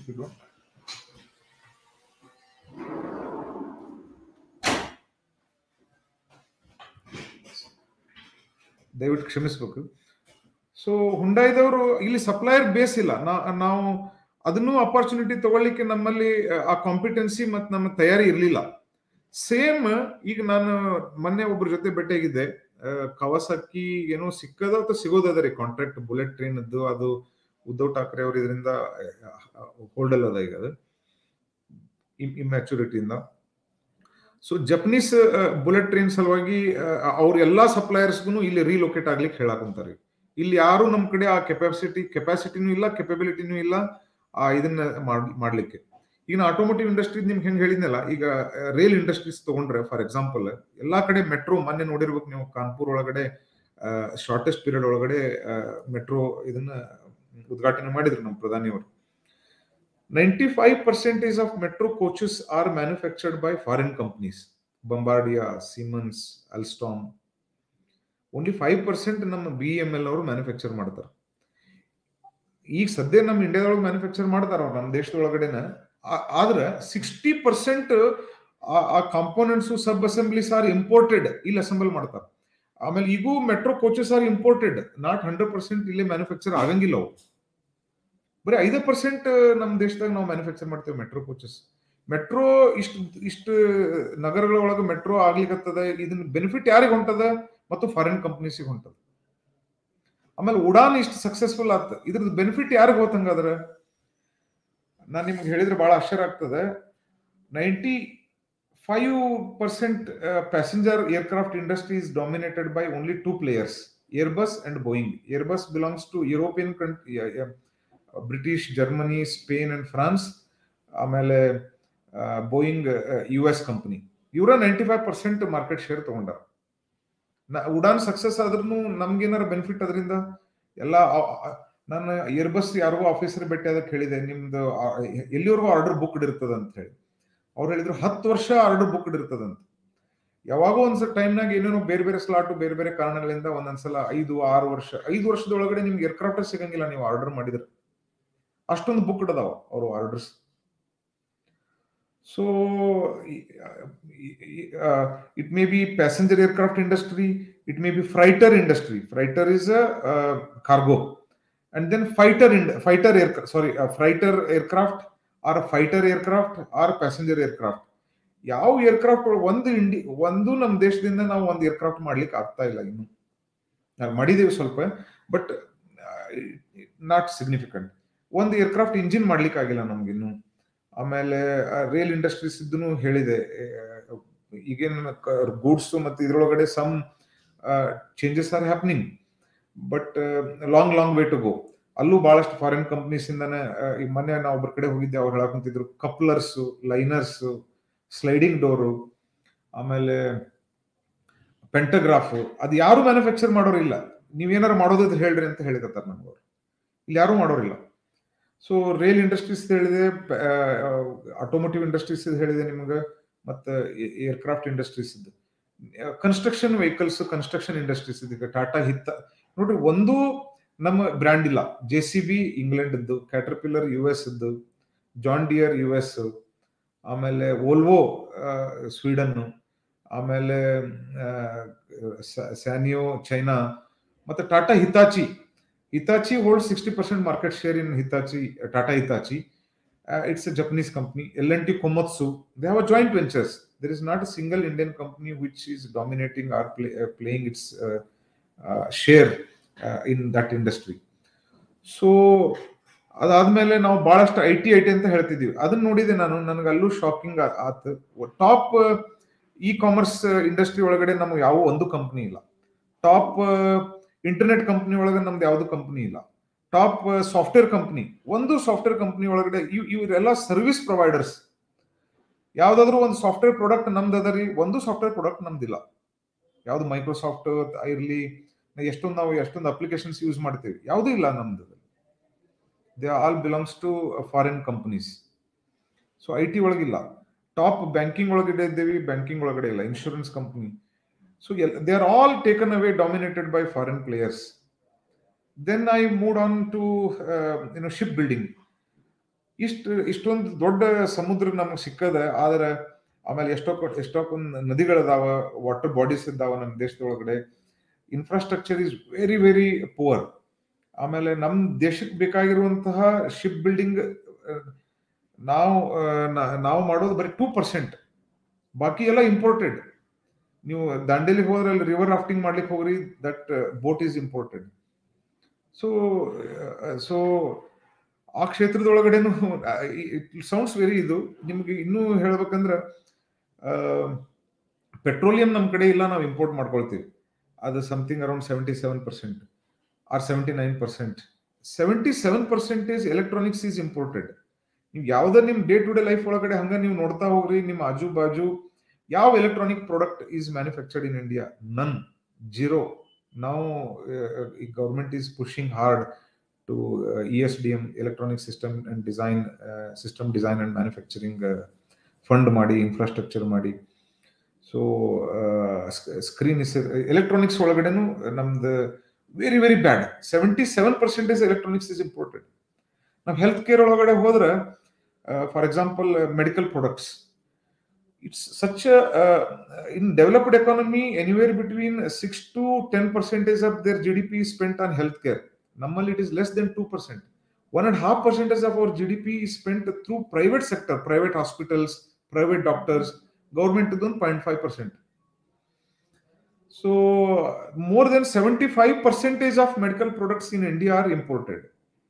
ದಯವಿಟ್ಟು ಕ್ಷಮಿಸ್ಬೇಕು ಸೊ ಹುಂಡಾಯ್ದವರು ಇಲ್ಲಿ ಸಪ್ಲೈಯರ್ ಬೇಸ್ ಇಲ್ಲ ನಾವು ಅದನ್ನು ಅಪರ್ಚುನಿಟಿ ತಗೊಳ್ಳಿಕ್ಕೆ ನಮ್ಮಲ್ಲಿ ಆ ಕಾಂಪಿಟೆನ್ಸಿ ಮತ್ತು ನಮ್ಮ ತಯಾರಿ ಇರಲಿಲ್ಲ ಸೇಮ್ ಈಗ ನಾನು ಮೊನ್ನೆ ಒಬ್ಬರ ಜೊತೆ ಭೇಟಿಯಾಗಿದ್ದೆ ಕವಸಕ್ಕಿ ಏನೋ ಸಿಕ್ಕದ ಅಥವಾ ಸಿಗೋದದ ರೀ ಕಾಂಟ್ರಾಕ್ಟ್ ಬುಲೆಟ್ ಟ್ರೈನ್ ಅದು ಉದ್ಧವ್ ಠಾಕ್ರೆ ಅವರು ಇದರಿಂದ ಹೋಲ್ಡಲ್ ಅದ ಈಗ ಅದು ಇಮ್ಯಾಚುರಿಟಿಯಿಂದ ಸೊ ಜಪನೀಸ್ ಬುಲೆಟ್ ಟ್ರೈನ್ ಸಲುವಾಗಿ ಅವ್ರ ಎಲ್ಲಾ ಸಪ್ಲೈಯರ್ಸ್ಗೂ ಇಲ್ಲಿ ರೀಲೊಕೇಟ್ ಆಗ್ಲಿಕ್ಕೆ ಹೇಳಾಕಂತಾರೆ ಇಲ್ಲಿ ಯಾರು ನಮ್ಮ ಕಡೆ ಆ ಕೆಪಾಸಿಟಿ ಕೆಪಾಸಿಟಿನೂ ಇಲ್ಲ ಕೆಪಬಿಲಿಟಿನೂ ಇಲ್ಲ ಆ ಇದನ್ನ ಮಾಡ್ಲಿಕ್ಕೆ ಈಗ ಆಟೋಮೋಟಿವ್ ಇಂಡಸ್ಟ್ರಿ ನಿಮ್ಗೆ ಹೆಂಗೆ ಹೇಳಿದ್ನಲ್ಲ ಈಗ ರೈಲ್ ಇಂಡಸ್ಟ್ರೀಸ್ ತಗೊಂಡ್ರೆ ಫಾರ್ ಎಕ್ಸಾಂಪಲ್ ಎಲ್ಲಾ ಕಡೆ ಮೆಟ್ರೋ ಮೊನ್ನೆ ನೋಡಿರ್ಬೇಕು ನೀವು ಕಾನ್ಪುರ್ ಒಳಗಡೆ ಶಾರ್ಟೆಸ್ಟ್ ಪೀರಿಯಡ್ ಒಳಗಡೆ ಮೆಟ್ರೋ ಇದನ್ನ ಉದ್ಘಾಟನೆ ಮಾಡಿದ್ರು ನಮ್ಮ ಪ್ರಧಾನಿಯವರು ninety five percentage of metro coaches are manufactured by foreign companies Bombardier Siemens Alstom only five percent ನಮ್ಮ ಬಿ ಎಮ್ ಎಲ್ ಅವರು ಮ್ಯಾನುಫ್ಯಾಕ್ಚರ್ ಮಾಡ್ತಾರೆ ಈಗ ಸದ್ಯ ನಮ್ಮ ಇಂಡಿಯಾದೊಳಗೆ ಮ್ಯಾನುಫ್ಯಾಕ್ಚರ್ ಮಾಡ್ತಾರ ಅವ್ರು ನಮ್ಮ ದೇಶದೊಳಗಡೆನ ಆ- ಆದ್ರೆ ಸಿಕ್ಸ್ಟಿ ಪರ್ಸೆಂಟ್ ಆ components sub assemblies are imported ಇಲ್ಲಿ ಅಸೆಂಬಲ್ ಮಾಡ್ತಾರೆ ಆಮೇಲೆ ಈಗೂ metro coaches are imported not hundred percent ಇಲ್ಲಿ ಮ್ಯಾನುಫ್ಯಾಕ್ಚರ್ ಆಗಂಗಿಲ್ಲ ಅವು ಬರೀ ಐದು ಪರ್ಸೆಂಟ್ ನಮ್ಮ ದೇಶದಾಗ ನಾವು ಮ್ಯಾನುಫ್ಯಾಕ್ಚರ್ ಮಾಡ್ತೇವೆ ಮೆಟ್ರೋ ಕೋಚಸ್ ಮೆಟ್ರೋ ಇಷ್ಟು ಇಷ್ಟು ನಗರಗಳ ಒಳಗೆ ಮೆಟ್ರೋ ಆಗ್ಲಿಕ್ಕತ್ತದ ಇದನ್ನ ಬೆನಿಫಿಟ್ ಯಾರಿಗೆ ಹೊಂಟದ ಮತ್ತು ಫಾರಿನ್ ಕಂಪ್ನೀಸಿಗೆ ಹೊಂಟದ ಆಮೇಲೆ ಉಡಾನ್ ಇಷ್ಟು ಸಕ್ಸಸ್ಫುಲ್ ಆತ ಇದ್ರದ್ದು ಬೆನಿಫಿಟ್ ಯಾರಿಗೆ ಹೋತಂಗಾದ್ರೆ ನಾನು ನಿಮ್ಗೆ ಹೇಳಿದ್ರೆ ಬಹಳ ಆಶ್ಚರ್ಯ ಆಗ್ತದೆ ninety five percent passenger aircraft industry is dominated by only two players Airbus and Boeing Airbus belongs to European country British Germany Spain and France ಆಮೇಲೆ ಬೋಯಿಂಗ್ ಯು ಎಸ್ ಕಂಪನಿ ಇವರ ninety five percent market share ತಗೊಂಡಾರ Udan success ಆದ್ರೂ ನಮ್ಗೇನಾರ benefit ಅದರಿಂದ ಎಲ್ಲ ನಾನು Airbus ಯಾರಿಗೋ officer ಭೇಟಿ ಅದಕ್ಕೆ ಹೇಳಿದೆ ನಿಮ್ದು ಆ- ಎಲ್ಲಿವರೆಗೂ ಆರ್ಡರ್ ಬುಕ್ಡ್ ಇರ್ತದ ಅಂತ ಹೇಳಿ ಅವ್ರು ಹೇಳಿದ್ರು ಹತ್ತು ವರ್ಷ ಆರ್ಡರ್ ಬುಕ್ಡ್ ಇರ್ತದಂತ ಯಾವಾಗೋ ಒಂದ್ಸ ಟೈಮ್ನಾಗ ಏನೇನೋ ಬೇರೆ ಬೇರೆ ಸ್ಲಾಟ್ ಬೇರೆ ಬೇರೆ ಕಾರಣಗಳಿಂದ ಒಂದೊಂದ್ಸಲ ಐದು ಆರು ವರ್ಷ ಐದು ವರ್ಷದೊಳಗಡೆ ನಿಮ್ಗೆ ಏರ್ಕ್ರಾಫ್ಟ್ ಸಿಗಂಗಿಲ್ಲ ನೀವು ಆರ್ಡರ್ ಮಾಡಿದ್ರೆ ಅಷ್ಟೊಂದು ಬುಕ್ಡ್ ಅದಾವ ಅವರು orders so it may be passenger aircraft industry it may be freighter industry freighter is a cargo and then fighter ಇಂಡ್ fighter air sorry freighter aircraft or fighter aircraft or passenger aircraft ಯಾವ aircraft ಒಂದು ಇಂಡಿ ಒಂದು ನಮ್ಮ ದೇಶದಿಂದ ನಾವು ಒಂದು aircraft ಮಾಡ್ಲಿಕ್ಕೆ ಆಗ್ತಾ ಇಲ್ಲ ಇನ್ನು ನಾವು ಮಾಡಿದೀವಿ ಸ್ವಲ್ಪ ಬಟ್ ನಾಟ್ ಸಿಗ್ನಿಫಿಕೆಂಟ್ ಒಂದು ಏರ್ಕ್ರಾಫ್ಟ್ ಇಂಜಿನ್ ಮಾಡ್ಲಿಕ್ಕೆ ಆಗಿಲ್ಲ ನಮ್ಗಿನ್ನು ಆಮೇಲೆ ರೇಲ್ ಇಂಡಸ್ಟ್ರೀಸ್ ಇದ್ದನು ಹೇಳಿದೆ ಈಗೇನು ಗೂಡ್ಸ್ ಮತ್ತೆ ಇದ್ರೊಳಗಡೆ some changes are happening but long long way to go ಅಲ್ಲೂ ಬಹಳಷ್ಟು ಫಾರಿನ್ ಕಂಪ್ನೀಸ್ ಇಂದಾನೆ ಈ ಮೊನ್ನೆ ನಾವು ಒಬ್ಬರ ಕಡೆ ಹೋಗಿದ್ದೆ ಅವ್ರು ಹೇಳಕೊಂತಿದ್ರು ಕಪ್ಲರ್ಸ್ ಲೈನರ್ಸ್ ಸ್ಲೈಡಿಂಗ್ ಡೋರು ಆಮೇಲೆ ಪೆಂಟಗ್ರಾಫ್ ಅದು ಯಾರು ಮ್ಯಾನುಫ್ಯಾಕ್ಚರ್ ಮಾಡೋರಿಲ್ಲ ನೀವೇನಾರು ಮಾಡೋದಿದ್ರೆ ಹೇಳ್ರಿ ಅಂತ ಹೇಳಿಕತ್ತಾರ ನಮ್ಗೆ ಇಲ್ಲಿ ಯಾರು ಮಾಡೋರಿಲ್ಲ ಸೊ ರೇಲ್ ಇಂಡಸ್ಟ್ರೀಸ್ ಹೇಳಿದೆ ಆಟೋಮೋಟಿವ್ ಇಂಡಸ್ಟ್ರೀಸ್ ಹೇಳಿದೆ ನಿಮ್ಗೆ ಮತ್ತೆ ಏರ್ಕ್ರಾಫ್ಟ್ ಇಂಡಸ್ಟ್ರೀಸ್ ಇದ್ದು ಕನ್ಸ್ಟ್ರಕ್ಷನ್ ವೆಹಿಕಲ್ಸ್ ಕನ್ಸ್ಟ್ರಕ್ಷನ್ ಇಂಡಸ್ಟ್ರೀಸ್ ಇದಕ್ಕೆ ಟಾಟಾ ಹಿತ್ತ ನೋಡ್ರಿ ಒಂದು ನಮ್ಮ ಬ್ರ್ಯಾಂಡ್ ಇಲ್ಲ ಜೆ ಸಿ ಬಿ ಇಂಗ್ಲೆಂಡ್ ಇದ್ದು ಕ್ಯಾಟರ್ಪಿಲ್ಲರ್ ಯು ಎಸ್ ಇದ್ದು ಜಾನ್ ಡಿಯರ್ ಯು ಎಸ್ ಆಮೇಲೆ ಓಲ್ವೋ ಸ್ವೀಡನ್ ಆಮೇಲೆ ಸ್ಯಾನಿಯೋ ಚೈನಾ ಮತ್ತೆ Tata Hitachi Hitachi hold sixty percent market share in Hitachi Tata Hitachi it's a Japanese company L N T Komatsu they have a joint ventures there is not a single Indian company which is dominating or play, uh, playing its uh, uh, share uh, in that industry. So ಅದಾದ್ಮೇಲೆ ನಾವು ಬಹಳಷ್ಟು I T I T ಅಂತ ಹೇಳ್ತಿದೀವಿ ಅದನ್ನ ನೋಡಿದೆ ನಾನು ನನಗೆ ಅಲ್ಲೂ shocking ಆತು ಟಾಪ್ ಇ ಕಾಮರ್ಸ್ ಇಂಡಸ್ಟ್ರಿ ಒಳಗಡೆ ನಮ್ಗೆ ಯಾವ ಒಂದು ಕಂಪ್ನಿ ಇಲ್ಲ ಟಾಪ್ ಇಂಟರ್ನೆಟ್ ಕಂಪ್ನಿ ಒಳಗೆ ನಮ್ದು ಯಾವುದು ಕಂಪ್ನಿ ಇಲ್ಲ ಟಾಪ್ ಸಾಫ್ಟ್ವೇರ್ ಕಂಪ್ನಿ ಒಂದು ಸಾಫ್ಟ್ವೇರ್ ಕಂಪ್ನಿ ಒಳಗಡೆ ಇವ್ ಇವರೆಲ್ಲ ಸರ್ವಿಸ್ ಪ್ರೊವೈಡರ್ಸ್ ಯಾವ್ದಾದ್ರು ಒಂದು ಸಾಫ್ಟ್ವೇರ್ ಪ್ರಾಡಕ್ಟ್ ನಮ್ದು ಅದ ರೀ ಒಂದು ಸಾಫ್ಟ್ವೇರ್ ಪ್ರಾಡಕ್ಟ್ ನಮ್ದಿಲ್ಲ ಯಾವ್ದು ಮೈಕ್ರೋಸಾಫ್ಟ್ ಇರ್ಲಿ ಎಷ್ಟೊಂದು ನಾವು ಎಷ್ಟೊಂದು ಅಪ್ಲಿಕೇಶನ್ಸ್ ಯೂಸ್ ಮಾಡ್ತೀವಿ ಯಾವುದೂ ಇಲ್ಲ ನಮ್ದು they all belongs to foreign companies so I T ಒಳಗಿಲ್ಲ ಟಾಪ್ ಬ್ಯಾಂಕಿಂಗ್ ಒಳಗಡೆ ಇದ್ದೇವಿ ಬ್ಯಾಂಕಿಂಗ್ ಒಳಗಡೆ ಇಲ್ಲ insurance company so they are all taken away dominated by foreign players then I moved on to you know shipbuilding ಇಷ್ಟು ಇಷ್ಟೊಂದು ದೊಡ್ಡ ಸಮುದ್ರ ನಮಗೆ ಸಿಕ್ಕದ ಆದ್ರೆ ಆಮೇಲೆ ಎಷ್ಟೋ ಎಷ್ಟೊಂದು ನದಿಗಳದಾವ ವಾಟರ್ ಬಾಡೀಸ್ ಇದ್ದಾವ ನಮ್ಮ ದೇಶದೊಳಗಡೆ infrastructure is very very poor ಆಮೇಲೆ ನಮ್ಮ ದೇಶಕ್ಕೆ ಬೇಕಾಗಿರುವಂತಹ ಶಿಪ್ ಬಿಲ್ಡಿಂಗ್ ನಾವು ನಾವು ಮಾಡೋದು ಬರೀ ಟೂ ಪರ್ಸೆಂಟ್ ಬಾಕಿ ಎಲ್ಲ ಇಂಪೋರ್ಟೆಡ್ ನೀವು ದಾಂಡೇಲಿಗೆ ಹೋದ್ರೆ ಅಲ್ಲಿ ರಿವರ್ ರಾಫ್ಟಿಂಗ್ ಮಾಡ್ಲಿಕ್ಕೆ ಹೋಗ್ರಿ that boat is imported so so ಆ ಕ್ಷೇತ್ರದೊಳಗಡೆನು ಸೌಂಡ್ಸ್ ವೆರಿ ಇದು ನಿಮ್ಗೆ ಇನ್ನೂ ಹೇಳ್ಬೇಕಂದ್ರ ಪೆಟ್ರೋಲಿಯಂ ನಮ್ಮ ಕಡೆ ಇಲ್ಲ ನಾವು ಇಂಪೋರ್ಟ್ ಮಾಡ್ಕೊಳ್ತೀವಿ ಅದು something around seventy seven percent or seventy nine percent seventy seven percentage electronics is imported ನೀವು ಯಾವ್ದೇ ನಿಮ್ ಡೇ ಟು ಡೇ ಲೈಫ್ ಒಳಗಡೆ ಹಂಗ ನೀವು ನೋಡ್ತಾ ಹೋಗ್ರಿ ನಿಮ್ಮ ಆಜು ಬಾಜು ಯಾವ electronic product is manufactured in India none zero ನಾವು government is pushing hard to uh, ESDM, Electronic System and Design, uh, System Design and Manufacturing uh, Fund ಮಾಡಿ ಇನ್ಫ್ರಾಸ್ಟ್ರಕ್ಚರ್ ಮಾಡಿ ಸೊ ಸ್ಕ್ರೀನ್ ಇಸ್ ಎಲೆಕ್ಟ್ರಾನಿಕ್ಸ್ ಒಳಗಡೆನು ನಮ್ದು very very bad seventy seven percentage electronics is important ನಾವು health care ಒಳಗಡೆ ಹೋದ್ರೆ for example medical products it's such in developed economy anywhere between six to ten percentage of their G D P spent on health care ನಮ್ಮಲ್ಲಿ it is less than two percent one and half percentage of our G D P spent through private sector private hospitals private doctors government ಒಂದು point five percent so more than seventy five percentage of medical products in India are imported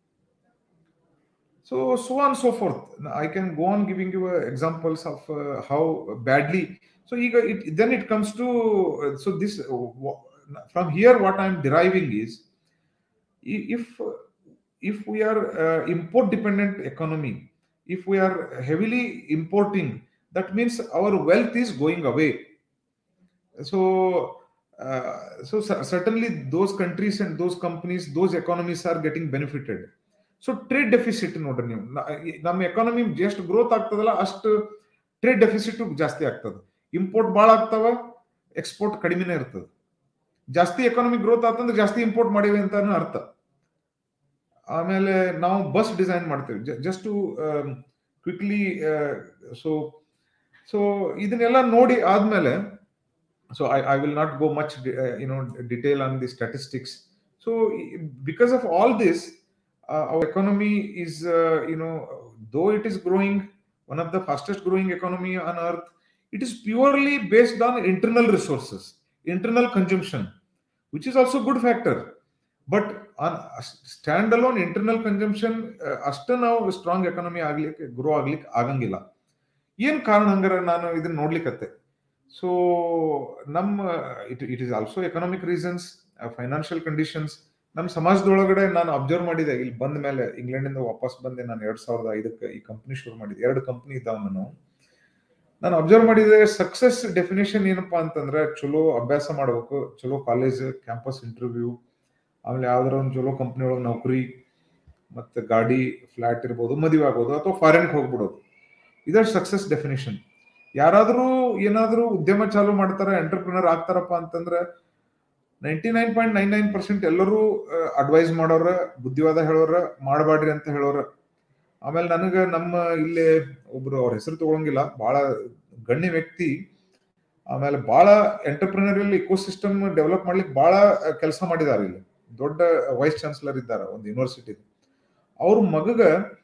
So, so on and so forth. I can go on giving you uh, examples of uh, how badly. So, ega- it, then it comes to uh, so this uh, wha- from here what I'm deriving is i- if if we are uh, import dependent economy, if we are heavily importing, that means our wealth is going away. So. Uh, so cer- certainly those countries and those companies those economies are getting benefited so trade deficit ನೋಡ್ರಿ ನೀವು ನ- ಈ- ನಮ್ಮ economy ಎಷ್ಟು growth ಆಗ್ತದಲ್ಲ ಅಷ್ಟು trade deficit ಜಾಸ್ತಿ ಆಗ್ತದೆ ಇಂಪೋರ್ಟ್ ಭಾಳ ಆಗ್ತಾವ ಎಕ್ಸ್ಪೋರ್ಟ್ ಕಡಿಮೆನೇ ಇರ್ತದೆ ಜಾಸ್ತಿ ಎಕಾನಮಿ ಗ್ರೋತ್ ಆತಂದ್ರೆ ಜಾಸ್ತಿ ಇಂಪೋರ್ಟ್ ಮಾಡಿವೆ ಅಂತಾನು ಅರ್ಥ ಆಮೇಲೆ ನಾವು ಬಸ್ ಡಿಸೈನ್ ಮಾಡ್ತೇವೆ just to quickly so so ಇದನ್ನೆಲ್ಲ ನೋಡಿ ಆದ್ಮೇಲೆ so I I will not go much you know detail on the statistics so because of all this uh, our economy is uh, you know though it is growing one of the fastest growing economy on earth it is purely based on internal resources internal consumption which is also good factor but on a standalone internal consumption uh, ಅಷ್ಟ ನಾವು strong economy ಆಗ್ಲಿಕ್ಕೆ grow ಆಗ್ಲಿಕ್ಕೆ ಆಗಂಗಿಲ್ಲ ಏನ್ ಕಾರಣ ಹಂಗಾರ ನಾನು ಇದನ್ನ ನೋಡ್ಲಿಕ್ಕತ್ತೆ ಸೊ ನಮ್ಮ it it is also economic reasons financial conditions ನಮ್ಮ ಸಮಾಜದೊಳಗಡೆ ನಾನು ಅಬ್ಸರ್ವ್ ಮಾಡಿದೆ ಇಲ್ಲಿ ಬಂದ ಮೇಲೆ ಇಂಗ್ಲೆಂಡಿಂದ ವಾಪಸ್ ಬಂದೆ ನಾನು ಎರಡ್ ಸಾವಿರದ ಐದಕ್ಕೆ ಈ ಕಂಪ್ನಿ ಶುರು ಮಾಡಿದೆ ಎರಡು ಕಂಪ್ನಿ ಇದ್ದಾವ ನಾನು ನಾನು ಅಬ್ಸರ್ವ್ ಮಾಡಿದೆ ಸಕ್ಸಸ್ ಡೆಫಿನೇಷನ್ ಏನಪ್ಪಾ ಅಂತಂದ್ರೆ ಚಲೋ ಅಭ್ಯಾಸ ಮಾಡ್ಬೇಕು ಚಲೋ ಕಾಲೇಜ್ ಕ್ಯಾಂಪಸ್ ಇಂಟರ್ವ್ಯೂ ಆಮೇಲೆ ಯಾವ್ದಾರ ಒಂದು ಚಲೋ ಕಂಪ್ನಿ ಒಳಗೆ ನೌಕರಿ ಮತ್ತೆ ಗಾಡಿ ಫ್ಲಾಟ್ ಇರ್ಬೋದು ಮದುವೆ ಆಗ್ಬೋದು ಅಥವಾ ಫಾರಿನ್ಗೆ ಹೋಗ್ಬಿಡೋದು ಇದರ ಸಕ್ಸಸ್ ಡೆಫಿನೇಷನ್ ಯಾರಾದರೂ ಏನಾದರೂ ಉದ್ಯಮ ಚಾಲೂ ಮಾಡ್ತಾರ ಎಂಟರ್ಪ್ರಿನರ್ ಆಗ್ತಾರಪ್ಪ ಅಂತಂದ್ರೆ ninety nine point nine nine percent ಎಲ್ಲರೂ ಅಡ್ವೈಸ್ ಮಾಡೋರ ಬುದ್ಧಿವಾದ ಹೇಳೋರ ಮಾಡಬೇಡ್ರಿ ಅಂತ ಹೇಳೋರ ಆಮೇಲೆ ನನಗೆ ನಮ್ಮ ಇಲ್ಲೇ ಒಬ್ರು ಅವ್ರ ಹೆಸರು ತಗೊಳಂಗಿಲ್ಲ ಬಹಳ ಗಣ್ಯ ವ್ಯಕ್ತಿ ಆಮೇಲೆ ಬಹಳ ಎಂಟರ್ಪ್ರಿನರಿಯಲ್ ಇಕೋಸಿಸ್ಟಮ್ ಡೆವಲಪ್ ಮಾಡ್ಲಿಕ್ಕೆ ಬಹಳ ಕೆಲಸ ಮಾಡಿದ್ದಾರೆ ಇಲ್ಲಿ ದೊಡ್ಡ ವೈಸ್ ಚಾನ್ಸಲರ್ ಇದ್ದಾರೆ ಒಂದು ಯೂನಿವರ್ಸಿಟಿ ಅವ್ರ ಮಗಗ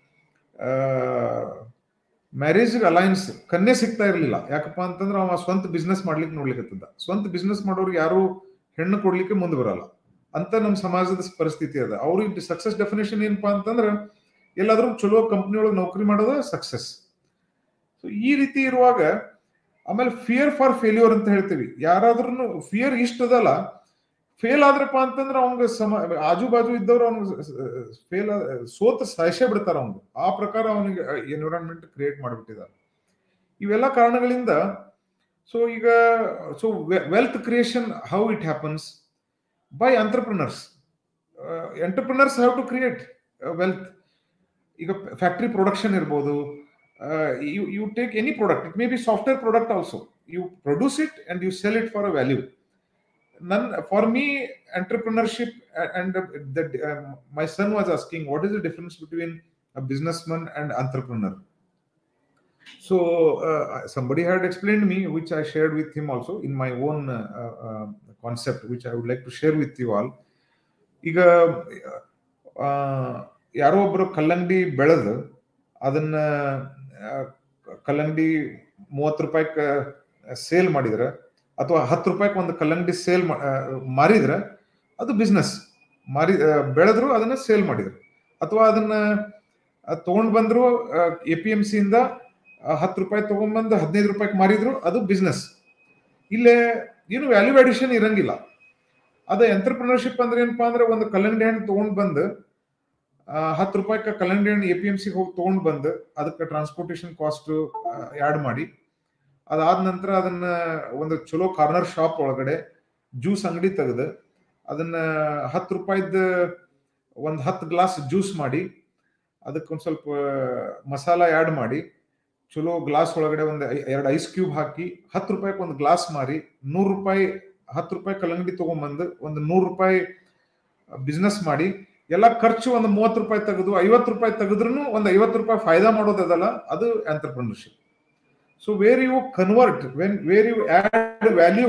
ಮ್ಯಾರೇಜ್ ಅಲಯನ್ಸ್ ಕನ್ಯೆ ಸಿಗ್ತಾ ಇರಲಿಲ್ಲ ಯಾಕಪ್ಪ ಅಂತಂದ್ರೆ ಅವ ಸ್ವಂತ ಬಿಸ್ನೆಸ್ ಮಾಡ್ಲಿಕ್ಕೆ ನೋಡ್ಲಿಕ್ಕೆ ಸ್ವಂತ ಬಿಸ್ನೆಸ್ ಮಾಡೋರು ಯಾರು ಹೆಣ್ಣು ಕೊಡ್ಲಿಕ್ಕೆ ಮುಂದೆ ಬರಲ್ಲ ಅಂತ ನಮ್ಮ ಸಮಾಜದ ಪರಿಸ್ಥಿತಿ ಅದ ಅವ್ರಿಗೆ ಸಕ್ಸಸ್ ಡೆಫಿನೇಷನ್ ಏನಪ್ಪಾ ಅಂತಂದ್ರೆ ಎಲ್ಲಾದ್ರೂ ಚಲೋ ಕಂಪ್ನಿ ಒಳಗೆ ನೌಕರಿ ಮಾಡೋದು ಸಕ್ಸಸ್ ಸೊ ಈ ರೀತಿ ಇರುವಾಗ ಆಮೇಲೆ ಫಿಯರ್ ಫಾರ್ ಫೇಲ್ಯೂರ್ ಅಂತ ಹೇಳ್ತೀವಿ ಯಾರಾದ್ರೂ ಫಿಯರ್ ಇಷ್ಟ ಅದಲ್ಲ ಫೇಲ್ ಆದ್ರಪ್ಪ ಅಂತಂದ್ರೆ ಅವಂಗ ಸಮ ಆಜು ಬಾಜು ಇದ್ದವ್ರು ಅವ್ನಿಗೆ ಫೇಲ್ ಸೋತ ಸಾಯಿಸೇ ಬಿಡ್ತಾರ ಅವ್ನು ಆ ಪ್ರಕಾರ ಅವನಿಗೆ ಎನ್ವಿರಾನ್ಮೆಂಟ್ ಕ್ರಿಯೇಟ್ ಮಾಡಿಬಿಟ್ಟಿದ್ದಾರೆ ಇವೆಲ್ಲ ಕಾರಣಗಳಿಂದ ಸೊ ಈಗ so wealth creation how it happens by entrepreneurs entrepreneurs have to create wealth ಈಗ ಫ್ಯಾಕ್ಟ್ರಿ ಪ್ರೊಡಕ್ಷನ್ ಇರ್ಬೋದು you you take any product it may be software product also you produce it and you sell it for a value none for me entrepreneurship and my son was asking what is the difference between a businessman and entrepreneur so uh, somebody had explained me which i shared with him also in my own uh, uh, concept which i would like to share with you all ಈಗ ಯಾರೋ ಒಬ್ರು ಕಲ್ಲಂಗಡಿ ಬೆಳೆದು ಅದನ್ನ ಕಲ್ಲಂಗಡಿ ಮೂವತ್ತು ರೂಪಾಯಿಗೆ sale ಮಾಡಿದ್ರೆ ಅಥವಾ ಹತ್ತು ರೂಪಾಯಿಗೆ ಒಂದು ಕಲ್ಲಂಗಡಿ ಸೇಲ್ ಮಾರಿದ್ರೆ ಅದು ಬಿಸ್ನೆಸ್ ಮಾರಿ ಬೆಳೆದ್ರು ಅದನ್ನ ಸೇಲ್ ಮಾಡಿದ್ರು ಅಥವಾ ಅದನ್ನ ತಗೊಂಡ್ ಬಂದ್ರು ಎ ಪಿ ಎಂ ಸಿಯಿಂದ ಹತ್ತು ರೂಪಾಯಿ ತಗೊಂಡ್ಬಂದು ಹದಿನೈದು ರೂಪಾಯಿಗೆ ಮಾರಿದ್ರು ಅದು ಬಿಸ್ನೆಸ್ ಇಲ್ಲೇ ಏನು ವ್ಯಾಲ್ಯೂ ಅಡಿಷನ್ ಇರಂಗಿಲ್ಲ ಅದ ಎಂಟರ್ಪ್ರಿನರ್ಶಿಪ್ ಅಂದ್ರೆ ಏನಪ್ಪಾ ಅಂದ್ರೆ ಒಂದು ಕಲ್ಲಂಗಡಿ ಹಣ್ಣು ತಗೊಂಡ್ ಬಂದು ಹತ್ತು ರೂಪಾಯಿಗೆ ಕಲ್ಲಂಗಡಿ ಹಣ್ಣು ಎ ಪಿ ಎಂ ಸಿಗೆ ಹೋಗಿ ತಗೊಂಡ್ ಬಂದು ಅದಕ್ಕೆ ಟ್ರಾನ್ಸ್ಪೋರ್ಟೇಷನ್ ಕಾಸ್ಟ್ ಆ್ಯಡ್ ಮಾಡಿ ಅದಾದ ನಂತರ ಅದನ್ನ ಒಂದು ಚಲೋ ಕಾರ್ನರ್ ಶಾಪ್ ಒಳಗಡೆ ಜ್ಯೂಸ್ ಅಂಗಡಿ ತೆಗೆದು ಅದನ್ನ ಹತ್ತು ರೂಪಾಯಿದ ಒಂದು ಹತ್ತು ಗ್ಲಾಸ್ ಜ್ಯೂಸ್ ಮಾಡಿ ಅದಕ್ಕೆ ಒಂದು ಸ್ವಲ್ಪ ಮಸಾಲ ಆ್ಯಡ್ ಮಾಡಿ ಚಲೋ ಗ್ಲಾಸ್ ಒಳಗಡೆ ಒಂದು ಎರಡು ಐಸ್ ಕ್ಯೂಬ್ ಹಾಕಿ ಹತ್ತು ರೂಪಾಯಿಗೆ ಒಂದು ಗ್ಲಾಸ್ ಮಾರಿ ನೂರು ರೂಪಾಯಿ ಹತ್ತು ರೂಪಾಯಿ ಕಲ್ಲಂಗಡಿ ತಗೊಂಬಂದು ಒಂದು ನೂರು ರೂಪಾಯಿ ಬಿಸ್ನೆಸ್ ಮಾಡಿ ಎಲ್ಲ ಖರ್ಚು ಒಂದು ಮೂವತ್ತು ರೂಪಾಯಿ ತೆಗೆದು ಐವತ್ತು ರೂಪಾಯಿ ತೆಗೆದ್ರು ಒಂದು ಐವತ್ತು ರೂಪಾಯಿ ಫಾಯ್ದಾ ಮಾಡೋದಲ್ಲ ಅದು entrepreneurship so where you convert when where you add value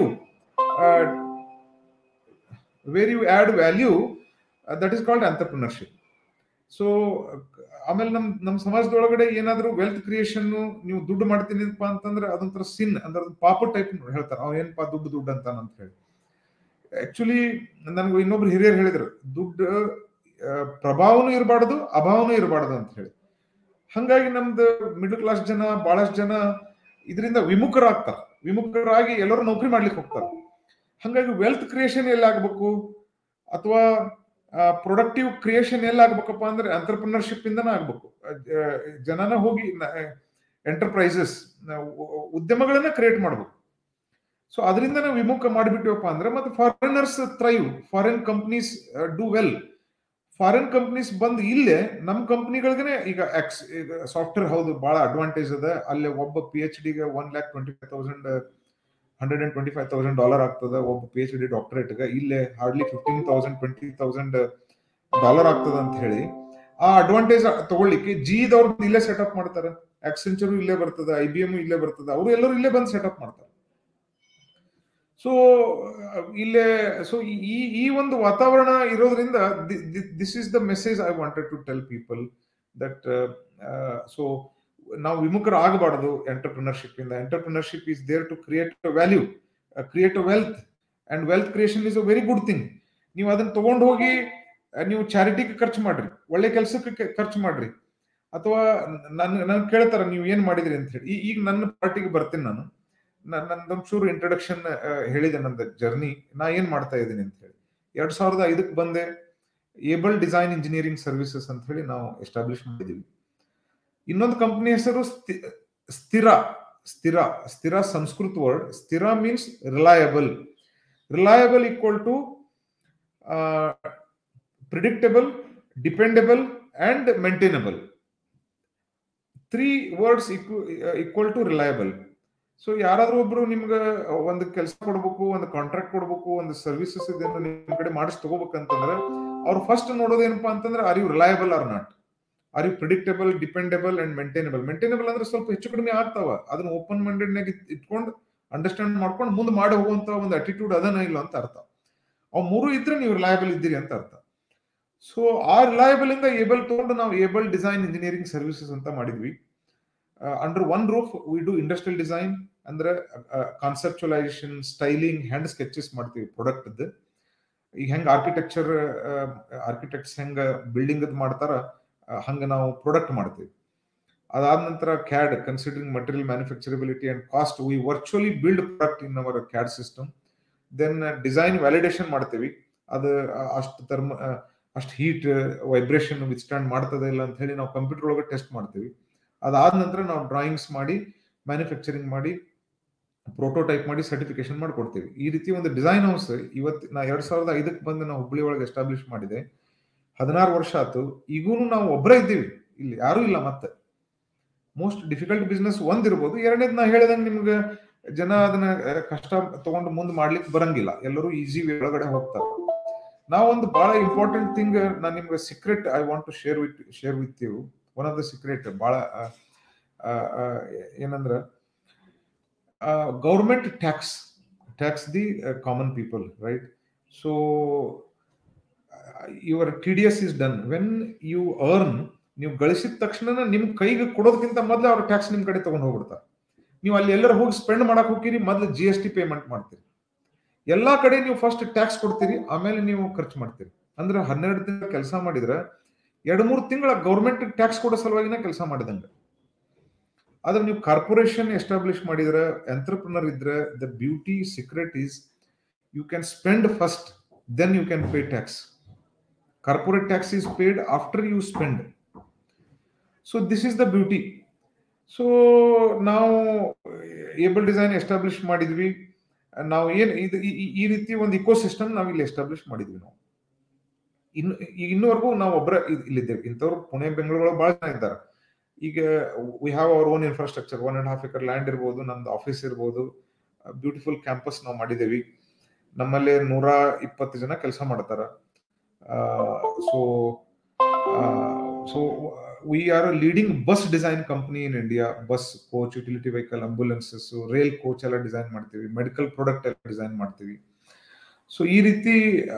where you add value that is called entrepreneurship so ಆಮೇಲೆ ನಮ್ ನಮ್ಮ ಸಮಾಜದೊಳಗಡೆ ಏನಾದ್ರೂ ವೆಲ್ತ್ ಕ್ರಿಯೇಷನ್ ನೀವು ದುಡ್ಡು ಮಾಡ್ತೀನಿಪ್ಪ ಅಂತಂದ್ರೆ ಅದೊಂಥರ ಸಿನ್ ಅಂದ್ರೆ ಅದು ಪಾಪ ಟೈಪ್ ಹೇಳ್ತಾರೆ ಅವ್ ಏನಪ್ಪಾ ದುಡ್ಡು ದುಡ್ಡು ಅಂತಾನ ಅಂತ ಹೇಳಿ ಆಕ್ಚುಲಿ ನನ್ಗೆ ಇನ್ನೊಬ್ರು ಹಿರಿಯರು ಹೇಳಿದ್ರು ದುಡ್ಡು ಆ, ಪ್ರಭಾವನೂ ಇರಬಾರ್ದು ಅಭಾವನೂ ಇರಬಾರ್ದು ಅಂತ ಹೇಳಿ ಹಂಗಾಗಿ ನಮ್ದು ಮಿಡಲ್ ಕ್ಲಾಸ್ ಜನ ಬಹಳಷ್ಟು ಜನ ಇದರಿಂದ ವಿಮುಖರಾಗ್ತಾರೆ ವಿಮುಖರಾಗಿ ಎಲ್ಲರೂ ನೌಕರಿ ಮಾಡ್ಲಿಕ್ಕೆ ಹೋಗ್ತಾರೆ ಹಂಗಾಗಿ ವೆಲ್ತ್ ಕ್ರಿಯೇಷನ್ ಎಲ್ಲಿ ಆಗ್ಬೇಕು ಅಥವಾ ಪ್ರೊಡಕ್ಟಿವ್ ಕ್ರಿಯೇಷನ್ ಎಲ್ಲಿ ಆಗ್ಬೇಕಪ್ಪ ಅಂದ್ರೆ ಎಂಟರ್ಪ್ರಿನರ್ಶಿಪ್ ಇಂದನೇ ಆಗ್ಬೇಕು ಅಹ್, ಅಹ್, ಜನನ ಹೋಗಿ ಎಂಟರ್ಪ್ರೈಸಸ್ ಉದ್ಯಮಗಳನ್ನ ಕ್ರಿಯೇಟ್ ಮಾಡ್ಬೇಕು ಸೊ ಅದರಿಂದ ನಾವು ವಿಮುಖ ಮಾಡಿಬಿಟ್ಟಿವಪ್ಪ ಅಂದ್ರೆ ಮತ್ತೆ foreigners thrive foreign companies do well foreign companies ಬಂದು ಇಲ್ಲೇ ನಮ್ಮ ಕಂಪ್ನಿಗಳಿಗನೆ ಈಗ ಎಕ್ಸ್ ಈಗ ಸಾಫ್ಟ್ವೇರ್ ಹೌದು ಬಹಳ ಅಡ್ವಾಂಟೇಜ್ ಅದ ಅಲ್ಲಿ ಒಬ್ಬ ಪಿ ಎಚ್ ಡಿಗೆ one lakh twenty five thousand hundred and twenty five thousand dollar ಆಗ್ತದೆ ಒಬ್ಬ ಪಿ ಎಚ್ ಡಿ ಡಾಕ್ಟರೇಟ್ಗೆ ಇಲ್ಲೇ hardly fifteen thousand twenty thousand dollar ಆಗ್ತದೆ ಅಂತ ಹೇಳಿ ಆ ಅಡ್ವಾಂಟೇಜ್ ತಗೊಳ್ಳಿಕ್ಕೆ ಜಿದವ್ರು ಇಲ್ಲೇ ಸೆಟಪ್ ಮಾಡ್ತಾರೆ ಆಕ್ಸೆಂಚರು ಇಲ್ಲೇ ಬರ್ತದೆ ಐ ಬಿ ಎಮ್ ಇಲ್ಲೇ ಬರ್ತದೆ ಅವರು ಎಲ್ಲರೂ ಇಲ್ಲೇ ಬಂದು ಸೆಟಪ್ ಮಾಡ್ತಾರೆ ಸೊ ಇಲ್ಲೇ ಸೊ ಈ ಈ ಒಂದು ವಾತಾವರಣ ಇರೋದ್ರಿಂದ this is the message I wanted to tell people that so ನಾವು ವಿಮುಖರ ಆಗಬಾರದು ಎಂಟರ್ಪ್ರಿನರ್ಶಿಪ್ ಇಂದ entrepreneurship is there to create a value create a wealth and wealth creation is a very good thing ನೀವು ಅದನ್ನ ತಗೊಂಡು ಹೋಗಿ ಆ, ನೀವು ಚಾರಿಟಿಗೆ ಖರ್ಚು ಮಾಡ್ರಿ ಒಳ್ಳೆ ಕೆಲಸಕ್ಕೆ ಖರ್ಚು ಮಾಡ್ರಿ ಅಥವಾ ನನ್ ನನ್ ಕೇಳ್ತಾರ ನೀವು ಏನ್ ಮಾಡಿದ್ರಿ ಅಂತ ಹೇಳಿ ಈ- ಈಗ ನನ್ನ ಪಾರ್ಟಿಗೆ ಬರ್ತೀನಿ ನಾನು ನಂದೊಂಚೂರು ಇಂಟ್ರಡಕ್ಷನ್ ಹೇಳಿದೆ ನಂದು ಜರ್ನಿ ನಾ ಏನ್ ಮಾಡ್ತಾ ಇದ್ದೀನಿ ಅಂತ ಹೇಳಿ ಎರಡ್ ಸಾವಿರದ ಐದಕ್ಕೆ ಬಂದೆ ಏಬಲ್ ಡಿಸೈನ್ ಇಂಜಿನಿಯರಿಂಗ್ ಸರ್ವಿಸಸ್ ಅಂತ ಹೇಳಿ ನಾವು ಎಸ್ಟಾಬ್ಲಿಷ್ ಮಾಡಿದೀವಿ ಇನ್ನೊಂದು ಕಂಪನಿ ಹೆಸರು ಸ್ಥಿ- ಸ್ಥಿರ ಸ್ಥಿರ ಸ್ಥಿರ ಸಂಸ್ಕೃತ ವರ್ಡ್ ಸ್ಥಿರ means reliable reliable equal to predictable dependable and maintainable three words equal to reliable so ಯಾರಾದ್ರೂ ಒಬ್ರು ನಿಮ್ಗೆ ಒಂದು ಕೆಲಸ ಕೊಡ್ಬೇಕು ಒಂದು ಕಾಂಟ್ರಾಕ್ಟ್ ಕೊಡ್ಬೇಕು ಒಂದು ಸರ್ವಿಸಸ್ ಇದನ್ನ ನಿಮ್ ಕಡೆ ಮಾಡಿಸಿ ತಗೋಬೇಕಂತಂದ್ರೆ ಅವ್ರು ಫಸ್ಟ್ ನೋಡೋದು ಏನಪ್ಪಾ ಅಂತಂದ್ರೆ are you reliable or not are you predictable dependable and maintainable maintainable ಅಂದ್ರೆ ಸ್ವಲ್ಪ ಹೆಚ್ಚು ಕಡಿಮೆ ಆಗ್ತಾವ ಅದನ್ನ ಓಪನ್ ಮೈಂಡೆಡ್ನಾಗ ಇಟ್ಕೊಂಡು ಅಂಡರ್ಸ್ಟ್ಯಾಂಡ್ ಮಾಡ್ಕೊಂಡು ಮುಂದೆ ಮಾಡಿ ಹೋಗುವಂತ ಒಂದು ಅಟಿಟ್ಯೂಡ್ ಅದನ್ನ ಇಲ್ಲ ಅಂತ ಅರ್ಥ ಅವ್ ಮೂರು ಇದ್ರೆ ನೀವು ರಿಲಯಬಲ್ ಇದ್ದೀರಿ ಅಂತ ಅರ್ಥ ಸೊ ಆ ರಿಲಯಬಲ್ ಇಂದ ಏಬಲ್ ತಗೊಂಡು ನಾವು ಏಬಲ್ ಡಿಸೈನ್ ಇಂಜಿನಿಯರಿಂಗ್ ಸರ್ವಿಸಸ್ ಅಂತ ಮಾಡಿದ್ವಿ under one roof we do industrial design ಅಂದ್ರೆ ಕಾನ್ಸೆಪ್ಚುಲೈಸೇಷನ್ ಸ್ಟೈಲಿಂಗ್ ಹ್ಯಾಂಡ್ ಸ್ಕೆಚಸ್ ಮಾಡ್ತೀವಿ ಪ್ರಾಡಕ್ಟ್ ಈಗ ಹೆಂಗ್ ಆರ್ಕಿಟೆಕ್ಚರ್ ಆರ್ಕಿಟೆಕ್ಟ್ಸ್ ಹೆಂಗ ಬಿಲ್ಡಿಂಗ್ ಮಾಡ್ತಾರ ಆ, ಹಂಗ ನಾವು ಪ್ರಾಡಕ್ಟ್ ಮಾಡ್ತೀವಿ ಅದಾದ ನಂತರ CAD considering material manufacturability and cost we virtually build product in our CAD system then design validation ಮಾಡ್ತೀವಿ ಅದು ಅಷ್ಟು ಥರ್ಮ ಅಷ್ಟು ಹೀಟ್ ವೈಬ್ರೇಷನ್ ವಿತ್ಸ್ಟ್ಯಾಂಡ್ ಮಾಡ್ತದೆ ಇಲ್ಲ ಅಂತ ಹೇಳಿ ನಾವು ಕಂಪ್ಯೂಟರ್ ಒಳಗೆ ಟೆಸ್ಟ್ ಮಾಡ್ತೀವಿ ಅದಾದ ನಂತರ ನಾವು ಡ್ರಾಯಿಂಗ್ಸ್ ಮಾಡಿ ಮ್ಯಾನುಫ್ಯಾಕ್ಚರಿಂಗ್ ಮಾಡಿ ಪ್ರೋಟೋಟೈಪ್ ಮಾಡಿ ಸರ್ಟಿಫಿಕೇಶನ್ ಮಾಡ್ಕೊಡ್ತೀವಿ ಈ ರೀತಿ ಒಂದು ಡಿಸೈನ್ ಹೌಸ್ ಇವತ್ತು ನಾ ಎರಡ್ ಸಾವಿರದ ಐದಕ್ಕೆ ಬಂದು ನಾವು ಹುಬ್ಳಿ ಒಳಗೆ ಎಸ್ಟಾಬ್ಲಿಷ್ ಮಾಡಿದೆ ಹದಿನಾರು ವರ್ಷ ಆಯ್ತು ಈಗೂ ನಾವು ಒಬ್ಬರೇ ಇದ್ದೀವಿ ಇಲ್ಲಿ ಯಾರೂ ಇಲ್ಲ ಮತ್ತೆ ಮೋಸ್ಟ್ ಡಿಫಿಕಲ್ಟ್ ಬಿಸ್ನೆಸ್ ಒಂದಿರ್ಬೋದು ಎರಡನೇದು ನಾ ಹೇಳಿದಂಗೆ ನಿಮ್ಗೆ ಜನ ಅದನ್ನ ಆ, ಕಷ್ಟ ತಗೊಂಡು ಮುಂದೆ ಮಾಡ್ಲಿಕ್ಕೆ ಬರಂಗಿಲ್ಲ ಎಲ್ಲರೂ ಈಸಿ ಒಳಗಡೆ ಹೋಗ್ತಾರೆ ನಾವೊಂದು ಬಹಳ ಇಂಪಾರ್ಟೆಂಟ್ ಥಿಂಗ್ ನಾನು ನಿಮ್ಗೆ secret I want to share with share with you one of the secret ಬಹಳ ಆ, ಆ, ಆ, ಏನಂದ್ರ government tax tax the common people right so your T D S is done when you earn ನೀವು ಗಳಿಸಿದ ತಕ್ಷಣ ನಿಮ್ ಕೈಗೆ ಕೊಡೋದಕ್ಕಿಂತ ಮೊದಲು ಅವ್ರ ಟ್ಯಾಕ್ಸ್ ನಿಮ್ ಕಡೆ ತಗೊಂಡು ಹೋಗ್ಬಿಡ್ತಾರೆ ನೀವು ಅಲ್ಲಿ ಎಲ್ಲರೂ ಹೋಗಿ ಸ್ಪೆಂಡ್ ಮಾಡಕ್ ಹೋಗ್ತೀರಿ ಮೊದಲು ಜಿ ಎಸ್ ಟಿ ಪೇಮೆಂಟ್ ಮಾಡ್ತೀರಿ ಎಲ್ಲಾ ಕಡೆ ನೀವು ಫಸ್ಟ್ ಟ್ಯಾಕ್ಸ್ ಕೊಡ್ತೀರಿ ಆಮೇಲೆ ನೀವು ಖರ್ಚು ಮಾಡ್ತೀರಿ ಅಂದ್ರೆ ಹನ್ನೆರಡು ತಿಂಗಳ ಕೆಲಸ ಮಾಡಿದ್ರೆ ಎರಡು ಮೂರು ತಿಂಗಳ ಗೌರ್ಮೆಂಟ್ ಟ್ಯಾಕ್ಸ್ ಕೊಡೋ ಸಲುವಾಗಿನ ಕೆಲಸ ಮಾಡಿದಂಗೆ ಆದ್ರೆ ನೀವು ಕಾರ್ಪೊರೇಷನ್ ಎಸ್ಟಾಬ್ಲಿಷ್ ಮಾಡಿದ್ರೆ ಎಂಟರ್ಪ್ರಿನರ್ ಇದ್ರೆ the beauty secret is you can spend first then you can pay tax corporate tax is paid after you spend so this is the beauty so ನಾವು able design establish ಮಾಡಿದ್ವಿ ನಾವು ಏನ್ ಇದು ಈ- ಈ- ಈ ರೀತಿ ಒಂದು ಇಕೋ ಸಿಸ್ಟಮ್ ನಾವು ಇಲ್ಲಿ ಎಸ್ಟಾಬ್ಲಿಷ್ ಮಾಡಿದ್ವಿ ನಾವು ಇನ್ನು ಈಗ ಇನ್ನೂವರೆಗೂ ನಾವು ಒಬ್ಬರ ಇಲ್ಲಿದ್ದೇವೆ ಇಂಥವ್ರು ಪುಣೆ ಬೆಂಗಳೂರು ಬಹಳ ಜನ ಇದ್ದಾರೆ ಈಗ we have our own infrastructure one and half acre land ಇರ್ಬೋದು ನಮ್ದು ಆಫೀಸ್ ಇರ್ಬೋದು ಬ್ಯೂಟಿಫುಲ್ ಕ್ಯಾಂಪಸ್ ನಾವು ಮಾಡಿದ್ದೇವೆ ನಮ್ಮಲ್ಲಿ ನೂರ ಇಪ್ಪತ್ತು ಜನ ಕೆಲಸ ಮಾಡ್ತಾರ so so we are leading bus design company in India bus coach utility vehicle ambulances rail coach ಎಲ್ಲ ಡಿಸೈನ್ ಮಾಡ್ತೀವಿ ಮೆಡಿಕಲ್ ಪ್ರಾಡಕ್ಟ್ ಎಲ್ಲ ಡಿಸೈನ್ ಮಾಡ್ತೀವಿ ಸೊ ಈ ರೀತಿ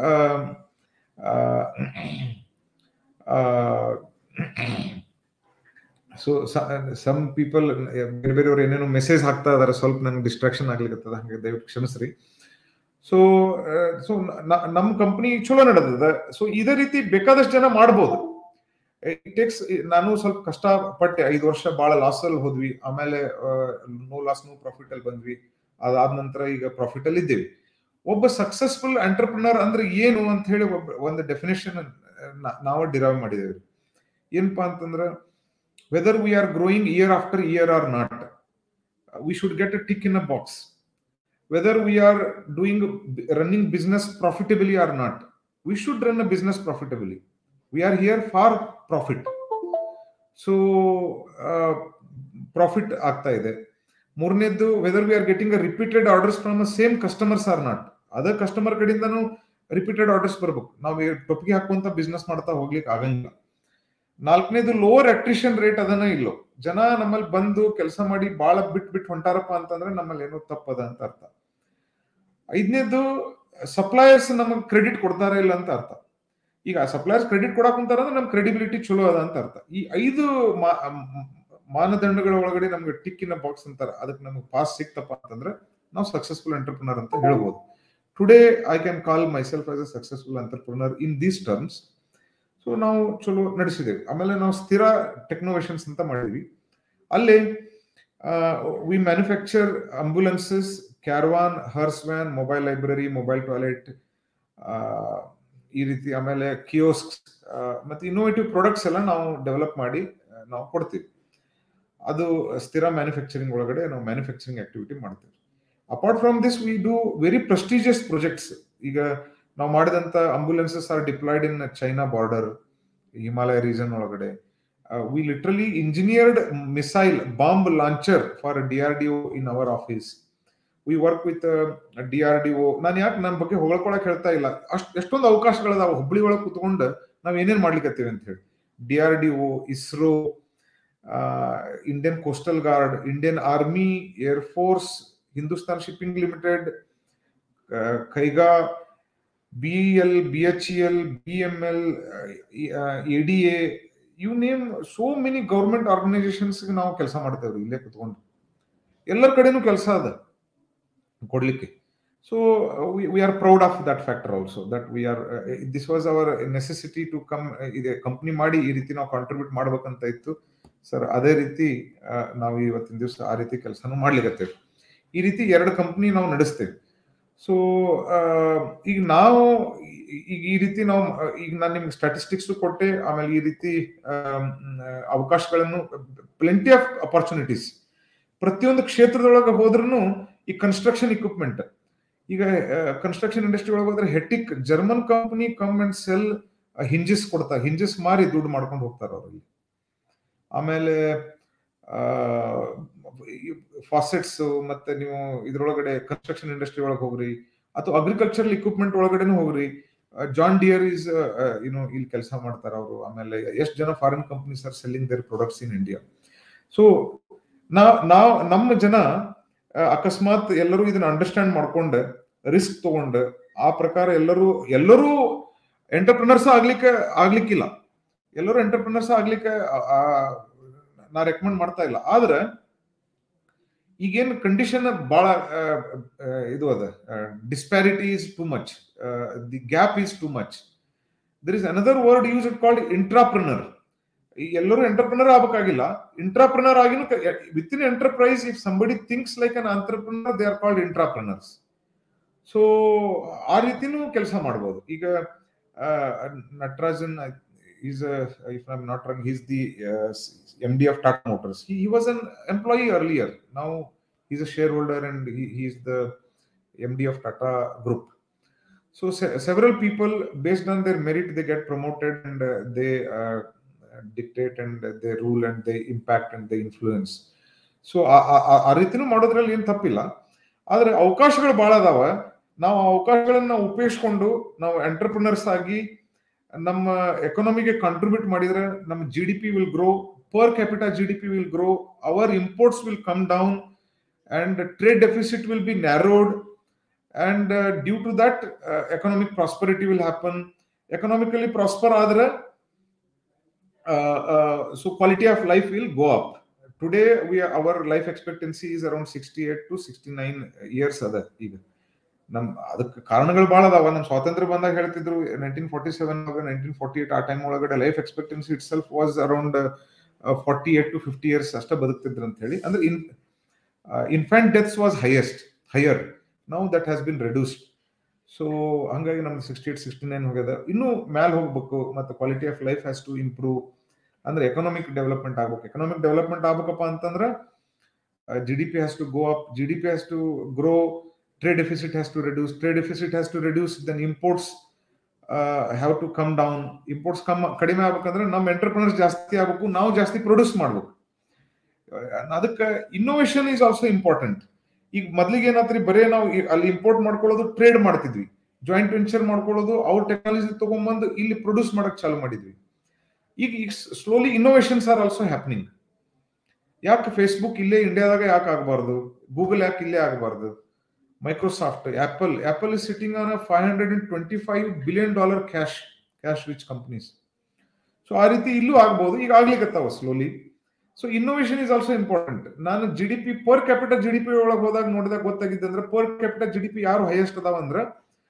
ಸೊ ಸಮ್ ಪೀಪಲ್ ಬೇರೆ ಬೇರೆಯವ್ರು ಏನೇನೋ ಮೆಸೇಜ್ ಹಾಕ್ತಾ ಇದಾರೆ ಸ್ವಲ್ಪ ನಂಗೆ ಡಿಸ್ಟ್ರಾಕ್ಷನ್ ಆಗ್ಲಿಕ್ಕೆ ಹಂಗೆ ದಯವಿಟ್ಟು ಕ್ಷಮಿಸ್ರಿ ಸೊ ಸೊ ನಮ್ಮ ಕಂಪನಿ ಚಲೋ ನಡೆದದ ಸೊ ಇದೇ ರೀತಿ ಬೇಕಾದಷ್ಟು ಜನ ಮಾಡ್ಬೋದು ಇಟ್ ಟೇಕ್ಸ್ ನಾನು ಸ್ವಲ್ಪ ಕಷ್ಟ ಪಟ್ಟೆ ಐದು ವರ್ಷ ಬಹಳ ಲಾಸ್ ಅಲ್ಲಿ ಹೋದ್ವಿ ಆಮೇಲೆ ನೋ ಲಾಸ್ ನೋ ಪ್ರಾಫಿಟ್ ಅಲ್ಲಿ ಬಂದ್ವಿ ಅದಾದ ನಂತರ ಈಗ ಪ್ರಾಫಿಟ್ ಅಲ್ಲಿ ಇದ್ದೇವೆ ಒಬ್ಬ ಸಕ್ಸಸ್ಫುಲ್ ಎಂಟರ್ಪ್ರಿನರ್ ಅಂದ್ರೆ ಏನು ಅಂತ ಹೇಳಿ ಒಬ್ಬ ಒಂದು ಡೆಫಿನೇಷನ್ ನಾವು ಡಿರೈವ್ ಮಾಡಿದ್ದೇವೆ ಏನಪ್ಪಾ ಅಂತಂದ್ರೆ whether we are growing year after year or not we should get a tick in a box whether we are doing running business profitably or not we should run a business profitably we are here for profit so profit ಆಗ್ತಾ ಇದೆ ಮೂರನೇದ್ದು whether we are getting a repeated orders from same customers or not ಅದೇ customer ಕಡೆಯಿಂದನೂ repeated orders ಬರ್ಬೇಕು ನಾವು ಟೊಪ್ಪಿಗೆ ಹಾಕುವಂತ business ಮಾಡ್ತಾ ಹೋಗ್ಲಿಕ್ಕೆ ಆಗಂಗಿಲ್ಲ ನಾಲ್ಕನೇದು ಲೋವರ್ ಅಟ್ರಿಷನ್ ರೇಟ್ ಅದನ್ನ ಇಲ್ಲೋ ಜನ ನಮ್ಮಲ್ಲಿ ಬಂದು ಕೆಲಸ ಮಾಡಿ ಬಾಳ ಬಿಟ್ ಬಿಟ್ಟು ಹೊಂಟಾರಪ್ಪ ಅಂತಂದ್ರೆ ನಮ್ಮಲ್ಲಿ ಏನೋ ತಪ್ಪದ ಅಂತ ಅರ್ಥ ಐದನೇದು ಸಪ್ಲೈಯರ್ಸ್ ನಮಗೆ ಕ್ರೆಡಿಟ್ ಕೊಡ್ತಾರ ಇಲ್ಲ ಅಂತ ಅರ್ಥ ಈಗ ಸಪ್ಲೈಯರ್ಸ್ ಕ್ರೆಡಿಟ್ ಕೊಡಕ್ ಕುಂತಾರ ಅಂದ್ರೆ ನಮ್ ಕ್ರೆಡಿಬಿಲಿಟಿ ಚಲೋ ಅದ ಅಂತ ಅರ್ಥ ಈ ಐದು ಮಾನದಂಡಗಳ ಒಳಗಡೆ ನಮ್ಗೆ ಟಿಕ್ಕಿನ ಬಾಕ್ಸ್ ಅಂತಾರ ಅದಕ್ಕೆ ನಮ್ಗೆ ಪಾಸ್ ಸಿಕ್ತಪ್ಪ ಅಂತಂದ್ರೆ ನಾವು ಸಕ್ಸಸ್ಫುಲ್ ಎಂಟರ್ಪ್ರಿನರ್ ಅಂತ ಹೇಳ್ಬೋದು today I can call myself as a successful entrepreneur in these terms so ನಾವು ಚಲೋ ನಡೆಸಿದ್ದೇವೆ ಆಮೇಲೆ ನಾವು ಸ್ಥಿರ ಟೆಕ್ನೋವೇಷನ್ಸ್ ಅಂತ ಮಾಡಿದ್ವಿ ಅಲ್ಲಿ we manufacture ambulances caravan hearse van mobile library mobile toilet ಈ ರೀತಿ ಆಮೇಲೆ ಕಿಯೋಸ್ಕ್ ಮತ್ತೆ ಇನ್ನೋವೇಟಿವ್ ಪ್ರಾಡಕ್ಟ್ಸ್ ಎಲ್ಲ ನಾವು ಡೆವಲಪ್ ಮಾಡಿ ನಾವು ಕೊಡ್ತೀವಿ ಅದು ಸ್ಥಿರ ಮ್ಯಾನುಫ್ಯಾಕ್ಚರಿಂಗ್ ಒಳಗಡೆ ನಾವು ಮ್ಯಾನುಫ್ಯಾಕ್ಚರಿಂಗ್ ಆಕ್ಟಿವಿಟಿ ಮಾಡ್ತೀವಿ apart from this we do very prestigious projects ಈಗ ನಾವು ಮಾಡಿದಂತ ambulances are deployed in China border Himalaya region ಒಳಗಡೆ we literally engineered missile bomb launcher for D R D O in our office we work with D R D O ನಾನು ಯಾಕೆ ನನ್ನ ಬಗ್ಗೆ ಹೊಗಳ್ಕೊಳಕ್ ಹೇಳ್ತಾ ಇಲ್ಲ ಅಷ್ಟು ಎಷ್ಟೊಂದು ಅವಕಾಶಗಳದಾವ ಹುಬ್ಳಿ ಒಳಗೆ ಕುತ್ಕೊಂಡು ನಾವ್ ಏನೇನ್ ಮಾಡ್ಲಿಕ್ಕತ್ತೀವಿ ಅಂತ ಹೇಳಿ D R D O ISRO Indian coastal guard Indian army air force Hindustan shipping limited Kaiga B L B H L B M L A D A you name so many government organisations ನಾವು ಕೆಲಸ ಮಾಡ್ತೇವ್ರಿ ಇಲ್ಲೇ ಕುತ್ಕೊಂಡು ಎಲ್ಲರ ಕಡೆನೂ ಕೆಲಸ ಅದ ಕೊಡ್ಲಿಕ್ಕೆ so we are proud of that factor also that we are this was our necessity to come ಇದೆ ಕಂಪ್ನಿ ಮಾಡಿ ಈ ರೀತಿ ನಾವು ಕಾಂಟ್ರಿಬ್ಯೂಟ್ ಮಾಡ್ಬೇಕಂತ ಇತ್ತು ಸರ್ ಅದೇ ರೀತಿ ನಾವು ಇವತ್ತಿನ ದಿವಸ ಆ ರೀತಿ ಕೆಲಸನೂ ಮಾಡ್ಲಿಕ್ಕೆ ಈ ರೀತಿ ಎರಡು ಕಂಪ್ನಿ ನಾವು ನಡೆಸ್ತೇವೆ ಸೊ ಈಗ ನಾವು ಈಗ ಈ ರೀತಿ ನಾವು ಈಗ ನಾನು ನಿಮ್ಗೆ ಸ್ಟಾಟಿಸ್ಟಿಕ್ಸ್ ಕೊಟ್ಟೆ ಆಮೇಲೆ ಈ ರೀತಿ ಅವಕಾಶಗಳನ್ನು ಪ್ಲೆಂಟಿ ಆಫ್ ಅಪರ್ಚುನಿಟೀಸ್ ಪ್ರತಿಯೊಂದು ಕ್ಷೇತ್ರದೊಳಗೆ ಹೋದ್ರೂ ಈ ಕನ್ಸ್ಟ್ರಕ್ಷನ್ ಇಕ್ವಿಪ್ಮೆಂಟ್ ಈಗ ಕನ್ಸ್ಟ್ರಕ್ಷನ್ ಇಂಡಸ್ಟ್ರಿ ಒಳಗೆ ಹೋದ್ರೆ Hettich German company come and sell hinges ಕೊಡ್ತಾರೆ ಹಿಂಜಸ್ ಮಾರಿ ದುಡ್ಡು ಮಾಡ್ಕೊಂಡು ಹೋಗ್ತಾರೆ ಅವರಲ್ಲಿ ಆಮೇಲೆ ಫಾಸೆಟ್ಸ್ ಮತ್ತೆ ನೀವು ಇದ್ರೊಳಗಡೆ ಕನ್ಸ್ಟ್ರಕ್ಷನ್ ಇಂಡಸ್ಟ್ರಿ ಒಳಗೆ ಹೋಗ್ರಿ ಅಥವಾ ಅಗ್ರಿಕಲ್ಚರಲ್ ಇಕ್ವಿಪ್ಮೆಂಟ್ ಒಳಗಡೆನೂ ಹೋಗ್ರಿ ಜಾನ್ ಡಿಯರ್ ಇಸ್ ಯುನೋ ಇಲ್ಲಿ ಕೆಲಸ ಮಾಡ್ತಾರೆ ಅವರು ಆಮೇಲೆ ಎಷ್ಟು ಜನ foreign companies are selling their products in India so ನಾವ್ ನಾವ್ ನಮ್ಮ ಜನ ಅಕಸ್ಮಾತ್ ಎಲ್ಲರೂ ಇದನ್ನ ಅಂಡರ್ಸ್ಟ್ಯಾಂಡ್ ಮಾಡ್ಕೊಂಡು ರಿಸ್ಕ್ ತಗೊಂಡು ಆ ಪ್ರಕಾರ ಎಲ್ಲರೂ ಎಲ್ಲರೂ ಎಂಟರ್ಪ್ರಿನರ್ಸ್ ಆಗ್ಲಿಕ್ಕೆ ಆಗ್ಲಿಕ್ಕಿಲ್ಲ ಎಲ್ಲರೂ ಎಂಟರ್ಪ್ರಿನರ್ಸ್ ಆಗ್ಲಿಕ್ಕೆ ನಾ ರೆಕಮೆಂಡ್ ಮಾಡ್ತಾ ಇಲ್ಲ ಆದ್ರೆ ಈಗೇನು ಕಂಡೀಷನ್ ಬಹಳ ಇದು ಅದ disparity is too much the gap is too much there is another word use it called intrapreneur ಎಲ್ಲರೂ ಎಂಟರ್ಪ್ರಿನರ್ ಆಗಬೇಕಾಗಿಲ್ಲ ಇಂಟ್ರಾಪ್ರಿನರ್ ಆಗಿನೂ within enterprise if somebody thinks like an entrepreneur they are called intrapreneurs so ಆ ರೀತಿನೂ ಕೆಲಸ ಮಾಡ್ಬೋದು ಈಗ Natarajan is if I not wrong is the M D of Tata Motors he was an employee earlier now he's a shareholder and he, he is the md of tata group so se- several people based on their merit they get promoted and uh, they uh, dictate and they rule and they impact and they influence so ಆ ರೀತಿನೂ ಮಾಡೋದ್ರಲ್ಲಿ ಏನು ತಪ್ಪಿಲ್ಲ ಆದ್ರೆ ಅವಕಾಶಗಳು ಬಹಳ ಅದಾವ ನಾವು ಆ ಅವಕಾಶಗಳನ್ನ ಉಪಯೋಗಿಸ್ಕೊಂಡು ನಾವು ಎಂಟರ್ಪ್ರಿನರ್ಸ್ ಆಗಿ ನಮ್ಮ ಎಕಾನಮಿಗೆ ಕಾಂಟ್ರಿಬ್ಯೂಟ್ ಮಾಡಿದ್ರೆ ನಮ್ಮ G D P will grow per capita G D P will grow our imports will come down and trade deficit will be narrowed and due to that economic prosperity will happen economically prosper ಆದ್ರೆ so quality of life will go up today we our life expectancy is around sixty eight to sixty nine years ಅದ ಈಗ ನಮ್ ಅದಕ್ಕೆ ಕಾರಣಗಳು ಬಹಳ ಅದಾವ ನಮ್ ಸ್ವಾತಂತ್ರ್ಯ ಬಂದಾಗ ಹೇಳ್ತಿದ್ರು nineteen forty seven nineteen forty eight ಆ ಟೈಮ್ ಒಳಗಡೆ life expectancy itself was around forty eight to fifty years ಅಷ್ಟೇ ಬದುಕ್ತಿದ್ರು ಅಂತ ಹೇಳಿ ಅಂದ್ರೆ in infant deaths was highest higher now that has been reduced so ಹಂಗಾಗಿ ನಮ್ದು ಸಿಕ್ಸ್ಟಿ ಏಟ್ ಸಿಕ್ಸ್ಟಿ ನೈನ್ ಹೋಗ್ಯದ ಇನ್ನೂ ಮ್ಯಾಲ್ ಹೋಗ್ಬೇಕು ಮತ್ತೆ quality of life has to improve ಅಂದ್ರೆ ಎಕನಾಮಿಕ್ ಡೆವಲಪ್ಮೆಂಟ್ ಆಗ್ಬೇಕು ಎಕನಾಮಿಕ್ ಡೆವಲಪ್ಮೆಂಟ್ ಆಗ್ಬೇಕಪ್ಪ ಅಂತಂದ್ರೆ G D P has to go up G D P has to grow trade deficit has to reduce trade deficit has to reduce then imports uh, have to come down imports come ಕಡಿಮೆ ಆಗ್ಬೇಕಂದ್ರೆ ನಮ್ಮ entrepreneurs ಜಾಸ್ತಿ ಆಗ್ಬೇಕು ನಾವು ಜಾಸ್ತಿ produce ಮಾಡ್ಬೇಕು ಅದಕ್ಕೆ innovation is also important ಈಗ ಮೊದ್ಲಿಗೆ ಏನಾತ್ರಿ ಬರೇ ನಾವು ಅಲ್ಲಿ ಇಂಪೋರ್ಟ್ ಮಾಡ್ಕೊಳ್ಳೋದು ಟ್ರೇಡ್ ಮಾಡ್ತಿದ್ವಿ ಜಾಯಿಂಟ್ ವೆಂಚರ್ ಮಾಡ್ಕೊಳ್ಳೋದು ಅವ್ರ ಟೆಕ್ನಾಲಜಿ ತಗೊಂಡ್ಬಂದು ಇಲ್ಲಿ ಪ್ರೊಡ್ಯೂಸ್ ಮಾಡಕ್ ಚಾಲು ಮಾಡಿದ್ವಿ ಈಗ ಈಗ slowly innovations are also happening ಯಾಕೆ ಫೇಸ್ಬುಕ್ ಇಲ್ಲೇ ಇಂಡಿಯಾದಾಗ ಯಾಕೆ ಆಗಬಾರ್ದು ಗೂಗಲ್ ಯಾಕೆ ಇಲ್ಲೇ ಆಗಬಾರ್ದು Microsoft, Apple. Apple is sitting on a 525 billion dollar cash, cash rich companies. So ಆ ರೀತಿ ಇಲ್ಲೂ ಆಗ್ಬೋದು ಈಗ ಆಗ್ಲಿಕ್ಕತ್ತಾವ slowly so innovation is also important ನಾನು G D P per capital G D P ಒಳಗೆ ಹೋದಾಗ ನೋಡಿದಾಗ ಗೊತ್ತಾಗಿದ್ದೆ ಅಂದ್ರೆ per capital G D P ಯಾರು ಹೈಯೆಸ್ಟ್ ಅದಾವ ಅಂದ್ರೆ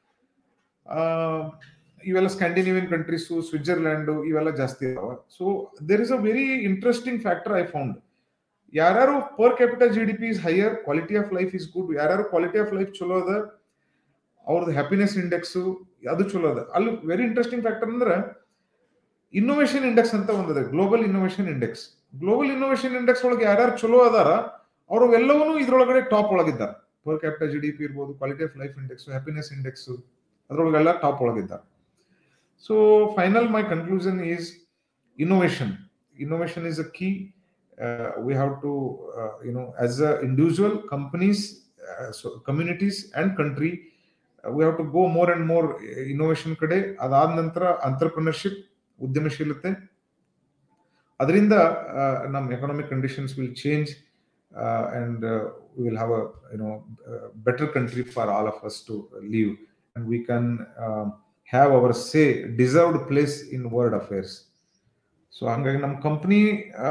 ಇವೆಲ್ಲ ಸ್ಕ್ಯಾಂಡಿನೇವಿಯನ್ ಕಂಟ್ರೀಸು ಸ್ವಿಟ್ಜರ್ಲ್ಯಾಂಡ್ ಇವೆಲ್ಲ ಜಾಸ್ತಿ ಅದಾವ so there is a very interesting factor I found ಯಾರ್ಯಾರು per capital G D P is higher quality of life is good ಯಾರ್ಯಾರು ಕ್ವಾಲಿಟಿ ಆಫ್ ಲೈಫ್ ಚಲೋ ಅದ ಅವ್ರದ್ದು ಹ್ಯಾಪಿನೆಸ್ ಇಂಡೆಕ್ಸ್ ಅದು ಚಲೋ ಅದ ಅಲ್ಲಿ ವೆರಿ ಇಂಟ್ರೆಸ್ಟಿಂಗ್ ಫ್ಯಾಕ್ಟರ್ ಅಂದ್ರೆ ಇನ್ನೋವೇಷನ್ ಇಂಡೆಕ್ಸ್ ಅಂತ ಒಂದಿದೆ global innovation index global innovation index ಒಳಗೆ ಯಾರ್ಯಾರು ಚಲೋ ಅದಾರ ಅವರು ಎಲ್ಲವನ್ನೂ ಇದ್ರೊಳಗಡೆ ಟಾಪ್ ಒಳಗಿದ್ದಾರೆ per capital G D P ಇರ್ಬೋದು quality of life index happiness index ಅದ್ರೊಳಗೆಲ್ಲ ಟಾಪ್ ಒಳಗಿದ್ದಾರೆ so final my conclusion is innovation innovation is a key uh, we have to, uh, you know, as a individual, companies, uh, so communities, and country, we have to go more and more innovation ಕಡೆ ಅದಾದ ನಂತರ entrepreneurship ಉದ್ಯಮಶೀಲತೆ ಅದರಿಂದ ನಮ್ಮ economic conditions will change and we will have a you know better country for all of us to live and we can have our say deserved place in world affairs so ಹಂಗಾಗಿ ನಮ್ಮ company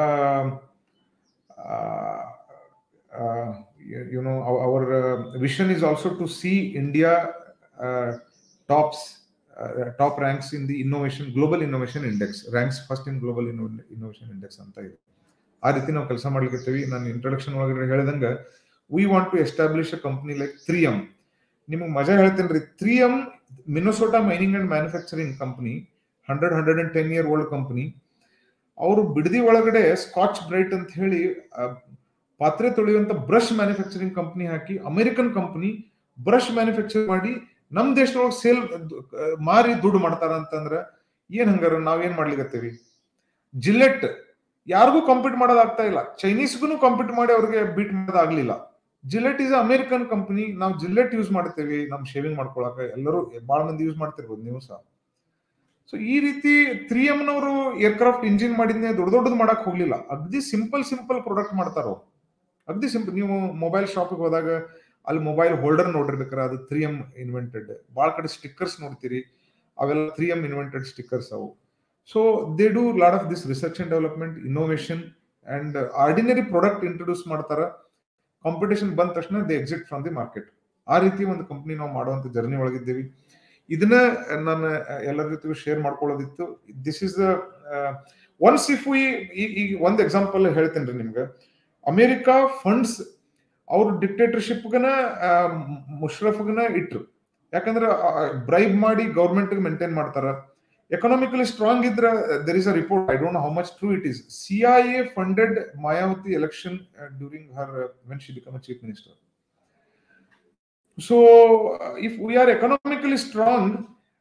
uh, uh, you, you know our, our uh, vision is also to see india tops top ranks in the innovation global innovation index ranks first in global Inno- innovation index ಅಂತ ಇದೆ ಆ ರೀತಿ ನಾವು ಕೆಲಸ ಮಾಡ್ಲಿಕ್ಕೆ ನಾನು introduction ಒಳಗಡೆ ಹೇಳ್ದಂಗ we want to establish a company like three M ನಿಮಗೆ ಮಜಾ ಹೇಳ್ತೇನೆ ರೀ three M Minnesota mining and manufacturing company hundred hundred and ten year old company ಅವರು ಬಿಡದಿ ಒಳಗಡೆ ಸ್ಕಾಚ್ ಬ್ರೈಟ್ ಅಂತ ಹೇಳಿ ಪಾತ್ರೆ ತೊಳೆಯುವಂತ ಬ್ರಷ್ ಮ್ಯಾನುಫ್ಯಾಕ್ಚರಿಂಗ್ ಕಂಪನಿ ಹಾಕಿ ಅಮೆರಿಕನ್ ಕಂಪನಿ ಬ್ರಷ್ ಮ್ಯಾನುಫ್ಯಾಕ್ಚರ್ ಮಾಡಿ ನಮ್ ದೇಶದೊಳಗೆ ಸೇಲ್ ಮಾರಿ ದುಡ್ಡು ಮಾಡ್ತಾರ ಅಂತಂದ್ರ ಏನ್ ಹಂಗಾರ ನಾವ್ ಏನ್ ಮಾಡ್ಲಿಕತ್ತೀವಿ ಜಿಲೆಟ್ ಯಾರಿಗೂ ಕಾಂಪೀಟ್ ಮಾಡೋದಾಗ್ತಾ ಇಲ್ಲ ಚೈನೀಸ್ಗೂ ಕಾಂಪೀಟ್ ಮಾಡಿ ಅವ್ರಿಗೆ ಬೀಟ್ ಮಾಡೋದಾಗ್ಲಿಲ್ಲ ಜಿಲೆಟ್ ಇಸ್ ಅಮೆರಿಕನ್ ಕಂಪನಿ ನಾವು ಜಿಲೆಟ್ ಯೂಸ್ ಮಾಡ್ತೇವೆ ನಮ್ ಶೇವಿಂಗ್ ಮಾಡ್ಕೊಳಕ ಎಲ್ಲರೂ ಬಹಳ ಮಂದಿ ಯೂಸ್ ಮಾಡ್ತಿರ್ಬೋದು ನೀವು ಸಹ ಸೊ ಈ ರೀತಿ ತ್ರೀ ಎಮ್ನವರು ಏರ್ಕ್ರಾಫ್ಟ್ ಇಂಜಿನ್ ಮಾಡಿದ್ನೆ ದೊಡ್ಡ ದೊಡ್ಡದು ಮಾಡಕ್ ಹೋಗ್ಲಿಲ್ಲ ಅಗ್ದಿ ಸಿಂಪಲ್ ಸಿಂಪಲ್ ಪ್ರಾಡಕ್ಟ್ ಮಾಡ್ತಾರ ಅಗ್ದಿ ಸಿಂಪಲ್ ನೀವು ಮೊಬೈಲ್ ಶಾಪಿಗೆ ಹೋದಾಗ ಅಲ್ಲಿ ಮೊಬೈಲ್ ಹೋಲ್ಡರ್ ನೋಡಿರ್ಬೇಕಾರೆ ಅದು ತ್ರೀ ಎಮ್ ಇನ್ವೆಂಟೆಡ್ ಭಾಳ ಕಡೆ ಸ್ಟಿಕ್ಕರ್ಸ್ ನೋಡ್ತೀರಿ ಅವೆಲ್ಲ ತ್ರೀ ಎಮ್ ಇನ್ವೆಂಟೆಡ್ ಸ್ಟಿಕ್ಕರ್ಸ್ ಅವು so they do lot of this research and development innovation and ordinary product introduce ಮಾಡ್ತಾರ ಕಾಂಪಿಟೇಷನ್ ಬಂದ ತಕ್ಷಣ they exit from the market ಆ ರೀತಿ ಒಂದು ಕಂಪ್ನಿ ನಾವು ಮಾಡುವಂತ ಜರ್ನಿ ಒಳಗಿದ್ದೀವಿ ಇದನ್ನ ನಾನು ಎಲ್ಲರ ಜೊತೆಗೂ ಶೇರ್ ಮಾಡ್ಕೊಳ್ಳೋದಿತ್ತು this is once if we ಈಗ ಒಂದು ಎಕ್ಸಾಂಪಲ್ ಹೇಳ್ತೇನೆ ರೀ ನಿಮ್ಗೆ ಅಮೆರಿಕಾ ಫಂಡ್ಸ್ ಅವ್ರ ಡಿಕ್ಟೇಟರ್ಶಿಪ್ಗನ ಮುಷ್ರಫ್ಗನ ಇಟ್ರು ಯಾಕಂದ್ರೆ ಬ್ರೈಬ್ ಮಾಡಿ ಗೌರ್ಮೆಂಟ್ ಮೇಂಟೈನ್ ಮಾಡ್ತಾರ ಎಕನಾಮಿಕಲಿ ಸ್ಟ್ರಾಂಗ್ ಇದ್ರೆ there is a report I don't how much true it is C I A funded Mayawati election during her when she become chief minister so uh, if we are economically strong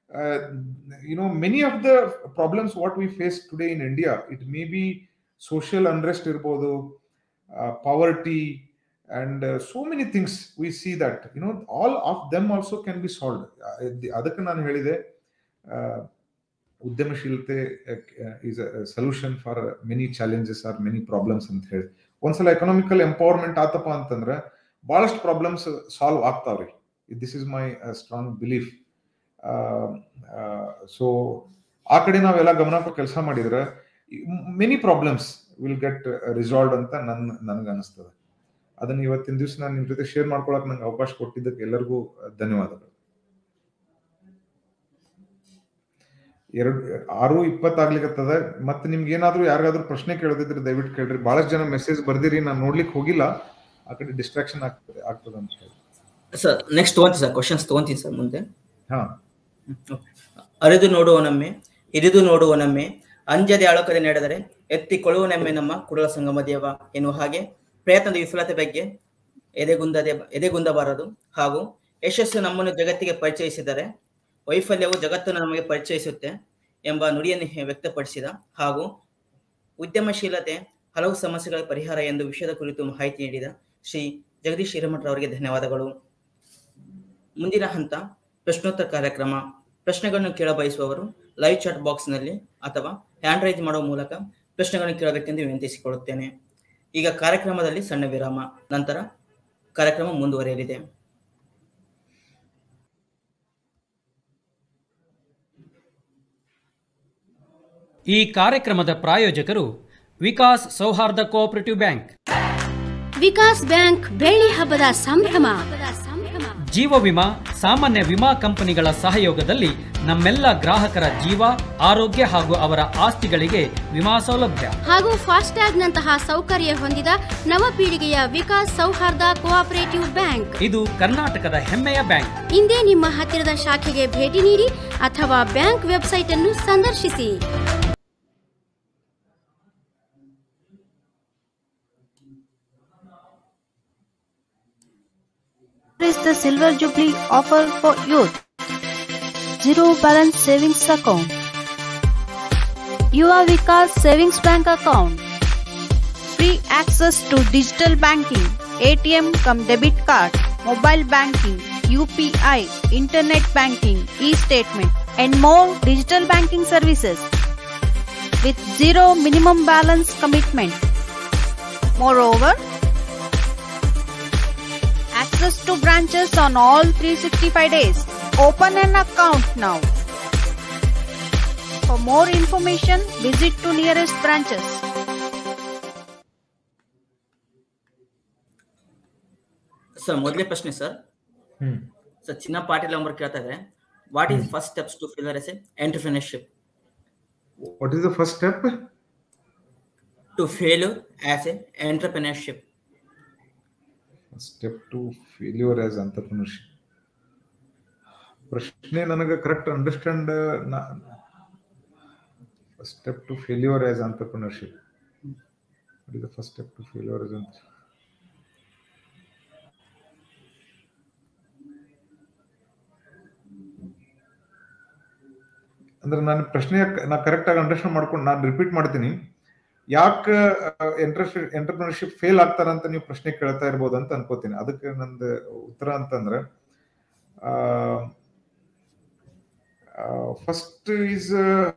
uh, you know many of the problems what we face today in india it may be social unrest irbodu uh, poverty and uh, so many things we see that you know all of them also can be solved Uh, the- ಅದಕ್ಕೆ ನಾನು ಹೇಳಿದೆ uh, ಉದ್ಯಮಶೀಲತೆ is a solution for many challenges or many problems ಅಂತ ಹೇಳಿ ಒಂದ್ಸಲ economical empowerment ಆತಪ್ಪ ಅಂತಂದ್ರೆ ಬಹಳಷ್ಟು ಪ್ರಾಬ್ಲಮ್ಸ್ ಸಾಲ್ವ್ ಆಗ್ತಾವ್ರಿ this is my strong belief so ಆ ಕಡೆ ನಾವೆಲ್ಲ ಗಮನ ಕೊಟ್ಟು ಕೆಲಸ ಮಾಡಿದ್ರೆ many problems will get resolve ಅಂತ ನನ್ ನನಗೆ ಅನಿಸ್ತದೆ ಅದನ್ನ ಇವತ್ತಿನ ದಿವಸ ನಾನು ನಿಮ್ ಜೊತೆ ಶೇರ್ ಮಾಡ್ಕೊಳಕ್ ನಂಗೆ ಅವಕಾಶ ಕೊಟ್ಟಿದ್ದಕ್ಕೆ ಎಲ್ಲರಿಗೂ ಧನ್ಯವಾದಗಳು ಎರಡು ಆರು ಇಪ್ಪತ್ತಾಗ್ಲಿಕ್ಕತ್ತದ ಮತ್ತೆ ನಿಮ್ಗೆ ಏನಾದ್ರೂ ಯಾರಿಗಾದ್ರೂ ಪ್ರಶ್ನೆ ಕೇಳದಿದ್ರೆ ದಯವಿಟ್ಟು ಕೇಳ್ರಿ ಬಹಳಷ್ಟು ಜನ ಮೆಸೇಜ್ ಬರ್ದಿರಿ ನಾನು ನೋಡ್ಲಿಕ್ಕೆ ಹೋಗಿಲ್ಲ ಆ ಕಡೆ ಡಿಸ್ಟ್ರಾಕ್ಷನ್ ಆಗ್ತದೆ ಆಗ್ತದೆ ಅಂತ ಹೇಳಿ ಸರ್ ನೆಕ್ಸ್ಟ್ ತಗೊಂತೀನಿ ಸರ್ ಕ್ವಶನ್ಸ್ ತಗೊಂತೀನಿ ಸರ್ ಮುಂದೆ ಹಾ ಅರಿದು ನೋಡುವನೊಮ್ಮೆ ಇರಿದು ನೋಡುವನೊಮ್ಮೆ ಅಂಜದೆ ಅಳುಕದೆ ನಡೆದರೆ ಎತ್ತಿಕೊಳ್ಳುವನೊಮ್ಮೆ ನಮ್ಮ ಕುಡಲ ಸಂಗಮ ದೇವ ಎನ್ನುವ ಹಾಗೆ ಪ್ರಯತ್ನದ ವಿಫಲತೆ ಬಗ್ಗೆ ಎದೆಗುಂದದೆ ಎದೆಗುಂದಬಾರದು ಹಾಗೂ ಯಶಸ್ಸು ನಮ್ಮನ್ನು ಜಗತ್ತಿಗೆ ಪರಿಚಯಿಸಿದರೆ ವೈಫಲ್ಯವು ಜಗತ್ತನ್ನು ನಮಗೆ ಪರಿಚಯಿಸುತ್ತೆ ಎಂಬ ನುಡಿಯನ್ನು ಹೆ- ವ್ಯಕ್ತಪಡಿಸಿದ ಹಾಗೂ ಉದ್ಯಮಶೀಲತೆ ಹಲವು ಸಮಸ್ಯೆಗಳ ಪರಿಹಾರ ಎಂದು ವಿಷಯದ ಕುರಿತು ಮಾಹಿತಿ ನೀಡಿದ ಶ್ರೀ ಜಗದೀಶ್ ಹಿರೇಮಠರವರಿಗೆ ಧನ್ಯವಾದಗಳು ಮುಂದಿನ ಹಂತ ಪ್ರಶ್ನೋತ್ತರ ಕಾರ್ಯಕ್ರಮ ಪ್ರಶ್ನೆಗಳನ್ನು ಕೇಳಬಯಸುವವರು ಲೈವ್ ಚಾಟ್ ಬಾಕ್ಸ್ನಲ್ಲಿ ಅಥವಾ ಹ್ಯಾಂಡ್ ರೈಸ್ ಮಾಡುವ ಮೂಲಕ ಪ್ರಶ್ನೆಗಳನ್ನು ಕೇಳಬೇಕೆಂದು ವಿನಂತಿಸಿಕೊಳ್ಳುತ್ತೇನೆ ಈಗ ಕಾರ್ಯಕ್ರಮದಲ್ಲಿ ಸಣ್ಣ ವಿರಾಮ ನಂತರ ಕಾರ್ಯಕ್ರಮ ಮುಂದುವರಿಯಲಿದೆ ಈ ಕಾರ್ಯಕ್ರಮದ ಪ್ರಾಯೋಜಕರು ವಿಕಾಸ್ ಸೌಹಾರ್ದ ಕೋಆಪರೇಟಿವ್ ಬ್ಯಾಂಕ್ ವಿಕಾಸ್ ಬ್ಯಾಂಕ್ ಬೆಳ್ಳಿ ಹಬ್ಬದ ಸಂಭ್ರಮ ಜೀವ ವಿಮಾ ಸಾಮಾನ್ಯ ವಿಮಾ ಕಂಪನಿಗಳ ಸಹಯೋಗದಲ್ಲಿ ನಮ್ಮೆಲ್ಲ ಗ್ರಾಹಕರ ಜೀವ ಆರೋಗ್ಯ ಹಾಗೂ ಅವರ ಆಸ್ತಿಗಳಿಗೆ ವಿಮಾ ಸೌಲಭ್ಯ ಹಾಗೂ ಫಾಸ್ಟ್ಯಾಗ್ನಂತಹ ಸೌಕರ್ಯ ಹೊಂದಿದ ನವಪೀಳಿಗೆಯ ವಿಕಾಸ್ ಸೌಹಾರ್ದ ಕೋಆಪರೇಟಿವ್ ಬ್ಯಾಂಕ್ ಇದು ಕರ್ನಾಟಕದ ಹೆಮ್ಮೆಯ ಬ್ಯಾಂಕ್ ಇಂದೇ ನಿಮ್ಮ ಹತ್ತಿರದ ಶಾಖೆಗೆ ಭೇಟಿ ನೀಡಿ ಅಥವಾ ಬ್ಯಾಂಕ್ ವೆಬ್ಸೈಟ್ ಅನ್ನು ಸಂದರ್ಶಿಸಿ is the Silver Jubilee offer for youth. Zero balance savings account. Yuva Vikas Savings Bank account. Free access to digital banking, ATM cum debit card, mobile banking, UPI, internet banking, e-statement and more digital banking services with zero minimum balance commitment. Moreover, access to branches on all 365 days. Open an account now. For more information, visit to nearest branches. Sir ಮೊದಲೇ ಪ್ರಶ್ನೆ sir ಹ್ಮ್ sir ಚಿನ್ನ ಪಾಟೀಲ್ ಅವರು ಕೇಳ್ತಾ ಇದ್ದಾರೆ what is first steps to failure as entrepreneurship what is the first step to failure as a entrepreneurship step to failure as entrepreneurship ಪ್ರಶ್ನೆ ನನಗೆ correct understand step to failure as entrepreneurship the first step to failure as ಅಂತ ಅಂದ್ರೆ ನಾನು ಪ್ರಶ್ನೆ ನಾ correct ಆಗಿ understand ಮಾಡ್ಕೊಂಡು ನಾನು ರಿಪೀಟ್ ಮಾಡ್ತೀನಿ ಯಾಕೆ ಎಂಟ್ರೆಸ್ಟ್ ಎಂಟರ್ಪ್ರಿನರ್ಶಿಪ್ ಫೇಲ್ ಆಗ್ತಾರ ಅಂತ ನೀವು ಪ್ರಶ್ನೆ ಕೇಳ್ತಾ ಇರ್ಬೋದು ಅಂತ ಅನ್ಕೋತೀನಿ ಅದಕ್ಕೆ ನಂದು ಉತ್ತರ ಅಂತಂದ್ರೆ first is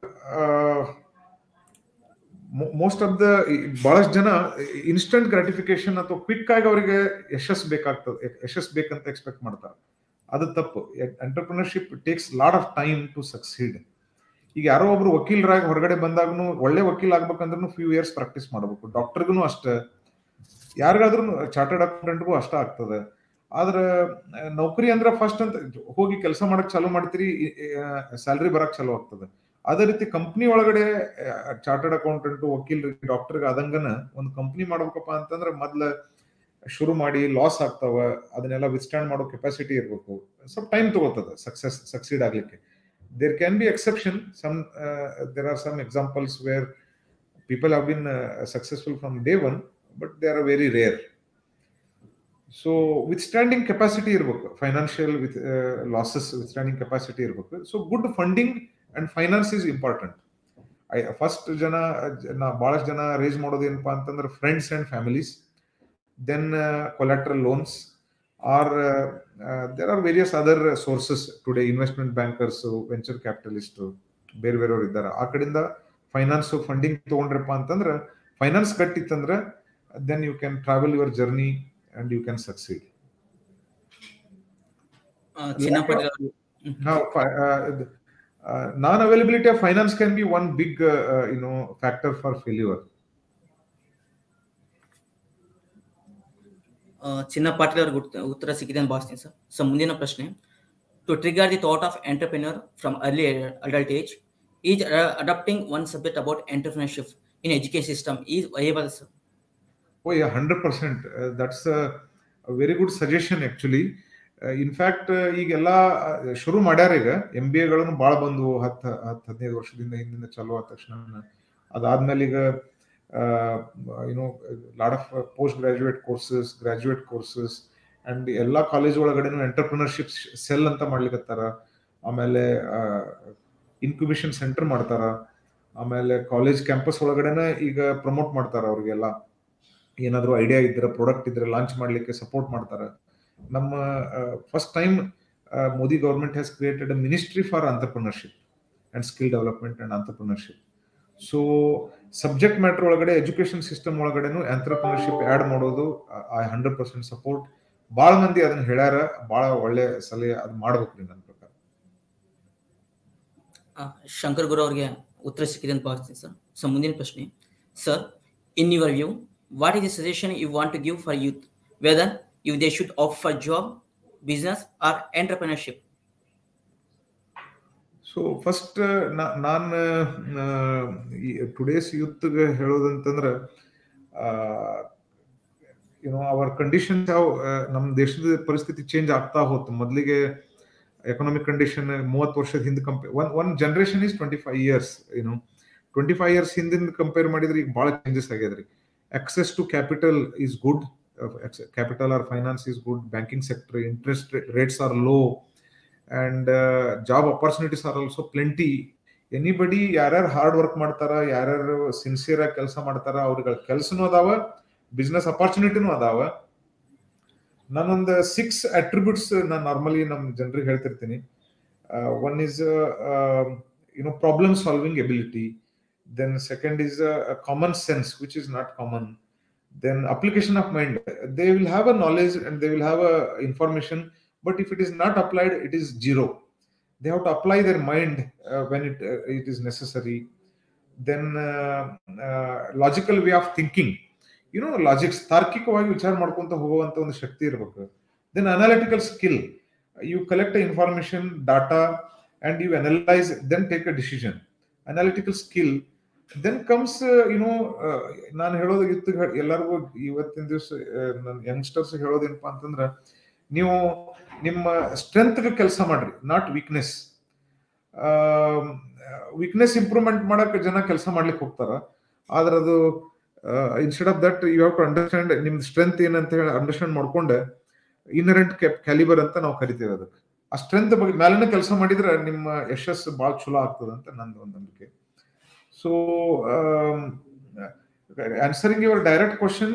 most of the ಬಹಳಷ್ಟು ಜನ ಇನ್ಸ್ಟಂಟ್ ಗ್ರಾಟಿಫಿಕೇಶನ್ ಅಥವಾ ಕ್ವಿಕ್ ಆಗಿ ಅವರಿಗೆ ಯಶಸ್ ಬೇಕಾಗ್ತದೆ ಯಶಸ್ ಬೇಕಂತ ಎಕ್ಸ್ಪೆಕ್ಟ್ ಮಾಡ್ತಾರೆ ಅದು ತಪ್ಪು entrepreneurship takes lot of time to succeed ಈಗ ಯಾರೋ ಒಬ್ರು ವಕೀಲರಾಗಿ ಹೊರಗಡೆ ಬಂದಾಗೂ ಒಳ್ಳೆ ವಕೀಲ್ ಆಗ್ಬೇಕಂದ್ರೂ ಫ್ಯೂ ಇಯರ್ಸ್ ಪ್ರಾಕ್ಟೀಸ್ ಮಾಡಬೇಕು ಡಾಕ್ಟರ್ಗೂ ಅಷ್ಟೇ ಯಾರಿಗಾದ್ರೂ ಚಾರ್ಟರ್ಡ್ ಅಕೌಂಟೆಂಟ್ಗೂ ಅಷ್ಟ ಆಗ್ತದೆ ಆದ್ರೆ ನೌಕರಿ ಅಂದ್ರೆ ಫಸ್ಟ್ ಅಂತ ಹೋಗಿ ಕೆಲಸ ಮಾಡಕ್ ಚಾಲೂ ಮಾಡ್ತೀರಿ ಸ್ಯಾಲ್ರಿ ಬರಕ್ ಚಾಲೂ ಆಗ್ತದೆ ಅದೇ ರೀತಿ ಕಂಪ್ನಿ ಒಳಗಡೆ ಚಾರ್ಟರ್ಡ್ ಅಕೌಂಟೆಂಟ್ ವಕೀಲ್ ಡಾಕ್ಟರ್ಗೆ ಆದಂಗನ ಒಂದು ಕಂಪ್ನಿ ಮಾಡ್ಬೇಕಪ್ಪ ಅಂತಂದ್ರೆ ಮೊದ್ಲ ಶುರು ಮಾಡಿ ಲಾಸ್ ಆಗ್ತಾವ ಅದನ್ನೆಲ್ಲ ವಿಸ್ಟ್ಯಾಂಡ್ ಮಾಡೋ ಕೆಪಾಸಿಟಿ ಇರಬೇಕು ಸ್ವಲ್ಪ ಟೈಮ್ ತಗೋತದ ಸಕ್ಸಸ್ ಸಕ್ಸೀಡ್ ಆಗ್ಲಿಕ್ಕೆ there can be exception some uh, there are some examples where people have been uh, successful from day one but they are very rare so withstanding capacity ಇರ್ಬೇಕು financial with losses withstanding capacity ಇರ್ಬೇಕು so good funding and finance is important I first ಜನ ನಾ ಬಹಳಷ್ಟು ಜನ raise ಮಾಡೋದು ಏನಪ್ಪಾ ಅಂತಂದ್ರೆ friends and families then collateral loans are there are various other sources today investment bankers venture capitalist ಬೇರೆ ಬೇರೆಯವ್ರು ಇದ್ದಾರೆ ಆ ಕಡೆಯಿಂದ ಫೈನಾನ್ಸ್ ಫಂಡಿಂಗ್ ತಗೊಂಡ್ರಪ್ಪ ಅಂತಂದ್ರೆ ಫೈನಾನ್ಸ್ ಕಟ್ಟಿತ್ತಂದ್ರೆ then you can travel your journey and you can succeed ಚಿನ್ನ ಪಾಟೀಲ್ ಅವರು Now, fi- uh, uh, non-availability of finance can be one big, uh, uh, you know, factor for failure. ಆ, ಚಿನ್ನ ಪಾಟೀಲ್ ಅವ್ರಿಗೆ ಉತ್ತ- ಉತ್ತರ ಸಿಕ್ಕಿದೆ ಅಂತ ಭಾವಿಸ್ತೀನಿ ಸರ್ ಸೊ ಮುಂದಿನ ಪ್ರಶ್ನೆ to trigger the thought of entrepreneur from early adult age is adapting one subject about entrepreneurship in education system is viable sir Oh, yeah, 100%. Uh, that's a, a very good suggestion, actually. In fact ಈಗೆಲ್ಲ uh, ಶುರು ಮಾಡ್ಯಾರ ಈಗ M B ಎಗಳನ್ನು ಭಾಳ ಬಂದವು ಹತ್ತು ಹತ್ತು ಹದಿನೈದು ವರ್ಷದಿಂದ ಹಿಂದಿಂದ ಚಲೋ ಆದ ತಕ್ಷಣ ಅದಾದ್ಮೇಲೆ ಈಗ you know lot of post graduate courses graduate courses and ಎಲ್ಲ ಕಾಲೇಜ್ ಒಳಗಡೆನು ಎಂಟರ್ಪ್ರಿನರ್ಶಿಪ್ ಸೆಲ್ ಅಂತ ಮಾಡ್ಲಿಕತ್ತಾರ ಆಮೇಲೆ ಇನ್ಕ್ಯುಬೇಷನ್ ಸೆಂಟರ್ ಮಾಡ್ತಾರ ಆಮೇಲೆ ಕಾಲೇಜ್ ಕ್ಯಾಂಪಸ್ ಒಳಗಡೆನೆ ಈಗ ಪ್ರಮೋಟ್ ಮಾಡ್ತಾರ ಅವ್ರಿಗೆಲ್ಲ ಏನಾದರೂ ಐಡಿಯಾ ಇದ್ರೆ ಪ್ರಾಡಕ್ಟ್ ಇದ್ರೆ ಲಾಂಚ್ ಮಾಡಲಿಕ್ಕೆ ಸಪೋರ್ಟ್ ಮಾಡ್ತಾರೆ ನಮ್ಮ first time Modi government has created a ministry for entrepreneurship and skill development and entrepreneurship so subject matter ಒಳಗಡೆ ಎಜುಕೇಶನ್ ಸಿಸ್ಟಮ್ ಒಳಗಡೆನು ಎಂಟರ್ಪ್ರಿನರ್ಶಿಪ್ ಆ್ಯಡ್ ಮಾಡೋದು ಐ ಹಂಡ್ರೆಡ್ ಪರ್ಸೆಂಟ್ ಸಪೋರ್ಟ್ ಭಾಳ ಮಂದಿ ಅದನ್ನ ಹೇಳ್ಯಾರ ಭಾಳ ಒಳ್ಳೆ ಸಲಹೆ ಅದು ಮಾಡ್ಬೇಕ್ರಿ ನನ್ನ ಪ್ರಕಾರ ಆ, ಶಂಕರ್ ಗುರು ಅವರಿಗೆ ಉತ್ತರ ಸಿಕ್ಕಿದೆ ಅಂತ ಭಾವಿಸ್ತೀನಿ ಸರ್ ಸೊ ಮುಂದಿನ ಪ್ರಶ್ನೆ sir in your view what is the suggestion you want to give for youth whether if they should opt for job business or entrepreneurship so first ನಾನು ಟುಡೇಸ್ ಯೂತ್ಗೆ ಹೇಳೋದಂತಂದ್ರೆ ಯುನೋ ಅವರ್ ಕಂಡೀಷನ್ ಯಾವ ನಮ್ಮ ದೇಶದ ಪರಿಸ್ಥಿತಿ change ಆಗ್ತಾ ಹೋತು ಮೊದಲಿಗೆ ಎಕನಾಮಿಕ್ ಕಂಡೀಷನ್ ಮೂವತ್ತು ವರ್ಷದ ಹಿಂದೆ compare one one generation is twenty five years ಏನು ಟ್ವೆಂಟಿ ಫೈವ್ ಇಯರ್ಸ್ ಹಿಂದಿಂದ ಕಂಪೇರ್ ಮಾಡಿದ್ರೆ ಈಗ ಭಾಳ ಚೇಂಜಸ್ ಆಗ್ಯದ್ರಿ access to capital is good uh, acc- capital or finance is good banking sector interest ra- rates are low and uh, job opportunities are also plenty anybody ಯಾರ್ಯಾರು hard work ಮಾಡ್ತಾರ ಯಾರ್ಯಾರು sincere ಆಗಿ ಕೆಲಸ ಮಾಡ್ತಾರ ಅವ್ರಿಗೆ ಕೆಲಸನೂ ಅದಾವ ಬಿಸ್ನೆಸ್ ಅಪಾರ್ಚುನಿಟಿನೂ ಅದಾವ ನಾನೊಂದು ಸಿಕ್ಸ್ ಅಟ್ರಿಬ್ಯೂಟ್ಸ್ ನಾನು ನಾರ್ಮಲಿ ನಮ್ಮ ಜನರಿಗೆ ಹೇಳ್ತಿರ್ತೀನಿ one is you know problem solving ability then second is a, a common sense which is not common then application of mind they will have a knowledge and they will have a information but if it is not applied it is zero they have to apply their mind uh, when it uh, it is necessary then uh, uh, logical way of thinking you know logics ತಾರ್ಕಿಕವಾಗಿ ವಿಚಾರ ಮಾಡ್ಕೊಂತ ಹೋಗುವಂತ ಒಂದು ಶಕ್ತಿ ಇರಬೇಕು then analytical skill you collect information data and you analyse then take a decision analytical skill then comes you know ನಾನು ಹೇಳೋದು ಇತ್ತು ಎಲ್ಲರಿಗೂ ಇವತ್ತಿನ ದಿವಸ ನನ್ನ ಯಂಗ್ಸ್ಟರ್ಸ್ ಹೇಳೋದೇನಪ್ಪಾ ಅಂತಂದ್ರೆ ನೀವು ನಿಮ್ಮ ಸ್ಟ್ರೆಂತ್ಗೆ ಕೆಲಸ ಮಾಡ್ರಿ ನಾಟ್ ವೀಕ್ನೆಸ್ ವೀಕ್ನೆಸ್ ಇಂಪ್ರೂವ್ಮೆಂಟ್ ಮಾಡಕ್ಕೆ ಜನ ಕೆಲಸ ಮಾಡ್ಲಿಕ್ಕೆ ಹೋಗ್ತಾರ ಆದ್ರೆ ಅದು instead of that you have to understand ನಿಮ್ದು ಸ್ಟ್ರೆಂತ್ ಏನಂತ ಹೇಳಿ ಅಂಡರ್ಸ್ಟ್ಯಾಂಡ್ ಮಾಡ್ಕೊಂಡೆ ಇನ್ನರೆಂಟ್ ಕ್ಯಾಲಿಬರ್ ಅಂತ ನಾವು ಕರಿತೇವೆ ಅದಕ್ಕೆ ಆ ಸ್ಟ್ರೆಂತ್ ಬಗ್ಗೆ ಮೇಲೆನೇ ಕೆಲಸ ಮಾಡಿದ್ರೆ ನಿಮ್ಮ ಯಶಸ್ಸು ಭಾಳ ಚಲೋ ಆಗ್ತದೆ ಅಂತ ನಂದು ಒಂದು ನಂಬಿಕೆ so answering your direct question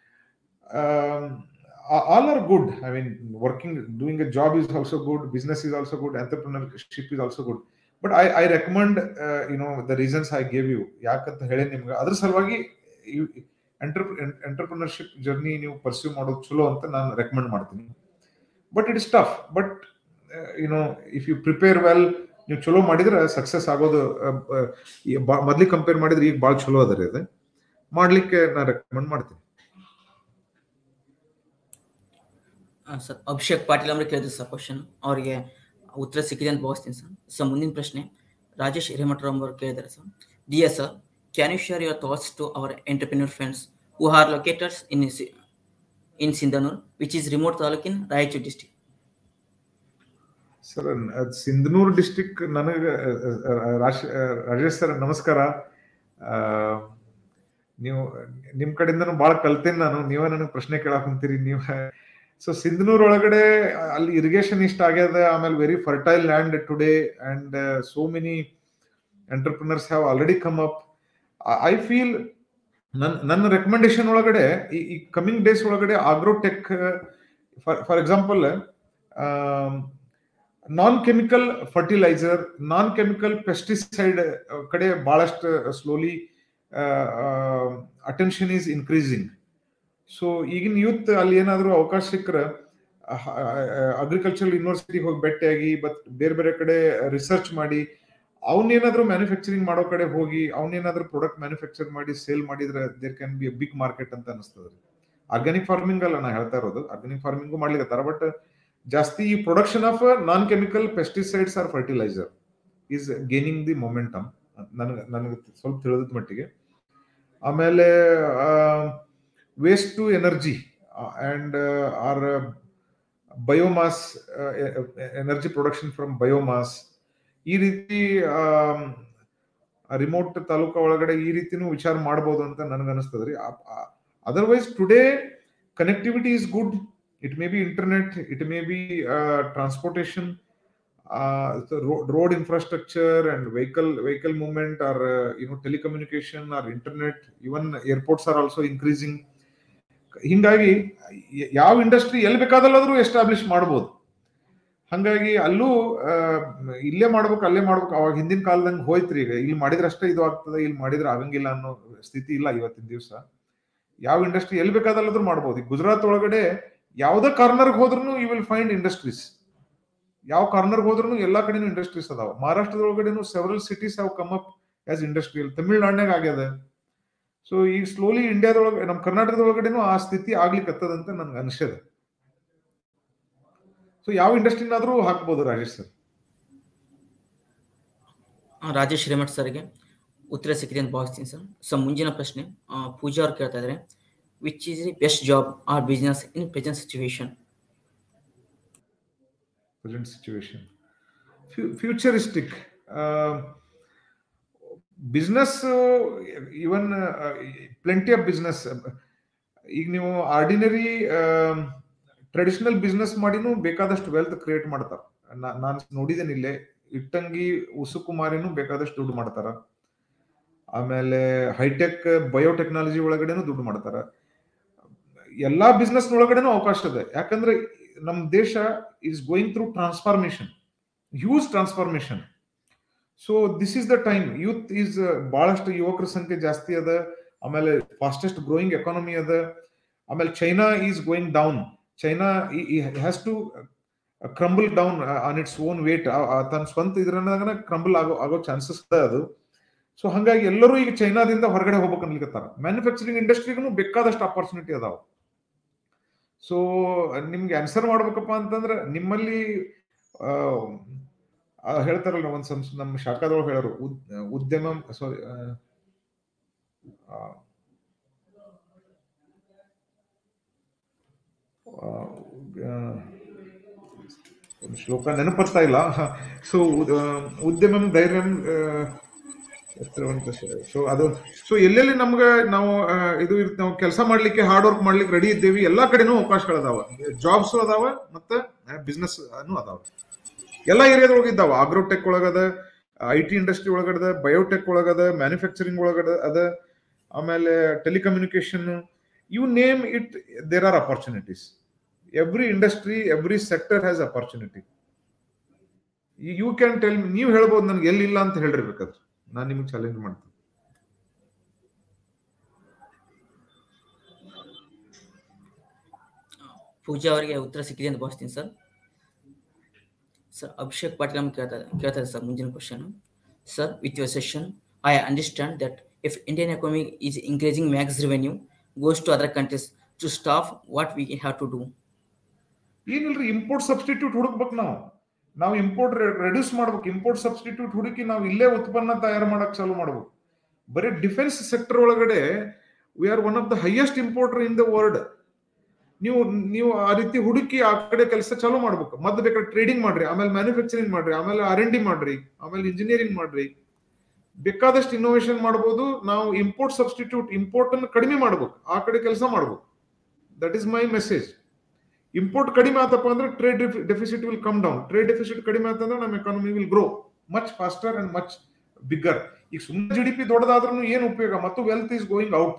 all are good i mean working doing a job is also good business is also good entrepreneurship is also good but i i recommend uh, you know the reasons i gave you ಯಾಕಂತ ಹೇಳಿ ನಿಮ್ಗೆ ಅದ್ರ ಸಲುವಾಗಿ entrepreneurship journey ನೀವು pursue ಮಾಡೋದು ಚಲೋ ಅಂತ ನಾನು ರೆಕಮೆಂಡ್ ಮಾಡ್ತೀನಿ but it is tough but you know if you prepare well ನೀವು ಚಲೋ ಮಾಡಿದ್ರೆ ಸಕ್ಸಸ್ ಆಗೋದು ಮೊದ್ಲಿಗೆ ಕಂಪೇರ್ ಮಾಡಿದ್ರೆ ಈಗ ಭಾಳ ಚಲೋ ಅದ ರೀ ಅದು ಮಾಡ್ಲಿಕ್ಕೆ ನಾನು ರೆಕಮೆಂಡ್ ಮಾಡ್ತೀನಿ ಸರ್ ಅಭಿಷೇಕ್ ಪಾಟೀಲ್ ಅವ್ರಿಗೆ ಕೇಳಿದ್ರು ಸರ್ ಕ್ವಶನ್ ಅವರಿಗೆ ಉತ್ತರ ಸಿಕ್ಕಿದೆ ಅಂತ ಭಾವಿಸ್ತೀನಿ ಸರ್ ಸರ್ ಮುಂದಿನ ಪ್ರಶ್ನೆ ರಾಜೇಶ್ ಹಿರೇಮಠರಾಮ್ ಅವರು ಕೇಳಿದ್ದಾರೆ sir dear sir can you share your thoughts to our entrepreneur friends who are locators in in Sindhanur which is remote taluk in Raichur district sir Sindhanur district ನನಗೆ ರಾಜೇಶ್ ಸರ್ ನಮಸ್ಕಾರ ನೀವು ನಿಮ್ ಕಡೆಯಿಂದನೂ ಭಾಳ ಕಲ್ತೇನೆ ನಾನು ನೀವೇ ನನಗೆ ಪ್ರಶ್ನೆ ಕೇಳಕ್ ಕುಂತೀರಿ ನೀವು ಸೊ ಸಿಂಧನೂರ್ ಒಳಗಡೆ ಅಲ್ಲಿ ಇರಿಗೇಷನ್ ಇಷ್ಟ ಆಗ್ಯದ ಆಮೇಲೆ very fertile land today and so many entrepreneurs have already come up I feel ನನ್ನ ನನ್ನ ರೆಕಮೆಂಡೇಶನ್ ಒಳಗಡೆ ಈ ಈ ಕಮಿಂಗ್ ಡೇಸ್ ಒಳಗಡೆ agrotech for for example non chemical fertiliser non chemical pesticide ಕಡೆ ಬಹಳಷ್ಟು slowly attention is increasing so ಈಗಿನ youth ಅಲ್ಲಿ ಏನಾದರೂ ಅವಕಾಶ ಸಿಕ್ಕರೆ ಅಗ್ರಿಕಲ್ಚರಲ್ ಯೂನಿವರ್ಸಿಟಿಗೆ ಹೋಗಿ ಭೇಟಿಯಾಗಿ ಬಟ್ ಬೇರೆ ಬೇರೆ ಕಡೆ ರಿಸರ್ಚ್ ಮಾಡಿ ಅವನೇನಾದ್ರೂ ಮ್ಯಾನುಫ್ಯಾಕ್ಚರಿಂಗ್ ಮಾಡೋ ಕಡೆ ಹೋಗಿ ಅವನೇನಾದ್ರೂ ಪ್ರಾಡಕ್ಟ್ ಮ್ಯಾನುಫ್ಯಾಕ್ಚರ್ ಮಾಡಿ ಸೇಲ್ ಮಾಡಿದ್ರೆ there can be big market ಅಂತ ಅನಿಸ್ತದೆ ಆರ್ಗ್ಯಾನಿಕ್ ಫಾರ್ಮಿಂಗ್ ಅಲ್ಲ ನಾ ಹೇಳ್ತಾ ಇರೋದು ಆರ್ಗ್ಯಾನಿಕ್ ಫಾರ್ಮಿಂಗು ಮಾಡ್ಲಿಕ್ಕತ್ತಾರ ಬಟ್ ಜಾಸ್ತಿ ಈ production of non chemical pesticides or fertiliser is gaining the momentum ನನಗೆ ನನಗೆ ಸ್ವಲ್ಪ ತಿಳಿದ ಮಟ್ಟಿಗೆ ಆಮೇಲೆ waste to energy and or biomass energy production from biomass ಈ ರೀತಿ ರಿಮೋಟ್ ತಾಲೂಕಾ ಒಳಗಡೆ ಈ ರೀತಿನೂ ವಿಚಾರ ಮಾಡ್ಬೋದು ಅಂತ ನನಗೆ ಅನಿಸ್ತದ್ರಿ otherwise today connectivity is good it may be internet it may be transportation road infrastructure and vehicle vehicle movement or you know telecommunication or internet even airports are also increasing ಹಿಂಗಾಗಿ ಯಾವ industry ಎಲ್ಲಿ ಬೇಕಾದಲ್ಲಾದ್ರೂ establish ಮಾಡ್ಬೋದು ಹಂಗಾಗಿ ಅಲ್ಲೂ ಇಲ್ಲೇ ಮಾಡ್ಬೇಕು ಅಲ್ಲೇ ಮಾಡ್ಬೇಕು ಅವಾಗ ಹಿಂದಿನ ಕಾಲದಂಗೆ ಹೋಯ್ತ್ರಿ ಈಗ ಇಲ್ಲಿ ಮಾಡಿದ್ರೆ ಅಷ್ಟೇ ಇದು ಆಗ್ತದೆ ಇಲ್ಲಿ ಮಾಡಿದ್ರೆ ಆಗಂಗಿಲ್ಲ ಅನ್ನೋ ಸ್ಥಿತಿ ಇಲ್ಲ ಇವತ್ತಿನ ದಿವಸ ಯಾವ ಇಂಡಸ್ಟ್ರಿ ಎಲ್ಲಿ ಬೇಕಾದಲ್ಲಾದ್ರೂ ಮಾಡ್ಬೋದು ಈ ಗುಜರಾತ್ ಒಳಗಡೆ ಯಾವ್ದೇ ಕಾರ್ನರ್ಗೆ ಹೋದ್ರೂ ಯು ವಿಲ್ ಫೈಂಡ್ ಇಂಡಸ್ಟ್ರೀಸ್ ಯಾವ ಕಾರ್ನರ್ಗೆ ಹೋದ್ರೂ ಎಲ್ಲಾ ಕಡೆನೂ ಇಂಡಸ್ಟ್ರೀಸ್ ಅದಾವ ಮಹಾರಾಷ್ಟ್ರದೊಳಗಡೆನೂ several cities have come up as industrial ತಮಿಳ್ನಾಡ್ನಾಗ ಆಗ್ಯದ ಸೊ ಈಗ ಸ್ಲೋಲಿ ಇಂಡಿಯಾದೊಳಗೆ ನಮ್ಮ ಕರ್ನಾಟಕದೊಳಗಡೆನೂ ಆ ಸ್ಥಿತಿ ಆಗ್ಲಿಕ್ಕತ್ತದಂತ ನನ್ಗೆ ಅನಿಸ್ಯದ ಸೊ ಯಾವ ಇಂಡಸ್ಟ್ರಿನಾದ್ರೂ ಹಾಕ್ಬೋದು ರಾಜೇಶ್ ಸರ್ ರಾಜೇಶ್ ಹಿರೇಮಠ್ ಸರ್ಗೆ ಉತ್ತರ ಸಿಕ್ಕಿದೆ ಅಂತ ಭಾವಿಸ್ತೀನಿ ಸರ್ ಸೊ ಮುಂದಿನ ಪ್ರಶ್ನೆ ಪೂಜಾ ಅವ್ರು ಕೇಳ್ತಾ ಇದ್ದಾರೆ which is the best job or business in present situation present situation futuristic business even plenty of business ಈಗ ನೀವು ಆರ್ಡಿನರಿ ಟ್ರೆಡಿಷನಲ್ ಬಿಸ್ನೆಸ್ ಮಾಡಿನೂ ಬೇಕಾದಷ್ಟು ವೆಲ್ತ್ ಕ್ರಿಯೇಟ್ ಮಾಡ್ತಾರ ನಾನು ನೋಡಿದ್ದೇನೆ ಇಲ್ಲೇ ಇಟ್ಟಂಗಿ ಉಸುಕುಮಾರಿನೂ ಬೇಕಾದಷ್ಟು ದುಡ್ಡು ಮಾಡ್ತಾರ ಆಮೇಲೆ ಹೈಟೆಕ್ ಬಯೋಟೆಕ್ನಾಲಜಿ ಒಳಗಡೆನೂ ದುಡ್ಡು ಮಾಡ್ತಾರ ಎಲ್ಲಾ ಬಿಸ್ನೆಸ್ ಒಳಗಡೆನೂ ಅವಕಾಶ ಇದೆ ಯಾಕಂದ್ರೆ ನಮ್ ದೇಶ is going through transformation huge transformation so this is the time youth is ಬಹಳಷ್ಟು ಯುವಕರ ಸಂಖ್ಯೆ ಜಾಸ್ತಿ ಅದ ಆಮೇಲೆ ಫಾಸ್ಟೆಸ್ಟ್ ಗ್ರೋಯಿಂಗ್ ಎಕಾನಮಿ ಅದ ಆಮೇಲೆ China is going down China has to crumble down on its own weight ತನ್ನ ಸ್ವಂತ ಇದ್ರನ್ನಾಗ ಕ್ರಂಬಲ್ ಆಗೋ ಆಗೋ ಚಾನ್ಸಸ್ ಅದ ಅದು ಸೊ ಹಂಗಾಗಿ ಎಲ್ಲರೂ ಈಗ ಚೈನಾದಿಂದ ಹೊರಗಡೆ ಹೋಗ್ಬೇಕು ಅನ್ಲಿಕತ್ತಾರ ಮ್ಯಾನುಫ್ಯಾಕ್ಚರಿಂಗ್ ಇಂಡಸ್ಟ್ರಿಗೂ ಬೇಕಾದಷ್ಟು ಆಪರ್ಚುನಿಟಿ ಅದಾವ ಸೊ ನಿಮ್ಗೆ ಆನ್ಸರ್ ಮಾಡ್ಬೇಕಪ್ಪ ಅಂತಂದ್ರೆ ನಿಮ್ಮಲ್ಲಿ ಹೇಳ್ತಾರಲ್ಲ ಒಂದ್ ಸಂಸ್ ನಮ್ಮ ಶಾಖಾದೊಳಗೆ ಹೇಳೋರು ಉದ್ಯಮ ಸಾರಿ ಒಂದು ಶ್ಲೋಕ ನೆನಪರ್ತಾ ಇಲ್ಲ ಸೊ ಉದ್ಯಮಂ ಧೈರ್ಯಂ ಸೊ ಅದು ಸೊ ಎಲ್ಲೆಲ್ಲಿ ನಮ್ಗೆ ನಾವು ಇದು ನಾವು ಕೆಲಸ ಮಾಡ್ಲಿಕ್ಕೆ ಹಾರ್ಡ್ ವರ್ಕ್ ಮಾಡ್ಲಿಕ್ಕೆ ರೆಡಿ ಇದ್ದೇವಿ ಎಲ್ಲಾ ಕಡೆನೂ ಅವಕಾಶಗಳದಾವ ಜಾಬ್ಸ್ ಅದಾವ ಮತ್ತೆ ಬಿಸ್ನೆಸ್ ಅನ್ನು ಅದಾವ ಎಲ್ಲಾ ಏರಿಯಾದೊಳಗೆ ಇದ್ದಾವ ಆಗ್ರೋಟೆಕ್ ಒಳಗದ ಐ ಟಿ ಇಂಡಸ್ಟ್ರಿ ಒಳಗದ ಬಯೋಟೆಕ್ ಒಳಗದ ಮ್ಯಾನುಫ್ಯಾಕ್ಚರಿಂಗ್ ಒಳಗದ ಅದ ಆಮೇಲೆ telecommunication you name it there are opportunities every industry every sector has opportunity you can tell ನೀವು ಹೇಳ್ಬೋದು ನನ್ಗೆ ಎಲ್ಲಿಲ್ಲ ಅಂತ ಹೇಳಿರ್ಬೇಕಾದ್ರೆ ನಾನು ನಿಮಗೆ ಚಾಲೆಂಜ್ ಮಾಡ್ತೀನಿ ಪೂಜಾ ಅವರಿಗೆ ಉತ್ತರ ಸಿಕ್ಕಿದೆ ಅಂತ ಭಾವಿಸ್ತೀನಿ ಸರ್ ಸರ್ ಅಭಿಷೇಕ್ ಪಾಟೀಲ್ ನಮ್ಗೆ ಕೇಳ್ತಾ ಕೇಳ್ತಾರೆ ಸರ್ ಮುಂದಿನ question sir with your session I understand that if Indian economy is increasing max revenue goes to other countries to staff what we have to do ಏನಿಲ್ರಿ ಇಂಪೋರ್ಟ್ ಸಬ್ಸ್ಟಿಟ್ಯೂಟ್ ಹುಡುಕ್ಬೇಕು ನಾವು ನಾವು import reduce ಮಾಡ್ಬೇಕು import substitute ಹುಡುಕಿ ನಾವು ಇಲ್ಲೇ ಉತ್ಪನ್ನ ತಯಾರು ಮಾಡಕ್ ಚಾಲು ಮಾಡ್ಬೇಕು ಬರೀ ಡಿಫೆನ್ಸ್ ಸೆಕ್ಟರ್ ಒಳಗಡೆ we are one of the highest importer in the world ನೀವು ನೀವು ಆ ರೀತಿ ಹುಡುಕಿ ಆ ಕಡೆ ಕೆಲಸ ಚಾಲು ಮಾಡ್ಬೇಕು ಮದ್ದು ಬೇಕಾದ್ರೆ ಟ್ರೇಡಿಂಗ್ ಮಾಡ್ರಿ ಆಮೇಲೆ ಮ್ಯಾನುಫ್ಯಾಕ್ಚರಿಂಗ್ ಮಾಡ್ರಿ ಆಮೇಲೆ ಆರ್ ಎನ್ ಡಿ ಮಾಡ್ರಿ ಆಮೇಲೆ ಇಂಜಿನಿಯರಿಂಗ್ ಮಾಡ್ರಿ ಬೇಕಾದಷ್ಟು ಇನ್ನೋವೇಷನ್ ಮಾಡ್ಬೋದು ನಾವು ಇಂಪೋರ್ಟ್ ಸಬ್ಸ್ಟಿಟ್ಯೂಟ್ ಇಂಪೋರ್ಟ್ ಅನ್ನು ಕಡಿಮೆ ಮಾಡ್ಬೇಕು ಆ ಕಡೆ ಕೆಲಸ ಮಾಡ್ಬೇಕು that is my message import ಕಡಿಮೆ ಆತಪ್ಪ ಅಂದ್ರೆ trade deficit will come down trade deficit ಕಡಿಮೆ ಆತಂದ್ರೆ ನಮ್ಮ economy will grow much faster and much bigger ಈಗ ಸುಮ್ಮನೆ ಜಿ ಡಿ ಪಿ ದೊಡ್ಡದಾದ್ರೂ ಏನು ಉಪಯೋಗ ಮತ್ತು wealth is going out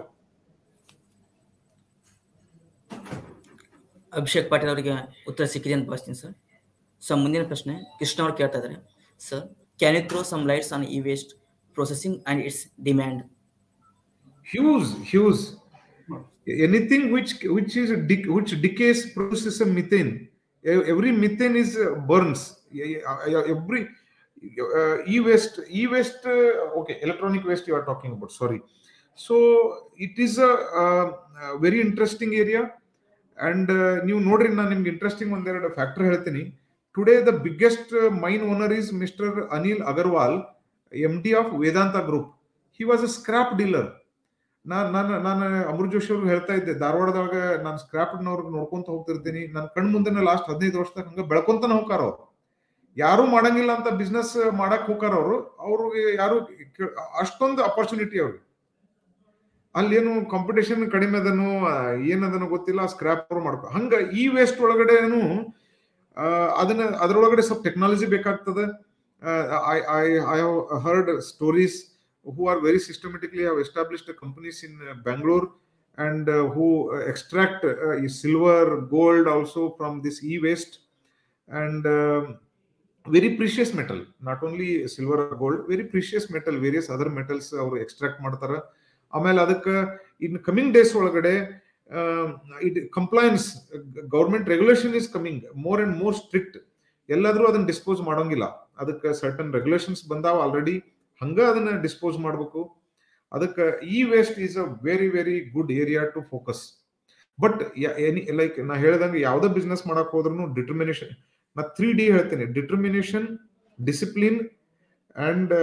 Abhishek Patil ಅವರಿಗೆ ಉತ್ತರ ಸಿಕ್ಕಿದೆ ಅಂತ ಭಾವಿಸ್ತೀನಿ ಸರ್ ಸರ್ ಮುಂದಿನ ಪ್ರಶ್ನೆ ಕೃಷ್ಣ ಅವ್ರು ಕೇಳ್ತಾ ಇದ್ದಾರೆ sir can you throw some lights on e waste processing and its demand huge huge anything which which is de- which decays produces a methane E- every methane is uh, burns E- e- every uh, e-waste e-waste uh, okay electronic waste you are talking about sorry so it is a, uh, a very interesting area and uh, ನೀವು ನೋಡ್ರಿ ನಾನು ನಿಮ್ಗೆ interesting ಒಂದೆರಡು factor ಹೇಳ್ತೀನಿ today the biggest mine owner is mister Anil Agarwal M D of Vedanta group he was a scrap dealer ನಾನು ನಾನು ನಾನು ಅಮೃತ್ ಜೋಶಿ ಅವ್ರಿಗೆ ಹೇಳ್ತಾ ಇದ್ದೆ ಧಾರವಾಡದಾಗ ನಾನು ಸ್ಕ್ರಾಪ್ನವ್ರಿಗೆ ನೋಡ್ಕೊಂತ ಹೋಗ್ತಿರ್ತೀನಿ ನನ್ನ ಕಣ್ ಮುಂದೆ ಲಾಸ್ಟ್ ಹದಿನೈದು ವರ್ಷದಾಗ ಹಂಗ ಬೆಳ್ಕೊಂತಾನೆ ಹೋಗ್ತಾರ ಅವ್ರು ಯಾರು ಮಾಡಂಗಿಲ್ಲ ಅಂತ ಬಿಸ್ನೆಸ್ ಮಾಡಕ್ ಹೋಗಾರ ಅವರು ಅವ್ರಿಗೆ ಯಾರು ಕೇ- ಅಷ್ಟೊಂದು ಅಪರ್ಚುನಿಟಿ ಅವ್ರಿಗೆ ಅಲ್ಲೇನು ಕಾಂಪಿಟೇಷನ್ ಕಡಿಮೆ ಅದನು ಏನದನ್ನು ಗೊತ್ತಿಲ್ಲ ಸ್ಕ್ರಾಪ್ ಅವ್ರು ಮಾಡ್ಕೊ ಹಂಗ ಈ ವೇಸ್ಟ್ ಒಳಗಡೆನು ಆ, ಅದನ್ನ ಅದರೊಳಗಡೆ ಸ್ವಲ್ಪ ಟೆಕ್ನಾಲಜಿ ಬೇಕಾಗ್ತದೆ I I I have heard stories who are very systematically have established companies in uh, Bangalore and uh, who uh, extract uh, silver, gold also from this e-waste and um, very precious metal. Not only silver or gold, very precious metal, various other metals ಅವರು extract ಮಾಡ್ತಾರೆ ಆಮೇಲೆ ಅದಕ್ಕೆ in coming days ಒಳಗಡೆ it compliance government regulation is coming more and more strict ಎಲ್ಲಾದ್ರೂ ಅದನ್ನ dispose ಮಾಡೋಂಗಿಲ್ಲ ಅದಕ್ಕೆ certain regulations ಬಂದಾವ ಆಲ್ರೆಡಿ ಹಂಗ ಅದನ್ನ ಡಿಸ್ಪೋಸ್ ಮಾಡಬೇಕು ಅದಕ್ಕೆ ಈ waste is a very very good area to focus but any like ನಾ ಹೇಳ್ದಂಗೆ ಯಾವ್ದೇ ಬಿಸ್ನೆಸ್ ಮಾಡಕ್ ಹೋದ್ರು ಡಿಟರ್ಮಿನೇಷನ್ ನಾ ತ್ರೀ ಡಿ ಹೇಳ್ತೀನಿ determination discipline and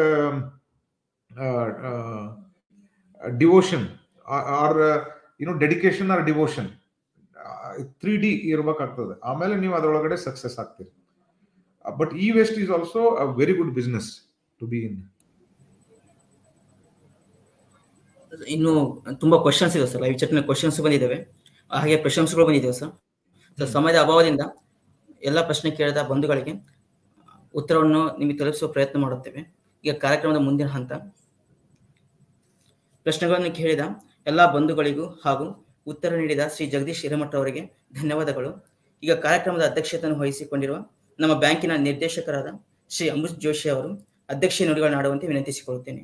devotion or you know dedication or devotion three D ಇರ್ಬೇಕಾಗ್ತದೆ ಆಮೇಲೆ ನೀವು ಅದರೊಳಗಡೆ ಸಕ್ಸಸ್ ಆಗ್ತೀರಿ ಬಟ್ ಈ waste is also a very good business to be in ಇನ್ನು ತುಂಬಾ ಕ್ವಶನ್ಸ್ ಇದೆ ಸರ್ ಲೈವ್ ಚಾಟ್ನ ಕ್ವಶನ್ಸ್ ಬಂದಿದ್ದಾವೆ ಹಾಗೆ ಪ್ರಶಂಸೆಗಳು ಬಂದಿದ್ದಾವೆ ಸರ್ ಸೊ ಸಮಯದ ಅಭಾವದಿಂದ ಎಲ್ಲ ಪ್ರಶ್ನೆ ಕೇಳಿದ ಬಂಧುಗಳಿಗೆ ಉತ್ತರವನ್ನು ನಿಮಗೆ ತಲುಪಿಸುವ ಪ್ರಯತ್ನ ಮಾಡುತ್ತೇವೆ ಈಗ ಕಾರ್ಯಕ್ರಮದ ಮುಂದಿನ ಹಂತ ಪ್ರಶ್ನೆಗಳನ್ನು ಕೇಳಿದ ಎಲ್ಲ ಬಂಧುಗಳಿಗೂ ಹಾಗೂ ಉತ್ತರ ನೀಡಿದ ಶ್ರೀ ಜಗದೀಶ್ ಹಿರೇಮಠ ಅವರಿಗೆ ಧನ್ಯವಾದಗಳು ಈಗ ಕಾರ್ಯಕ್ರಮದ ಅಧ್ಯಕ್ಷತೆಯನ್ನು ವಹಿಸಿಕೊಂಡಿರುವ ನಮ್ಮ ಬ್ಯಾಂಕಿನ ನಿರ್ದೇಶಕರಾದ ಶ್ರೀ ಅಮೃತ್ ಜೋಶಿ ಅವರು ಅಧ್ಯಕ್ಷೀಯ ನುಡಿಗಳನ್ನು ಆಡುವಂತೆ ವಿನಂತಿಸಿಕೊಳ್ಳುತ್ತೇನೆ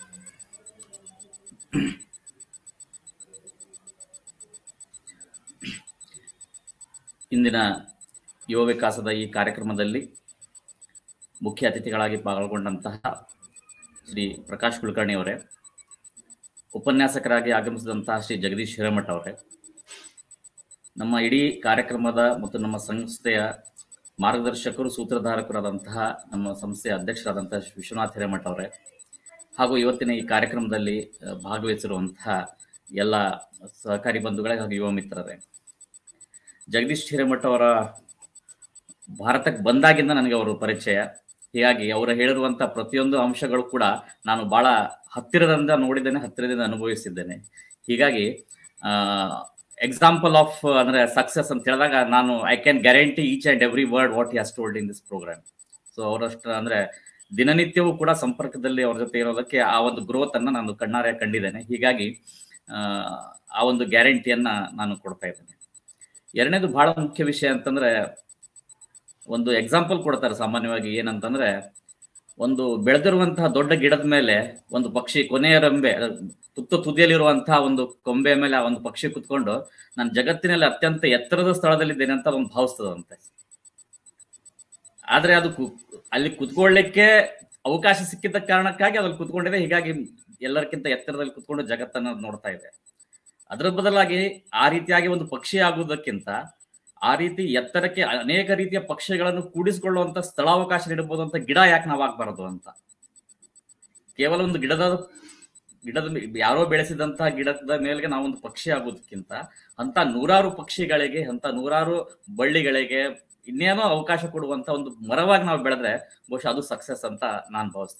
ಇಂದಿನ ಯುವ ವಿಕಾಸದ ಈ ಕಾರ್ಯಕ್ರಮದಲ್ಲಿ ಮುಖ್ಯ ಅತಿಥಿಗಳಾಗಿ ಪಾಲ್ಗೊಂಡಂತಹ ಶ್ರೀ ಪ್ರಕಾಶ್ ಕುಲಕರ್ಣಿ ಅವರೇ ಉಪನ್ಯಾಸಕರಾಗಿ ಆಗಮಿಸಿದಂತಹ ಶ್ರೀ ಜಗದೀಶ್ ಹಿರೇಮಠ ಅವರೇ ನಮ್ಮ ಇಡೀ ಕಾರ್ಯಕ್ರಮದ ಮತ್ತು ನಮ್ಮ ಸಂಸ್ಥೆಯ ಮಾರ್ಗದರ್ಶಕರು ಸೂತ್ರಧಾರಕರಾದಂತಹ ನಮ್ಮ ಸಂಸ್ಥೆಯ ಅಧ್ಯಕ್ಷರಾದಂತಹ ಶ್ರೀ ವಿಶ್ವನಾಥ್ ಹಿರೇಮಠ ಅವರೇ ಹಾಗೂ ಇವತ್ತಿನ ಈ ಕಾರ್ಯಕ್ರಮದಲ್ಲಿ ಅಹ್, ಭಾಗವಹಿಸಿರುವಂತಹ ಎಲ್ಲ ಸಹಕಾರಿ ಬಂಧುಗಳೇ ಹಾಗೂ ಯುವ ಮಿತ್ರರೇ ಜಗದೀಶ್ ಹಿರೇಮಠ ಅವರ ಭಾರತಕ್ಕೆ ಬಂದಾಗಿಂದ ನನಗೆ ಅವರು ಪರಿಚಯ ಹೀಗಾಗಿ ಅವರು ಹೇಳಿರುವಂತ ಪ್ರತಿಯೊಂದು ಅಂಶಗಳು ಕೂಡ ನಾನು ಬಹಳ ಹತ್ತಿರದಿಂದ ನೋಡಿದ್ದೇನೆ ಹತ್ತಿರದಿಂದ ಅನುಭವಿಸಿದ್ದೇನೆ ಹೀಗಾಗಿ ಎಕ್ಸಾಂಪಲ್ ಆಫ್ ಅಂದ್ರೆ ಸಕ್ಸಸ್ ಅಂತ ಹೇಳಿದಾಗ ನಾನು I can guarantee each and every word what has told in this programme so ಅವರಷ್ಟು ಅಂದ್ರೆ ದಿನನಿತ್ಯವೂ ಕೂಡ ಸಂಪರ್ಕದಲ್ಲಿ ಅವ್ರ ಜೊತೆ ಇರೋದಕ್ಕೆ ಆ ಒಂದು ಗ್ರೋತ್ ಅನ್ನ ನಾನು ಕಣ್ಣಾರೆ ಕಂಡಿದ್ದೇನೆ ಹೀಗಾಗಿ ಆ, ಆ ಒಂದು ಗ್ಯಾರಂಟಿಯನ್ನ ನಾನು ಕೊಡ್ತಾ ಇದ್ದೇನೆ ಎರಡನೇದು ಬಹಳ ಮುಖ್ಯ ವಿಷಯ ಅಂತಂದ್ರೆ ಒಂದು ಎಕ್ಸಾಂಪಲ್ ಕೊಡ್ತಾರೆ ಸಾಮಾನ್ಯವಾಗಿ ಏನಂತಂದ್ರೆ ಒಂದು ಬೆಳೆದಿರುವಂತಹ ದೊಡ್ಡ ಗಿಡದ ಮೇಲೆ ಒಂದು ಪಕ್ಷಿ ಕೊನೆಯ ರೆಂಬೆ ತುತ್ತ ತುದಿಯಲ್ಲಿರುವಂತಹ ಒಂದು ಕೊಂಬೆ ಮೇಲೆ ಆ ಒಂದು ಪಕ್ಷಿ ಕುತ್ಕೊಂಡು ನಾನು ಜಗತ್ತಿನಲ್ಲಿ ಅತ್ಯಂತ ಎತ್ತರದ ಸ್ಥಳದಲ್ಲಿದ್ದೇನೆ ಅಂತ ಒಂದು ಭಾವಿಸ್ತದಂತೆ ಆದ್ರೆ ಅದು ಕು- ಅಲ್ಲಿ ಕುತ್ಕೊಳ್ಳಿಕ್ಕೆ ಅವಕಾಶ ಸಿಕ್ಕಿದ ಕಾರಣಕ್ಕಾಗಿ ಅದ್ರಲ್ಲಿ ಕುತ್ಕೊಂಡಿದೆ ಹೀಗಾಗಿ ಎಲ್ಲರಿಗಿಂತ ಎತ್ತರದಲ್ಲಿ ಕುತ್ಕೊಂಡು ಜಗತ್ತನ್ನ ನೋಡ್ತಾ ಇದೆ ಅದರ ಬದಲಾಗಿ ಆ ರೀತಿಯಾಗಿ ಒಂದು ಪಕ್ಷಿ ಆಗುವುದಕ್ಕಿಂತ ಆ ರೀತಿ ಎತ್ತರಕ್ಕೆ ಅನೇಕ ರೀತಿಯ ಪಕ್ಷಿಗಳನ್ನು ಕೂಡಿಸಿಕೊಳ್ಳುವಂತ ಸ್ಥಳಾವಕಾಶ ನೀಡಬಹುದು ಅಂತ ಗಿಡ ಯಾಕೆ ನಾವು ಆಗ್ಬಾರದು ಅಂತ ಕೇವಲ ಒಂದು ಗಿಡದ ಗಿಡದ ಮೇ- ಯಾರೋ ಬೆಳೆಸಿದಂತಹ ಗಿಡದ ಮೇಲ್ಗೆ ನಾವೊಂದು ಪಕ್ಷಿ ಆಗೋದಕ್ಕಿಂತ ಅಂತ ನೂರಾರು ಪಕ್ಷಿಗಳಿಗೆ ಅಂತ ನೂರಾರು ಬಳ್ಳಿಗಳಿಗೆ ಇನ್ನೇನೋ ಅವಕಾಶ ಕೊಡುವಂತ ಒಂದು ಮರವಾಗಿ ನಾವು ಬೆಳೆದ್ರೆ ಬಹುಶಃ ಅದು ಸಕ್ಸಸ್ ಅಂತ ನಾನು ಭಾವಿಸ್ತೇನೆ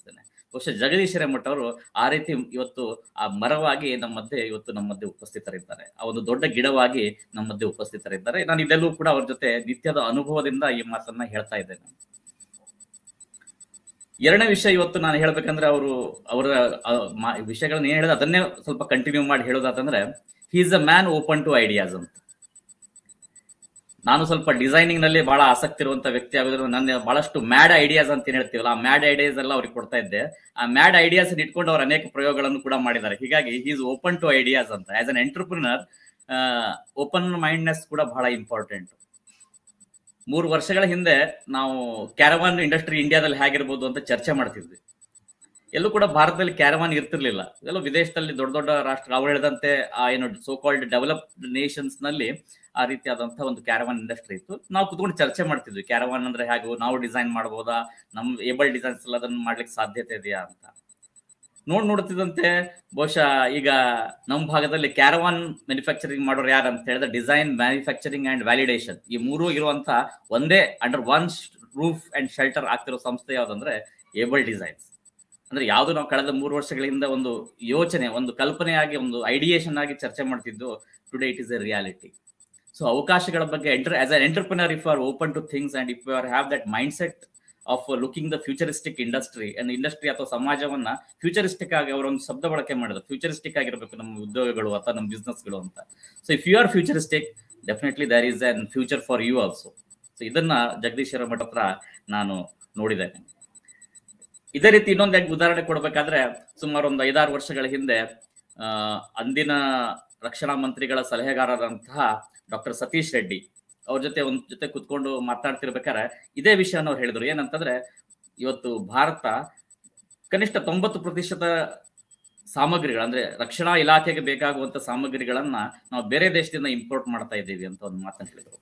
ಬಹುಶಃ ಜಗದೀಶ್ ಹಿರೇಮಠ ಅವರು ಆ ರೀತಿ ಇವತ್ತು ಆ ಮರವಾಗಿ ನಮ್ಮ ಮಧ್ಯೆ ಇವತ್ತು ನಮ್ಮ ಮಧ್ಯೆ ಉಪಸ್ಥಿತರಿದ್ದಾರೆ ಆ ಒಂದು ದೊಡ್ಡ ಗಿಡವಾಗಿ ನಮ್ಮ ಮಧ್ಯೆ ಉಪಸ್ಥಿತರಿದ್ದಾರೆ ನಾನು ಇದೆಲ್ಲೂ ಕೂಡ ಅವ್ರ ಜೊತೆ ನಿತ್ಯದ ಅನುಭವದಿಂದ ಈ ಮಾತನ್ನ ಹೇಳ್ತಾ ಇದ್ದೇನೆ ಎರಡನೇ ವಿಷಯ ಇವತ್ತು ನಾನು ಹೇಳ್ಬೇಕಂದ್ರೆ ಅವರು ಅವರ ಆ, ಮಾ- ವಿಷಯಗಳನ್ನ ಏನ್ ಹೇಳಿದ ಅದನ್ನೇ ಸ್ವಲ್ಪ ಕಂಟಿನ್ಯೂ ಮಾಡಿ ಹೇಳೋದಾತಂದ್ರೆ he is a man open to ideas ಅಂತ ನಾನು ಸ್ವಲ್ಪ ಡಿಸೈನಿಂಗ್ ನಲ್ಲಿ ಬಹಳ ಆಸಕ್ತಿ ಇರುವಂತ ವ್ಯಕ್ತಿ ಆಗೋದ್ರಿಂದ ನನ್ನ ಬಹಳಷ್ಟು ಮ್ಯಾಡ್ ಐಡಿಯಾಸ್ ಅಂತ ಏನ್ ಹೇಳ್ತೀವಲ್ಲ ಆ ಮ್ಯಾಡ್ ಐಡಿಯಾಸ್ ಎಲ್ಲ ಅವ್ರಿಗೆ ಕೊಡ್ತಾ ಇದ್ದೆ ಆ ಮ್ಯಾಡ್ ಐಡಿಯಾಸ್ ಇಟ್ಕೊಂಡು ಅವ್ರು ಅನೇಕ ಪ್ರಯೋಗಗಳನ್ನು ಕೂಡ ಮಾಡಿದ್ದಾರೆ ಹೀಗಾಗಿ ಈಸ್ ಓಪನ್ ಟು ಐಡಿಯಾಸ್ ಅಂತ as an entrepreneur open mindedness ಕೂಡ ಬಹಳ ಇಂಪಾರ್ಟೆಂಟ್ ಮೂರು ವರ್ಷಗಳ ಹಿಂದೆ ನಾವು ಕ್ಯಾರವಾನ್ ಇಂಡಸ್ಟ್ರಿ ಇಂಡಿಯಾದಲ್ಲಿ ಹೇಗಿರ್ಬೋದು ಅಂತ ಚರ್ಚೆ ಮಾಡ್ತಿದ್ವಿ ಎಲ್ಲೂ ಕೂಡ ಭಾರತದಲ್ಲಿ ಕ್ಯಾರವಾನ್ ಇರ್ತಿರ್ಲಿಲ್ಲ ಎಲ್ಲೋ ವಿದೇಶದಲ್ಲಿ ದೊಡ್ಡ ದೊಡ್ಡ ರಾಷ್ಟ್ರ ಅವ್ರು ಹೇಳಿದಂತೆ ಆ ಏನು ಸೋ ಕಾಲ್ಡ್ ಡೆವಲಪ್ಡ್ ನೇಷನ್ಸ್ ನಲ್ಲಿ ಆ ರೀತಿಯಾದಂತಹ ಒಂದು ಕ್ಯಾರವಾನ್ ಇಂಡಸ್ಟ್ರಿ ಇತ್ತು ನಾವು ಕುತ್ಕೊಂಡು ಚರ್ಚೆ ಮಾಡ್ತಿದ್ವಿ ಕ್ಯಾರವಾನ್ ಅಂದ್ರೆ ಹೇಗೆ ನಾವು ಡಿಸೈನ್ ಮಾಡ್ಬೋದಾ ನಮ್ ಏಬಲ್ ಡಿಸೈನ್ಸ್ ಎಲ್ಲ ಅದನ್ನ ಮಾಡ್ಲಿಕ್ಕೆ ಸಾಧ್ಯತೆ ಇದೆಯಾ ಅಂತ ನೋಡ್ ನೋಡ್ತಿದ್ದಂತೆ ಬಹುಶಃ ಈಗ ನಮ್ಮ ಭಾಗದಲ್ಲಿ ಕ್ಯಾರವಾನ್ ಮ್ಯಾನುಫ್ಯಾಕ್ಚರಿಂಗ್ ಮಾಡೋರು ಯಾರು ಅಂತ ಹೇಳಿದ್ರೆ ಡಿಸೈನ್ ಮ್ಯಾನುಫ್ಯಾಕ್ಚರಿಂಗ್ ಅಂಡ್ ವ್ಯಾಲಿಡೇಷನ್ ಈ ಮೂರು ಇರುವಂತ ಒಂದೇ under one roof and shelter ಆಗ್ತಿರೋ ಸಂಸ್ಥೆ ಯಾವ್ದಂದ್ರೆ ಏಬಲ್ ಡಿಸೈನ್ಸ್ ಅಂದ್ರೆ ಯಾವ್ದು ನಾವು ಕಳೆದ ಮೂರು ವರ್ಷಗಳಿಂದ ಒಂದು ಯೋಚನೆ ಒಂದು ಕಲ್ಪನೆಯಾಗಿ ಒಂದು ಐಡಿಯೇಷನ್ ಆಗಿ ಚರ್ಚೆ ಮಾಡ್ತಿದ್ದು today it is a reality so ಅವಕಾಶಗಳ ಬಗ್ಗೆ enter as an entrepreneur if are open to things and if you are have that mindset of looking the futuristic industry and industry ಅಥವಾ ಸಮಾಜವನ್ನ futuristic ಆಗಿ ಅವರೊಂದು ಶಬ್ದ ಬಳಕೆ ಮಾಡಿದ್ರು futuristic ಆಗಿರಬೇಕು ನಮ್ಮ ಉದ್ಯೋಗಗಳು ಅಥವಾ ನಮ್ಮ ಬಿಸ್ನೆಸ್ಗಳು ಅಂತ so if you are futuristic definitely there is an future for you also so ಇದನ್ನ ಜಗದೀಶ್ ಮಠ ಹತ್ರ ನಾನು ನೋಡಿದ್ದೇನೆ ಇದೇ ರೀತಿ ಇನ್ನೊಂದು ಉದಾಹರಣೆ ಕೊಡ್ಬೇಕಾದ್ರೆ ಸುಮಾರು ಒಂದು ಐದಾರು ವರ್ಷಗಳ ಹಿಂದೆ ಆ, ಅಂದಿನ ರಕ್ಷಣಾ ಮಂತ್ರಿಗಳ ಸಲಹೆಗಾರರಂತಹ ಡಾಕ್ಟರ್ ಸತೀಶ್ ರೆಡ್ಡಿ ಅವ್ರ ಜೊತೆ ಒಂದ್ ಜೊತೆ ಕುತ್ಕೊಂಡು ಮಾತಾಡ್ತಿರ್ಬೇಕಾದ್ರೆ ಇದೇ ವಿಷಯನ ಅವ್ರು ಹೇಳಿದ್ರು ಏನಂತಂದ್ರೆ ಇವತ್ತು ಭಾರತ ಕನಿಷ್ಠ ತೊಂಬತ್ತು ಪ್ರತಿಶತ ಸಾಮಗ್ರಿಗಳು ಅಂದ್ರೆ ರಕ್ಷಣಾ ಇಲಾಖೆಗೆ ಬೇಕಾಗುವಂತ ಸಾಮಗ್ರಿಗಳನ್ನ ನಾವು ಬೇರೆ ದೇಶದಿಂದ ಇಂಪೋರ್ಟ್ ಮಾಡ್ತಾ ಇದ್ದೀವಿ ಅಂತ ಒಂದು ಮಾತನ್ನ ಹೇಳಿದ್ರು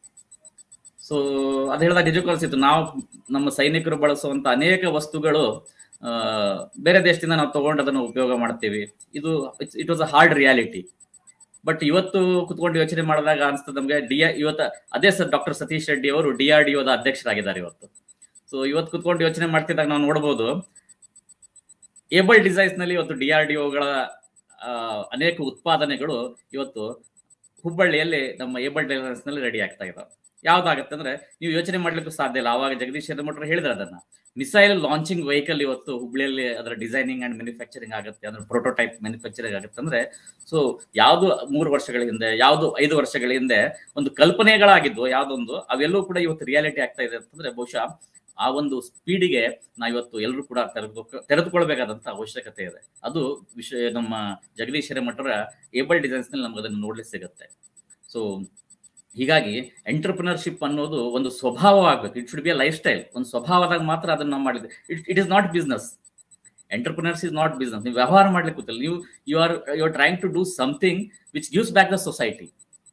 ಸೊ ಅದು ಹೇಳಿದಾಗ ನಿಜಕ್ಕೂ ಅನ್ಸಿತ್ತು ನಾವು ನಮ್ಮ ಸೈನಿಕರು ಬಳಸುವಂತ ಅನೇಕ ವಸ್ತುಗಳು ಆ, ಬೇರೆ ದೇಶದಿಂದ ನಾವು ತಗೊಂಡು ಅದನ್ನು ಉಪಯೋಗ ಮಾಡ್ತೀವಿ ಇದು it was a hard reality but ಇವತ್ತು ಕುತ್ಕೊಂಡು ಯೋಚನೆ ಮಾಡಿದಾಗ ಅನ್ಸ್ತದೆ ನಮ್ಗೆ ಡಿ ಇವತ್ತು ಅದೇ ಸರ್ ಡಾಕ್ಟರ್ ಸತೀಶ್ ರೆಡ್ಡಿ ಅವರು ಡಿ ಆರ್ ಡಿ ಒದ ಅಧ್ಯಕ್ಷರಾಗಿದ್ದಾರೆ ಇವತ್ತು ಸೊ ಇವತ್ತು ಕುತ್ಕೊಂಡು ಯೋಚನೆ ಮಾಡ್ತಿದ್ದಾಗ ನಾವು ನೋಡ್ಬೋದು ಏಬಲ್ ಡಿಸೈನ್ಸ್ ನಲ್ಲಿ ಇವತ್ತು ಡಿ ಆರ್ ಡಿ ಒಗಳ ಅನೇಕ ಉತ್ಪಾದನೆಗಳು ಇವತ್ತು ಹುಬ್ಬಳ್ಳಿಯಲ್ಲಿ ನಮ್ಮ ಏಬಲ್ ಡಿಸೈನ್ಸ್ ನಲ್ಲಿ ರೆಡಿ ಆಗ್ತಾ ಇದಾವೆ ಯಾವ್ದಾಗತ್ತೆ ಅಂದ್ರೆ ನೀವು ಯೋಚನೆ ಮಾಡ್ಲಿಕ್ಕೂ ಸಾಧ್ಯ ಇಲ್ಲ ಅವಾಗ ಜಗದೀಶ್ ಶರ್ಮಠರು ಹೇಳಿದ್ರು ಅದನ್ನ ಮಿಸೈಲ್ ಲಾಂಚಿಂಗ್ ವೆಹಿಕಲ್ ಇವತ್ತು ಹುಬ್ಳಿಯಲ್ಲಿ ಅದರ ಡಿಸೈನಿಂಗ್ ಅಂಡ್ ಮ್ಯಾನುಫ್ಯಾಕ್ಚರಿಂಗ್ ಆಗುತ್ತೆ ಅಂದ್ರೆ ಪ್ರೋಟೋಟೈಪ್ ಮ್ಯಾನುಫ್ಯಾಕ್ಚರಿಂಗ್ ಆಗುತ್ತೆ ಅಂದ್ರೆ ಸೊ ಯಾವ್ದು ಮೂರು ವರ್ಷಗಳ ಹಿಂದೆ ಯಾವ್ದು ಐದು ವರ್ಷಗಳ ಹಿಂದೆ ಒಂದು ಕಲ್ಪನೆಗಳಾಗಿದ್ವು ಯಾವ್ದೊಂದು ಅವೆಲ್ಲವೂ ಕೂಡ ಇವತ್ತು ರಿಯಾಲಿಟಿ ಆಗ್ತಾ ಇದೆ ಅಂತಂದ್ರೆ ಬಹುಶಃ ಆ ಒಂದು ಸ್ಪೀಡಿಗೆ ನಾವಿವತ್ತು ಎಲ್ಲರೂ ಕೂಡ ತೆರೆದು ತೆರೆದುಕೊಳ್ಬೇಕಾದಂತ ಅವಶ್ಯಕತೆ ಇದೆ ಅದು ವಿಷಯ ನಮ್ಮ ಜಗದೀಶ್ ಹಿರೇಮಠರ ಏಬಲ್ ಡಿಸೈನ್ಸ್ ನಲ್ಲಿ ನಮ್ಗೆ ಅದನ್ನು ನೋಡ್ಲಿಕ್ಕೆ ಸಿಗುತ್ತೆ ಸೊ ಹೀಗಾಗಿ ಎಂಟರ್ಪ್ರಿನರ್ಶಿಪ್ ಅನ್ನೋದು ಒಂದು ಸ್ವಭಾವ ಆಗ್ಬೇಕು it should be a lifestyle ಒಂದು ಸ್ವಭಾವದಾಗ ಮಾತ್ರ ಅದನ್ನ ನಾವು ಮಾಡಿದ್ವಿ it it is not business entrepreneurs is not business ನೀವು ವ್ಯವಹಾರ ಮಾಡ್ಲಿಕ್ಕೆ ಗೊತ್ತಿಲ್ಲ ನೀವು you are you are trying to do something which gives back the society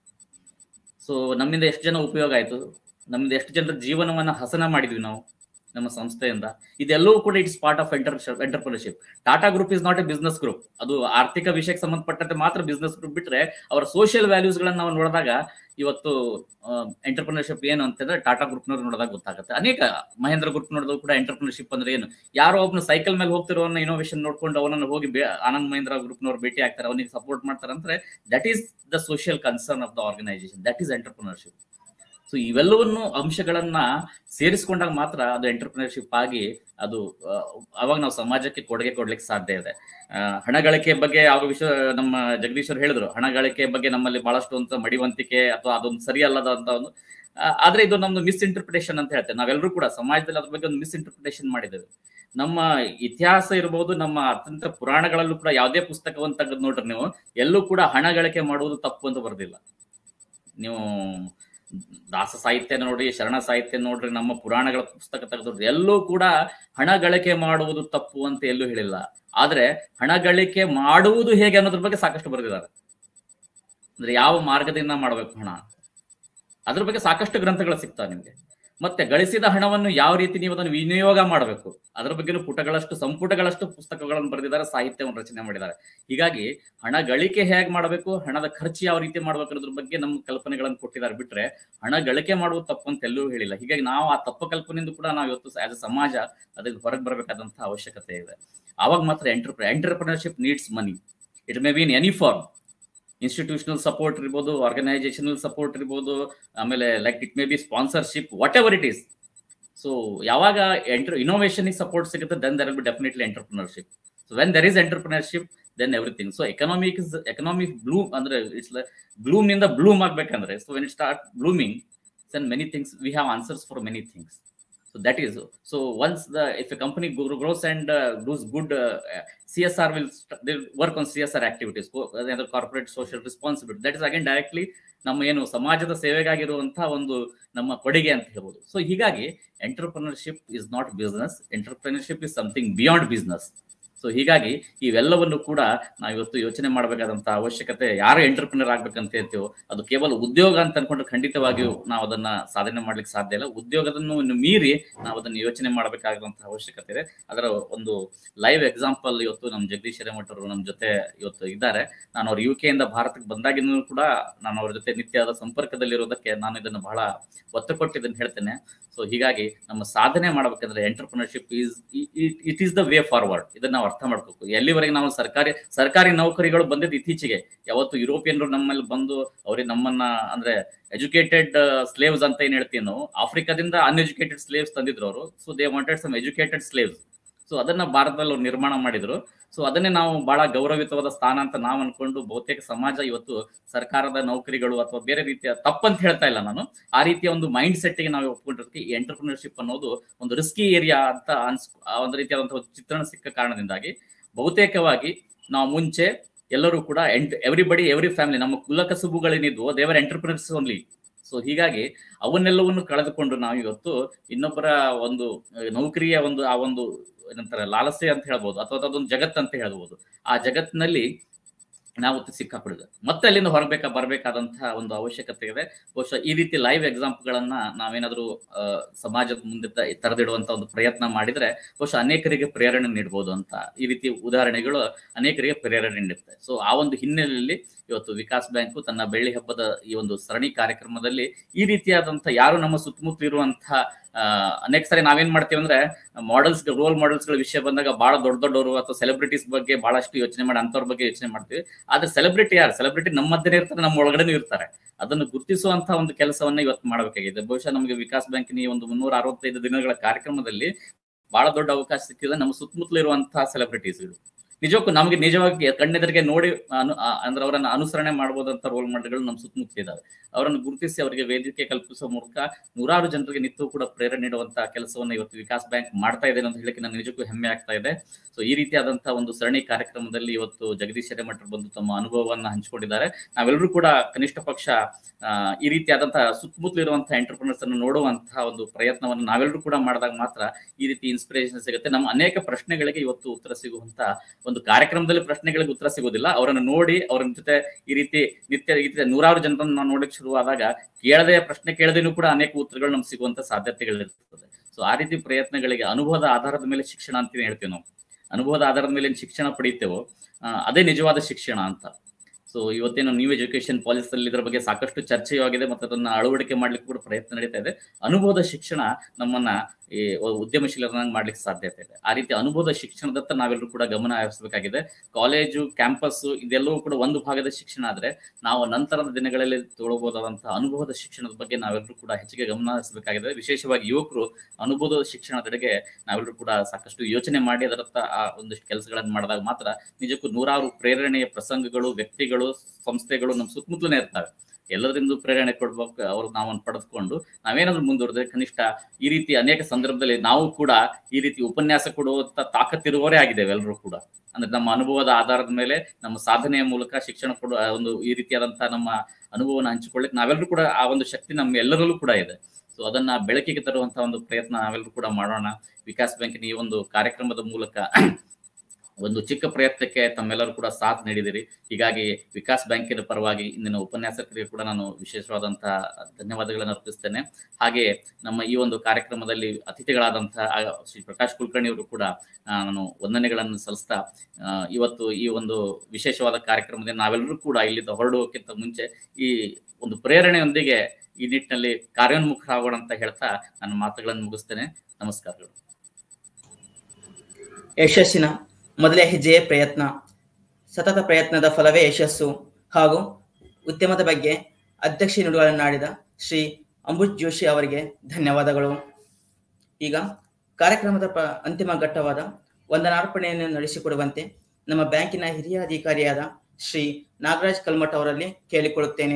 so ನಮ್ಮಿಂದ ಎಷ್ಟು ಜನ ಉಪಯೋಗ ಆಯ್ತು ನಮ್ಮಿಂದ ಎಷ್ಟು ಜನರ ಜೀವನವನ್ನ ಹಸನ ಮಾಡಿದ್ವಿ ನಾವು ನಮ್ಮ ಸಂಸ್ಥೆಯಿಂದ ಇದೆಲ್ಲವೂ ಕೂಡ it's part of enter entrepreneurship Tata group is not a business group ಅದು ಆರ್ಥಿಕ ವಿಷಯಕ್ಕೆ ಸಂಬಂಧಪಟ್ಟಂತೆ ಮಾತ್ರ ಬಿಸ್ನೆಸ್ ಗ್ರೂಪ್ ಬಿಟ್ರೆ ಅವರ ಸೋಷಿಯಲ್ ವ್ಯಾಲ್ಯೂಸ್ ಗಳನ್ನ ನಾವು ನೋಡಿದಾಗ ಇವತ್ತು ಎಂಟರ್ಪ್ರಿನರ್ಶಿಪ್ ಏನು ಅಂತಂದ್ರೆ ಟಾಟಾ ಗ್ರೂಪ್ನವ್ರು ನೋಡಿದಾಗ ಗೊತ್ತಾಗುತ್ತೆ ಅನೇಕ ಮಹೇಂದ್ರ ಗ್ರೂಪ್ ನೋಡಿದ್ರು ಕೂಡ ಎಂಟರ್ಪ್ರಿನರ್ಶಿಪ್ ಅಂದ್ರೆ ಏನು ಯಾರೋ ಒಬ್ನು ಸೈಕಲ್ ಮೇಲೆ ಹೋಗ್ತಿರೋನ್ನ ಇನೋವೇಷನ್ ನೋಡ್ಕೊಂಡು ಅವನನ್ನು ಹೋಗಿ ಬೇ- ಆನಂದ್ ಮಹೇಂದ್ರ ಗ್ರೂಪ್ನವ್ರು ಭೇಟಿ ಆಗ್ತಾರೆ ಅವನಿಗೆ ಸಪೋರ್ಟ್ ಮಾಡ್ತಾರೆ ಅಂದ್ರೆ that is the social concern of the organisation that is entrepreneurship so ಇವೆಲ್ಲವನ್ನು ಅಂಶಗಳನ್ನ ಸೇರಿಸ್ಕೊಂಡಾಗ ಮಾತ್ರ ಅದು ಎಂಟರ್ಪ್ರಿನರ್ಶಿಪ್ ಆಗಿ ಅದು ಆ, ಅವಾಗ ನಾವು ಸಮಾಜಕ್ಕೆ ಕೊಡುಗೆ ಕೊಡ್ಲಿಕ್ಕೆ ಸಾಧ್ಯ ಇದೆ ಆ, ಹಣ ಗಳಿಕೆ ಬಗ್ಗೆ ಯಾವ ವಿಷಯ ನಮ್ಮ ಜಗದೀಶ್ವರ್ ಹೇಳಿದ್ರು ಹಣ ಗಳಿಕೆ ಬಗ್ಗೆ ನಮ್ಮಲ್ಲಿ ಬಹಳಷ್ಟು ಅಂತ ಮಡಿವಂತಿಕೆ ಅಥವಾ ಅದೊಂದು ಸರಿಯಲ್ಲದ ಅಂತ ಒಂದು ಆ, ಆದ್ರೆ ಇದು ನಮ್ದು ಮಿಸ್ಇಂಟರ್ಪ್ರಿಟೇಷನ್ ಅಂತ ಹೇಳ್ತೇವೆ ನಾವೆಲ್ಲರೂ ಕೂಡ ಸಮಾಜದಲ್ಲಿ ಅದ್ರ ಬಗ್ಗೆ ಒಂದು ಮಿಸ್ಇಂಟರ್ಪ್ರಿಟೇಷನ್ ಮಾಡಿದ್ದೇವೆ ನಮ್ಮ ಇತಿಹಾಸ ಇರಬಹುದು ನಮ್ಮ ಅತ್ಯಂತ ಪುರಾಣಗಳಲ್ಲೂ ಕೂಡ ಯಾವುದೇ ಪುಸ್ತಕವನ್ನು ತೆಗೆದು ನೋಡ್ರಿ ನೀವು ಎಲ್ಲೂ ಕೂಡ ಹಣ ಗಳಿಕೆ ಮಾಡುವುದು ತಪ್ಪು ಅಂತ ಬರ್ದಿಲ್ಲ ನೀವು ದಾಸ ಸಾಹಿತ್ಯ ನೋಡ್ರಿ ಶರಣ ಸಾಹಿತ್ಯ ನೋಡ್ರಿ ನಮ್ಮ ಪುರಾಣಗಳ ಪುಸ್ತಕ ತೆಗೆದು ಎಲ್ಲೂ ಕೂಡ ಹಣ ಗಳಿಕೆ ಮಾಡುವುದು ತಪ್ಪು ಅಂತ ಎಲ್ಲೂ ಹೇಳಿಲ್ಲ ಆದ್ರೆ ಹಣ ಗಳಿಕೆ ಮಾಡುವುದು ಹೇಗೆ ಅನ್ನೋದ್ರ ಬಗ್ಗೆ ಸಾಕಷ್ಟು ಬರೆದಿದ್ದಾರೆ ಅಂದ್ರೆ ಯಾವ ಮಾರ್ಗದಿಂದ ಮಾಡಬೇಕು ಹಣ ಅದ್ರ ಬಗ್ಗೆ ಸಾಕಷ್ಟು ಗ್ರಂಥಗಳು ಸಿಗ್ತಾವೆ ನಿಮ್ಗೆ ಮತ್ತೆ ಗಳಿಸಿದ ಹಣವನ್ನು ಯಾವ ರೀತಿ ನೀವು ಅದನ್ನು ವಿನಿಯೋಗ ಮಾಡಬೇಕು ಅದರ ಬಗ್ಗೆನೂ ಪುಟಗಳಷ್ಟು ಸಂಪುಟಗಳಷ್ಟು ಪುಸ್ತಕಗಳನ್ನು ಬರೆದಿದ್ದಾರೆ ಸಾಹಿತ್ಯವನ್ನು ರಚನೆ ಮಾಡಿದ್ದಾರೆ ಹೀಗಾಗಿ ಹಣ ಗಳಿಕೆ ಹೇಗೆ ಮಾಡಬೇಕು ಹಣದ ಖರ್ಚು ಯಾವ ರೀತಿ ಮಾಡ್ಬೇಕು ಅನ್ನೋದ್ರ ಬಗ್ಗೆ ನಮ್ಮ ಕಲ್ಪನೆಗಳನ್ನು ಕೊಟ್ಟಿದ್ದಾರೆ ಬಿಟ್ರೆ ಹಣ ಗಳಿಕೆ ಮಾಡುವುದು ತಪ್ಪು ಅಂತ ಎಲ್ಲೂ ಹೇಳಿಲ್ಲ ಹೀಗಾಗಿ ನಾವು ಆ ತಪ್ಪು ಕಲ್ಪನೆಯಿಂದ ಕೂಡ ನಾವು ಇವತ್ತು ಆಸ್ ಅ ಸಮಾಜ ಅದಕ್ಕೆ ಹೊರಗೆ ಬರಬೇಕಾದಂತಹ ಅವಶ್ಯಕತೆ ಇದೆ ಆವಾಗ ಮಾತ್ರ ಎಂಟರ್ಪ್ರ entrepreneurship needs money it may be in any form institutional support ಇರ್ಬೋದು ಆರ್ಗನೈಸೇಷನಲ್ ಸಪೋರ್ಟ್ ಇರ್ಬೋದು ಆಮೇಲೆ like it may be sponsorship whatever it is so ಯಾವಾಗ ಎಂಟರ್ ಇನೋವೇಷನ್ಗೆ ಸಪೋರ್ಟ್ ಸಿಗುತ್ತೆ then there be definitely entrepreneurship so when there is entrepreneurship then everything so economic is economic bloom ಅಂದ್ರೆ it's bloom ನಿಂದ bloom ಆಗ್ಬೇಕಂದ್ರೆ so when it start blooming then many things we have answers for many things so that is so once the if a company grow- grows and uh, does good uh, csr will st- they'll work on csr activities co- another corporate social responsibility that is again directly ನಮ್ಮ ಏನು ಸಮಾಜದ ಸೇವೆಗಾಗಿರುವಂತಹ ಒಂದು ನಮ್ಮ ಕೊಡುಗೆ ಅಂತ ಹೇಳ್ಬೋದು so ಹೀಗಾಗಿ entrepreneurship is not business entrepreneurship is something beyond business so ಹೀಗಾಗಿ ಇವೆಲ್ಲವನ್ನು ಕೂಡ ನಾವು ಇವತ್ತು ಯೋಚನೆ ಮಾಡಬೇಕಾದಂತ ಅವಶ್ಯಕತೆ ಯಾರು ಎಂಟರ್ಪ್ರಿನರ್ ಆಗ್ಬೇಕಂತ ಹೇಳ್ತೀವೋ ಅದು ಕೇವಲ ಉದ್ಯೋಗ ಅಂತ ಅನ್ಕೊಂಡ್ರೆ ಖಂಡಿತವಾಗಿಯೂ ನಾವು ಅದನ್ನ ಸಾಧನೆ ಮಾಡ್ಲಿಕ್ಕೆ ಸಾಧ್ಯ ಇಲ್ಲ ಉದ್ಯೋಗದನ್ನು ಇನ್ನು ಮೀರಿ ನಾವು ಅದನ್ನು ಯೋಚನೆ ಮಾಡಬೇಕಾದಂತಹ ಅವಶ್ಯಕತೆ ಇದೆ ಅದರ ಒಂದು ಲೈವ್ ಎಕ್ಸಾಂಪಲ್ ಇವತ್ತು ನಮ್ಮ ಜಗದೀಶ್ ಹಿರೇಮಠ್ ಅವರು ನಮ್ಮ ಜೊತೆ ಇವತ್ತು ಇದ್ದಾರೆ ನಾನು ಅವ್ರು ಯು ಇಂದ ಭಾರತಕ್ಕೆ ಬಂದಾಗಿನೂ ಕೂಡ ನಾನು ಅವ್ರ ಜೊತೆ ನಿತ್ಯದ ಸಂಪರ್ಕದಲ್ಲಿರೋದಕ್ಕೆ ನಾನು ಇದನ್ನು ಬಹಳ ಒತ್ತು ಕೊಟ್ಟು ಇದನ್ನು ಹೇಳ್ತೇನೆ ಸೊ ಹೀಗಾಗಿ ನಮ್ಮ ಸಾಧನೆ ಮಾಡ್ಬೇಕಂದ್ರೆ entrepreneurship is it is the way forward ಇದನ್ನ ನಾವು ಅರ್ಥ ಮಾಡ್ಬೇಕು ಎಲ್ಲಿವರೆಗೆ ನಾವು ಸರ್ಕಾರಿ ಸರ್ಕಾರಿ ನೌಕರಿಗಳು ಬಂದಿದ್ದು ಇತ್ತೀಚೆಗೆ ಯಾವತ್ತು ಯುರೋಪಿಯನ್ರು ನಮ್ಮಲ್ಲಿ ಬಂದು ಅವ್ರಿಗೆ ನಮ್ಮನ್ನ ಅಂದ್ರೆ ಎಜುಕೇಟೆಡ್ ಸ್ಲೇವ್ಸ್ ಅಂತ ಏನ್ ಹೇಳ್ತೀವಿ ನಾವು ಆಫ್ರಿಕಾದಿಂದ ಅನ್ಎಜುಕೇಟೆಡ್ ಸ್ಲೇವ್ಸ್ ತಂದಿದ್ರು ಅವರು so they wanted some educated slaves so ಅದನ್ನ ಭಾರತದಲ್ಲಿ ಅವ್ರು ನಿರ್ಮಾಣ ಮಾಡಿದ್ರು ಸೊ ಅದನ್ನೇ ನಾವು ಬಹಳ ಗೌರವಿತವಾದ ಸ್ಥಾನ ಅಂತ ನಾವು ಅನ್ಕೊಂಡು ಬಹುತೇಕ ಸಮಾಜ ಇವತ್ತು ಸರ್ಕಾರದ ನೌಕರಿಗಳು ಅಥವಾ ಬೇರೆ ರೀತಿಯ ತಪ್ಪಂತ ಹೇಳ್ತಾ ಇಲ್ಲ ನಾನು ಆ ರೀತಿಯ ಒಂದು ಮೈಂಡ್ ಸೆಟ್ಗೆ ನಾವು ಒಪ್ಕೊಂಡಿರ್ತೀವಿ ಈ ಎಂಟರ್ಪ್ರಿನರ್ಶಿಪ್ ಅನ್ನೋದು ಒಂದು ರಿಸ್ಕಿ ಏರಿಯಾ ಅಂತ ಅನ್ಸ್ ಆ ಒಂದು ರೀತಿಯಾದಂತಹ ಒಂದು ಚಿತ್ರಣ ಸಿಕ್ಕ ಕಾರಣದಿಂದಾಗಿ ಬಹುತೇಕವಾಗಿ ನಾವು ಮುಂಚೆ ಎಲ್ಲರೂ ಕೂಡ ಎಂಟ್ ಎವ್ರಿಬಡಿ ಎವ್ರಿ ಫ್ಯಾಮಿಲಿ ನಮ್ಮ ಕುಲ ಕಸುಬುಗಳೇನಿದ್ವು ದೇವರ ಎಂಟರ್ಪ್ರಿನರ್ಸ್ ಓನ್ಲಿ ಸೊ ಹೀಗಾಗಿ ಅವನ್ನೆಲ್ಲವನ್ನು ಕಳೆದುಕೊಂಡು ನಾವು ಇವತ್ತು ಇನ್ನೊಬ್ಬರ ಒಂದು ಅಹ್, ನೌಕರಿಯ ಒಂದು ಆ ಒಂದು ಏನಂತಾರೆ ಲಾಲಸೆ ಅಂತ ಹೇಳ್ಬೋದು ಅಥವಾ ಅದೊಂದು ಜಗತ್ತು ಅಂತ ಹೇಳ್ಬೋದು ಆ ಜಗತ್ತಿನಲ್ಲಿ ನಾವು ಸಿಕ್ಕಾಪಡಿದೆ ಮತ್ತೆ ಅಲ್ಲಿಂದ ಹೊರಬೇಕಾ ಬರಬೇಕಾದಂತಹ ಒಂದು ಅವಶ್ಯಕತೆ ಇದೆ ಬಹುಶಃ ಈ ರೀತಿ ಲೈವ್ ಎಕ್ಸಾಂಪಲ್ಗಳನ್ನ ನಾವೇನಾದ್ರೂ ಆ, ಸಮಾಜದ ಮುಂದೆ ತ- ತೆರೆದಿಡುವಂತ ಒಂದು ಪ್ರಯತ್ನ ಮಾಡಿದ್ರೆ ಬಹುಶಃ ಅನೇಕರಿಗೆ ಪ್ರೇರಣೆ ನೀಡಬಹುದು ಅಂತ ಈ ರೀತಿ ಉದಾಹರಣೆಗಳು ಅನೇಕರಿಗೆ ಪ್ರೇರಣೆ ನೀಡುತ್ತೆ ಸೊ ಆ ಒಂದು ಹಿನ್ನೆಲೆಯಲ್ಲಿ ಇವತ್ತು ವಿಕಾಸ್ ಬ್ಯಾಂಕು ತನ್ನ ಬೆಳ್ಳಿ ಹಬ್ಬದ ಈ ಒಂದು ಸರಣಿ ಕಾರ್ಯಕ್ರಮದಲ್ಲಿ ಈ ರೀತಿಯಾದಂತ ಯಾರು ನಮ್ಮ ಸುತ್ತಮುತ್ತ ಇರುವಂತಹ ಆ, ಅನೇಕ ಸಾರಿ ನಾವೇನ್ ಮಾಡ್ತೀವಿ ಅಂದ್ರೆ ಮಾಡೆಲ್ಸ್ ರೋಲ್ ಮಾಡೆಲ್ಸ್ ಗಳ ವಿಷಯ ಬಂದಾಗ ಬಹಳ ದೊಡ್ಡ ದೊಡ್ಡವರು ಅಥವಾ ಸೆಲೆಬ್ರಿಟೀಸ್ ಬಗ್ಗೆ ಬಹಳಷ್ಟು ಯೋಚನೆ ಮಾಡಿ ಅಂತವ್ರ ಬಗ್ಗೆ ಯೋಚನೆ ಮಾಡ್ತೀವಿ ಆದ್ರೆ ಸೆಲೆಬ್ರಿಟಿ ಯಾರು ಸೆಲೆಬ್ರಿಟಿ ನಮ್ಮ ಮಧ್ಯೆ ಇರ್ತಾರೆ ನಮ್ಮ ಒಳಗಡೆನೂ ಇರ್ತಾರೆ ಅದನ್ನು ಗುರುತಿಸುವಂತ ಒಂದು ಕೆಲಸವನ್ನ ಇವತ್ತು ಮಾಡಬೇಕಾಗಿದೆ ಬಹುಶಃ ನಮಗೆ ವಿಕಾಸ್ ಬ್ಯಾಂಕಿನ ಈ ಒಂದು ಮುನ್ನೂರ ಅರವತ್ತೈದು ದಿನಗಳ ಕಾರ್ಯಕ್ರಮದಲ್ಲಿ ಬಹಳ ದೊಡ್ಡ ಅವಕಾಶ ಸಿಕ್ಕಿದೆ ನಮ್ಮ ಸುತ್ತಮುತ್ತಲು ಇರುವಂತಹ ಸೆಲೆಬ್ರಿಟೀಸ್ಗಳು ನಿಜಕ್ಕೂ ನಮಗೆ ನಿಜವಾಗಿ ಕಣ್ಣೆದರಿಗೆ ನೋಡಿ ಅನು ಆ- ಅಂದ್ರೆ ಅವರನ್ನ ಅನುಸರಣೆ ಮಾಡಬಹುದಂತ ರೋಲ್ ಮಾಡೆಲ್ಗಳು ನಮ್ಮ ಸುತ್ತಮುತ್ತ ಇದಾವೆ ಅವರನ್ನು ಗುರುತಿಸಿ ಅವರಿಗೆ ವೇದಿಕೆ ಕಲ್ಪಿಸುವ ಮೂಲಕ ನೂರಾರು ಜನರಿಗೆ ನಿತ್ಯವೂ ಕೂಡ ಪ್ರೇರಣೆ ನೀಡುವಂತ ಕೆಲಸವನ್ನು ಇವತ್ತು ವಿಕಾಸ್ ಬ್ಯಾಂಕ್ ಮಾಡ್ತಾ ಇದೆ ಅಂತ ಹೇಳಕ್ಕೆ ನನಗೆ ನಿಜಕ್ಕೂ ಹೆಮ್ಮೆ ಆಗ್ತಾ ಇದೆ ಸೊ ಈ ರೀತಿಯಾದಂತಹ ಒಂದು ಸರಣಿ ಕಾರ್ಯಕ್ರಮದಲ್ಲಿ ಇವತ್ತು ಜಗದೀಶ್ ಹಿರೇಮಠರು ಬಂದು ತಮ್ಮ ಅನುಭವವನ್ನ ಹಂಚಿಕೊಂಡಿದ್ದಾರೆ ನಾವೆಲ್ಲರೂ ಕೂಡ ಕನಿಷ್ಠ ಪಕ್ಷ ಆ, ಈ ರೀತಿಯಾದಂತಹ ಸುತ್ತಮುತ್ತಲು ಇರುವಂತಹ ಎಂಟರ್ಪ್ರಿನರ್ಸ್ ಅನ್ನು ನೋಡುವಂತಹ ಒಂದು ಪ್ರಯತ್ನವನ್ನು ನಾವೆಲ್ಲರೂ ಕೂಡ ಮಾಡಿದಾಗ ಮಾತ್ರ ಈ ರೀತಿ ಇನ್ಸ್ಪಿರೇಷನ್ ಸಿಗುತ್ತೆ ನಮ್ಮ ಅನೇಕ ಪ್ರಶ್ನೆಗಳಿಗೆ ಇವತ್ತು ಉತ್ತರ ಸಿಗುವಂತ ಒಂದು ಕಾರ್ಯಕ್ರಮದಲ್ಲಿ ಪ್ರಶ್ನೆಗಳಿಗೆ ಉತ್ತರ ಸಿಗೋದಿಲ್ಲ ಅವರನ್ನು ನೋಡಿ ಅವರ ಜೊತೆ ಈ ರೀತಿ ನಿತ್ಯ ಈ ರೀತಿ ನೂರಾರು ಜನರನ್ನು ನಾವು ನೋಡಕ್ಕೆ ಶುರುವಾದಾಗ ಕೇಳದೆ ಪ್ರಶ್ನೆ ಕೇಳದೇನೂ ಕೂಡ ಅನೇಕ ಉತ್ತರಗಳು ನಮ್ಗೆ ಸಿಗುವಂತ ಸಾಧ್ಯತೆಗಳಿರ್ತದೆ ಸೊ ಆ ರೀತಿ ಪ್ರಯತ್ನಗಳಿಗೆ ಅನುಭವದ ಆಧಾರದ ಮೇಲೆ ಶಿಕ್ಷಣ ಅಂತೀನಿ ಹೇಳ್ತೀವಿ ನಾವು ಅನುಭವದ ಆಧಾರದ ಮೇಲೆ ಏನ್ ಶಿಕ್ಷಣ ಪಡಿತೇವೋ ಆ, ಅದೇ ನಿಜವಾದ ಶಿಕ್ಷಣ ಅಂತ ಸೊ ಇವತ್ತೇನು ನ್ಯೂ ಎಜುಕೇಶನ್ ಪಾಲಿಸಿಯಲ್ಲಿ ಇದರ ಬಗ್ಗೆ ಸಾಕಷ್ಟು ಚರ್ಚೆಯೂ ಆಗಿದೆ ಮತ್ತು ಅದನ್ನ ಅಳವಡಿಕೆ ಮಾಡ್ಲಿಕ್ಕೆ ಕೂಡ ಪ್ರಯತ್ನ ನಡೀತಾ ಇದೆ ಅನುಭವದ ಶಿಕ್ಷಣ ನಮ್ಮನ್ನ ಈ ಉದ್ಯಮಶೀಲರನ್ನಾಗಿ ಮಾಡ್ಲಿಕ್ಕೆ ಸಾಧ್ಯತೆ ಇದೆ ಆ ರೀತಿ ಅನುಭವದ ಶಿಕ್ಷಣದತ್ತ ನಾವೆಲ್ಲರೂ ಕೂಡ ಗಮನ ಹರಿಸಬೇಕಾಗಿದೆ ಕಾಲೇಜು ಕ್ಯಾಂಪಸ್ ಇದೆಲ್ಲವೂ ಕೂಡ ಒಂದು ಭಾಗದ ಶಿಕ್ಷಣ ಆದ್ರೆ ನಾವು ನಂತರದ ದಿನಗಳಲ್ಲಿ ತೊಳಬಹುದಾದಂತಹ ಅನುಭವದ ಶಿಕ್ಷಣದ ಬಗ್ಗೆ ನಾವೆಲ್ಲರೂ ಕೂಡ ಹೆಚ್ಚಿಗೆ ಗಮನ ಹರಿಸಬೇಕಾಗಿದೆ ವಿಶೇಷವಾಗಿ ಯುವಕರು ಅನುಭವದ ಶಿಕ್ಷಣದೆಡೆಗೆ ನಾವೆಲ್ಲರೂ ಕೂಡ ಸಾಕಷ್ಟು ಯೋಚನೆ ಮಾಡಿ ಅದರತ್ತ ಆ ಒಂದಿಷ್ಟು ಕೆಲಸಗಳನ್ನು ಮಾಡಿದಾಗ ಮಾತ್ರ ನಿಜಕ್ಕೂ ನೂರಾರು ಪ್ರೇರಣೆಯ ಪ್ರಸಂಗಗಳು ವ್ಯಕ್ತಿಗಳು ಸಂಸ್ಥೆಗಳು ನಮ್ಮ ಸುತ್ತಮುತ್ತಲೇ ಇರ್ತವೆ ಎಲ್ಲದರಿಂದ ಪ್ರೇರಣೆ ಕೊಡ್ಬೇಕು ಅವ್ರು ನಾವನ್ನು ಪಡೆದುಕೊಂಡು ನಾವೇನಾದ್ರೂ ಮುಂದುವರೆದ್ರೆ ಕನಿಷ್ಠ ಈ ರೀತಿ ಅನೇಕ ಸಂದರ್ಭದಲ್ಲಿ ನಾವು ಕೂಡ ಈ ರೀತಿ ಉಪನ್ಯಾಸ ಕೊಡುವಂತ ತಾಕತ್ತಿರುವವರೇ ಆಗಿದ್ದೇವೆ ಎಲ್ಲರೂ ಕೂಡ ಅಂದ್ರೆ ನಮ್ಮ ಅನುಭವದ ಆಧಾರದ ಮೇಲೆ ನಮ್ಮ ಸಾಧನೆಯ ಮೂಲಕ ಶಿಕ್ಷಣ ಕೊಡುವ ಒಂದು ಈ ರೀತಿಯಾದಂತಹ ನಮ್ಮ ಅನುಭವನ ಹಂಚಿಕೊಳ್ಳಿಕ್ಕೆ ನಾವೆಲ್ಲರೂ ಕೂಡ ಆ ಒಂದು ಶಕ್ತಿ ನಮ್ಮ ಎಲ್ಲರಲ್ಲೂ ಕೂಡ ಇದೆ ಸೊ ಅದನ್ನ ಬೆಳಕಿಗೆ ತರುವಂತಹ ಒಂದು ಪ್ರಯತ್ನ ನಾವೆಲ್ಲರೂ ಕೂಡ ಮಾಡೋಣ ವಿಕಾಸ್ ಬ್ಯಾಂಕಿನ ಈ ಒಂದು ಕಾರ್ಯಕ್ರಮದ ಮೂಲಕ ಒಂದು ಚಿಕ್ಕ ಪ್ರಯತ್ನಕ್ಕೆ ತಮ್ಮೆಲ್ಲರೂ ಕೂಡ ಸಾಥ್ ನೀಡಿದಿರಿ ಹೀಗಾಗಿ ವಿಕಾಸ್ ಬ್ಯಾಂಕಿನ ಪರವಾಗಿ ಇಂದಿನ ಉಪನ್ಯಾಸಕರಿಗೆ ಕೂಡ ನಾನು ವಿಶೇಷವಾದಂತಹ ಧನ್ಯವಾದಗಳನ್ನು ಅರ್ಪಿಸ್ತೇನೆ ಹಾಗೆ ನಮ್ಮ ಈ ಒಂದು ಕಾರ್ಯಕ್ರಮದಲ್ಲಿ ಅತಿಥಿಗಳಾದಂತಹ ಆ, ಶ್ರೀ ಪ್ರಕಾಶ್ ಕುಲಕರ್ಣಿ ಅವರು ಕೂಡ ಆ, ನಾನು ವಂದನೆಗಳನ್ನು ಸಲ್ಲಿಸ್ತಾ ಆ, ಇವತ್ತು ಈ ಒಂದು ವಿಶೇಷವಾದ ಕಾರ್ಯಕ್ರಮದಲ್ಲಿ ನಾವೆಲ್ಲರೂ ಕೂಡ ಇಲ್ಲಿಂದ ಹೊರಡುವಕ್ಕಿಂತ ಮುಂಚೆ ಈ ಒಂದು ಪ್ರೇರಣೆಯೊಂದಿಗೆ ಈ ನಿಟ್ಟಿನಲ್ಲಿ ಕಾರ್ಯೋನ್ಮುಖರಾಗೋಣ ಅಂತ ಹೇಳ್ತಾ ನನ್ನ ಮಾತುಗಳನ್ನು ಮುಗಿಸ್ತೇನೆ ನಮಸ್ಕಾರಗಳು ಯಶಸ್ಸಿನ ಮೊದಲೇ ಹೆಜ್ಜೆಯೇ ಪ್ರಯತ್ನ ಸತತ ಪ್ರಯತ್ನದ ಫಲವೇ ಯಶಸ್ಸು ಹಾಗೂ ಉದ್ಯಮದ ಬಗ್ಗೆ ಅಧ್ಯಕ್ಷ ನುಡಿಗಳನ್ನಾಡಿದ ಶ್ರೀ ಅಂಬುಜ್ ಜೋಶಿ ಅವರಿಗೆ ಧನ್ಯವಾದಗಳು ಈಗ ಕಾರ್ಯಕ್ರಮದ ಪ ಅಂತಿಮ ಘಟ್ಟವಾದ ವಂದನಾರ್ಪಣೆಯನ್ನು ನಡೆಸಿಕೊಡುವಂತೆ ನಮ್ಮ ಬ್ಯಾಂಕಿನ ಹಿರಿಯ ಅಧಿಕಾರಿಯಾದ ಶ್ರೀ ನಾಗರಾಜ್ ಕಲ್ಮಠ್ ಅವರಲ್ಲಿ ಕೇಳಿಕೊಳ್ಳುತ್ತೇನೆ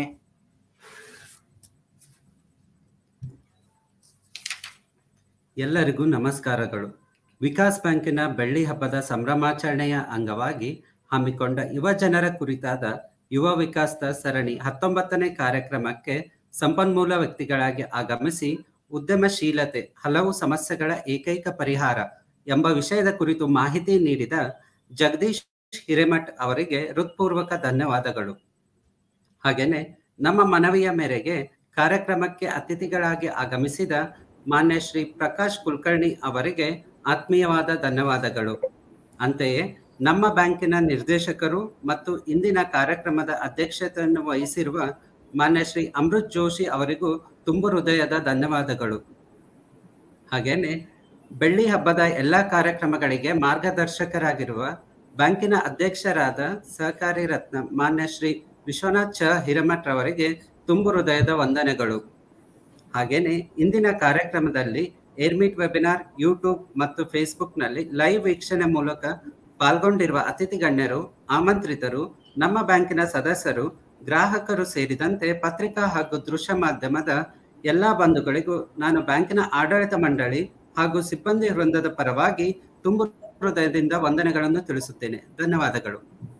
ಎಲ್ಲರಿಗೂ ನಮಸ್ಕಾರಗಳು ವಿಕಾಸ್ ಬ್ಯಾಂಕಿನ ಬೆಳ್ಳಿ ಹಬ್ಬದ ಸಂಭ್ರಮಾಚರಣೆಯ ಅಂಗವಾಗಿ ಹಮ್ಮಿಕೊಂಡ ಯುವ ಜನರ ಕುರಿತಾದ ಯುವ ವಿಕಾಸದ ಸರಣಿ ಹತ್ತೊಂಬತ್ತನೇ ಕಾರ್ಯಕ್ರಮಕ್ಕೆ ಸಂಪನ್ಮೂಲ ವ್ಯಕ್ತಿಗಳಾಗಿ ಆಗಮಿಸಿ ಉದ್ಯಮಶೀಲತೆ ಹಲವು ಸಮಸ್ಯೆಗಳ ಏಕೈಕ ಪರಿಹಾರ ಎಂಬ ವಿಷಯದ ಕುರಿತು ಮಾಹಿತಿ ನೀಡಿದ ಜಗದೀಶ್ ಹಿರೇಮಠ್ ಅವರಿಗೆ ಹೃತ್ಪೂರ್ವಕ ಧನ್ಯವಾದಗಳು ಹಾಗೇನೆ ನಮ್ಮ ಮನವಿಯ ಮೇರೆಗೆ ಕಾರ್ಯಕ್ರಮಕ್ಕೆ ಅತಿಥಿಗಳಾಗಿ ಆಗಮಿಸಿದ ಮಾನ್ಯ ಶ್ರೀ ಪ್ರಕಾಶ್ ಕುಲಕರ್ಣಿ ಅವರಿಗೆ ಆತ್ಮೀಯವಾದ ಧನ್ಯವಾದಗಳು ಅಂತೆಯೇ ನಮ್ಮ ಬ್ಯಾಂಕಿನ ನಿರ್ದೇಶಕರು ಮತ್ತು ಇಂದಿನ ಕಾರ್ಯಕ್ರಮದ ಅಧ್ಯಕ್ಷತೆಯನ್ನು ವಹಿಸಿರುವ ಮಾನ್ಯ ಶ್ರೀ ಅಮೃತ್ ಜೋಶಿ ಅವರಿಗೂ ತುಂಬು ಹೃದಯದ ಧನ್ಯವಾದಗಳು ಹಾಗೇನೆ ಬೆಳ್ಳಿ ಹಬ್ಬದ ಎಲ್ಲ ಕಾರ್ಯಕ್ರಮಗಳಿಗೆ ಮಾರ್ಗದರ್ಶಕರಾಗಿರುವ ಬ್ಯಾಂಕಿನ ಅಧ್ಯಕ್ಷರಾದ ಸಹಕಾರಿ ರತ್ನ ಮಾನ್ಯ ಶ್ರೀ ವಿಶ್ವನಾಥ್ ಚ ಹಿರೇಮಠ್ ಅವರಿಗೆ ತುಂಬು ಹೃದಯದ ವಂದನೆಗಳು ಹಾಗೇನೆ ಇಂದಿನ ಕಾರ್ಯಕ್ರಮದಲ್ಲಿ ಏರ್ಮೀಟ್ ವೆಬಿನಾರ್ ಯೂಟ್ಯೂಬ್ ಮತ್ತು ಫೇಸ್ಬುಕ್ನಲ್ಲಿ ಲೈವ್ ವೀಕ್ಷಣೆ ಮೂಲಕ ಪಾಲ್ಗೊಂಡಿರುವ ಅತಿಥಿ ಗಣ್ಯರು ಆಮಂತ್ರಿತರು ನಮ್ಮ ಬ್ಯಾಂಕಿನ ಸದಸ್ಯರು ಗ್ರಾಹಕರು ಸೇರಿದಂತೆ ಪತ್ರಿಕಾ ಹಾಗೂ ದೃಶ್ಯ ಮಾಧ್ಯಮದ ಎಲ್ಲಾ ಬಂಧುಗಳಿಗೂ ನಾನು ಬ್ಯಾಂಕಿನ ಆಡಳಿತ ಮಂಡಳಿ ಹಾಗೂ ಸಿಬ್ಬಂದಿ ವೃಂದದ ಪರವಾಗಿ ತುಂಬು ಹೃದಯದಿಂದ ವಂದನೆಗಳನ್ನು ತಿಳಿಸುತ್ತೇನೆ ಧನ್ಯವಾದಗಳು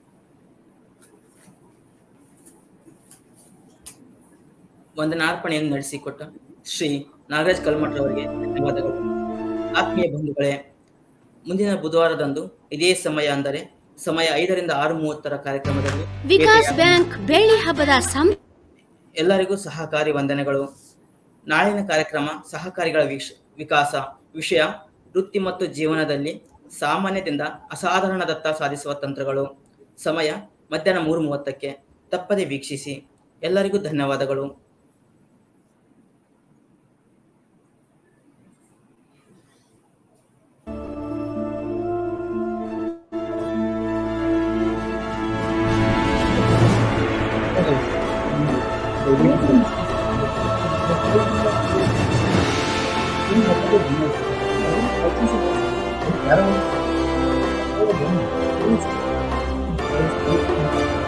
ವಂದನಾರ್ಪಣೆಯನ್ನು ನಡೆಸಿಕೊಟ್ಟ ಶ್ರೀ ನಾಗರಾಜ್ ಕಲ್ಮಠ್ ಅವರಿಗೆ ಧನ್ಯವಾದಗಳು ಆತ್ಮೀಯ ಬಂಧುಗಳೇ ಮುಂದಿನ ಬುಧವಾರದಂದು ಇದೇ ಸಮಯ ಅಂದರೆ ಸಮಯ ಐದರಿಂದ ಆರು ಮೂವತ್ತರ ಕಾರ್ಯಕ್ರಮದಲ್ಲಿ ವಿಕಾಸ್ ಭೇಟಿಯಾಗೋಣ. ಬ್ಯಾಂಕ್ ಬೆಳ್ಳಿ ಹಬ್ಬದ ಸಂ ಎಲ್ಲರಿಗೂ ಸಹಕಾರಿ ವಂದನೆಗಳು ನಾಳಿನ ಕಾರ್ಯಕ್ರಮ ಸಹಕಾರಿಗಳ ವಿಷ ವಿಕಾಸ ವಿಷಯ ವೃತ್ತಿ ಮತ್ತು ಜೀವನದಲ್ಲಿ ಸಾಮಾನ್ಯದಿಂದ ಅಸಾಧಾರಣದತ್ತ ಸಾಧಿಸುವ ತಂತ್ರಗಳು ಸಮಯ ಮಧ್ಯಾಹ್ನ ಮೂರು ಮೂವತ್ತಕ್ಕೆ ತಪ್ಪದೆ ವೀಕ್ಷಿಸಿ ಎಲ್ಲರಿಗೂ ಧನ್ಯವಾದಗಳು ಯಾರೋ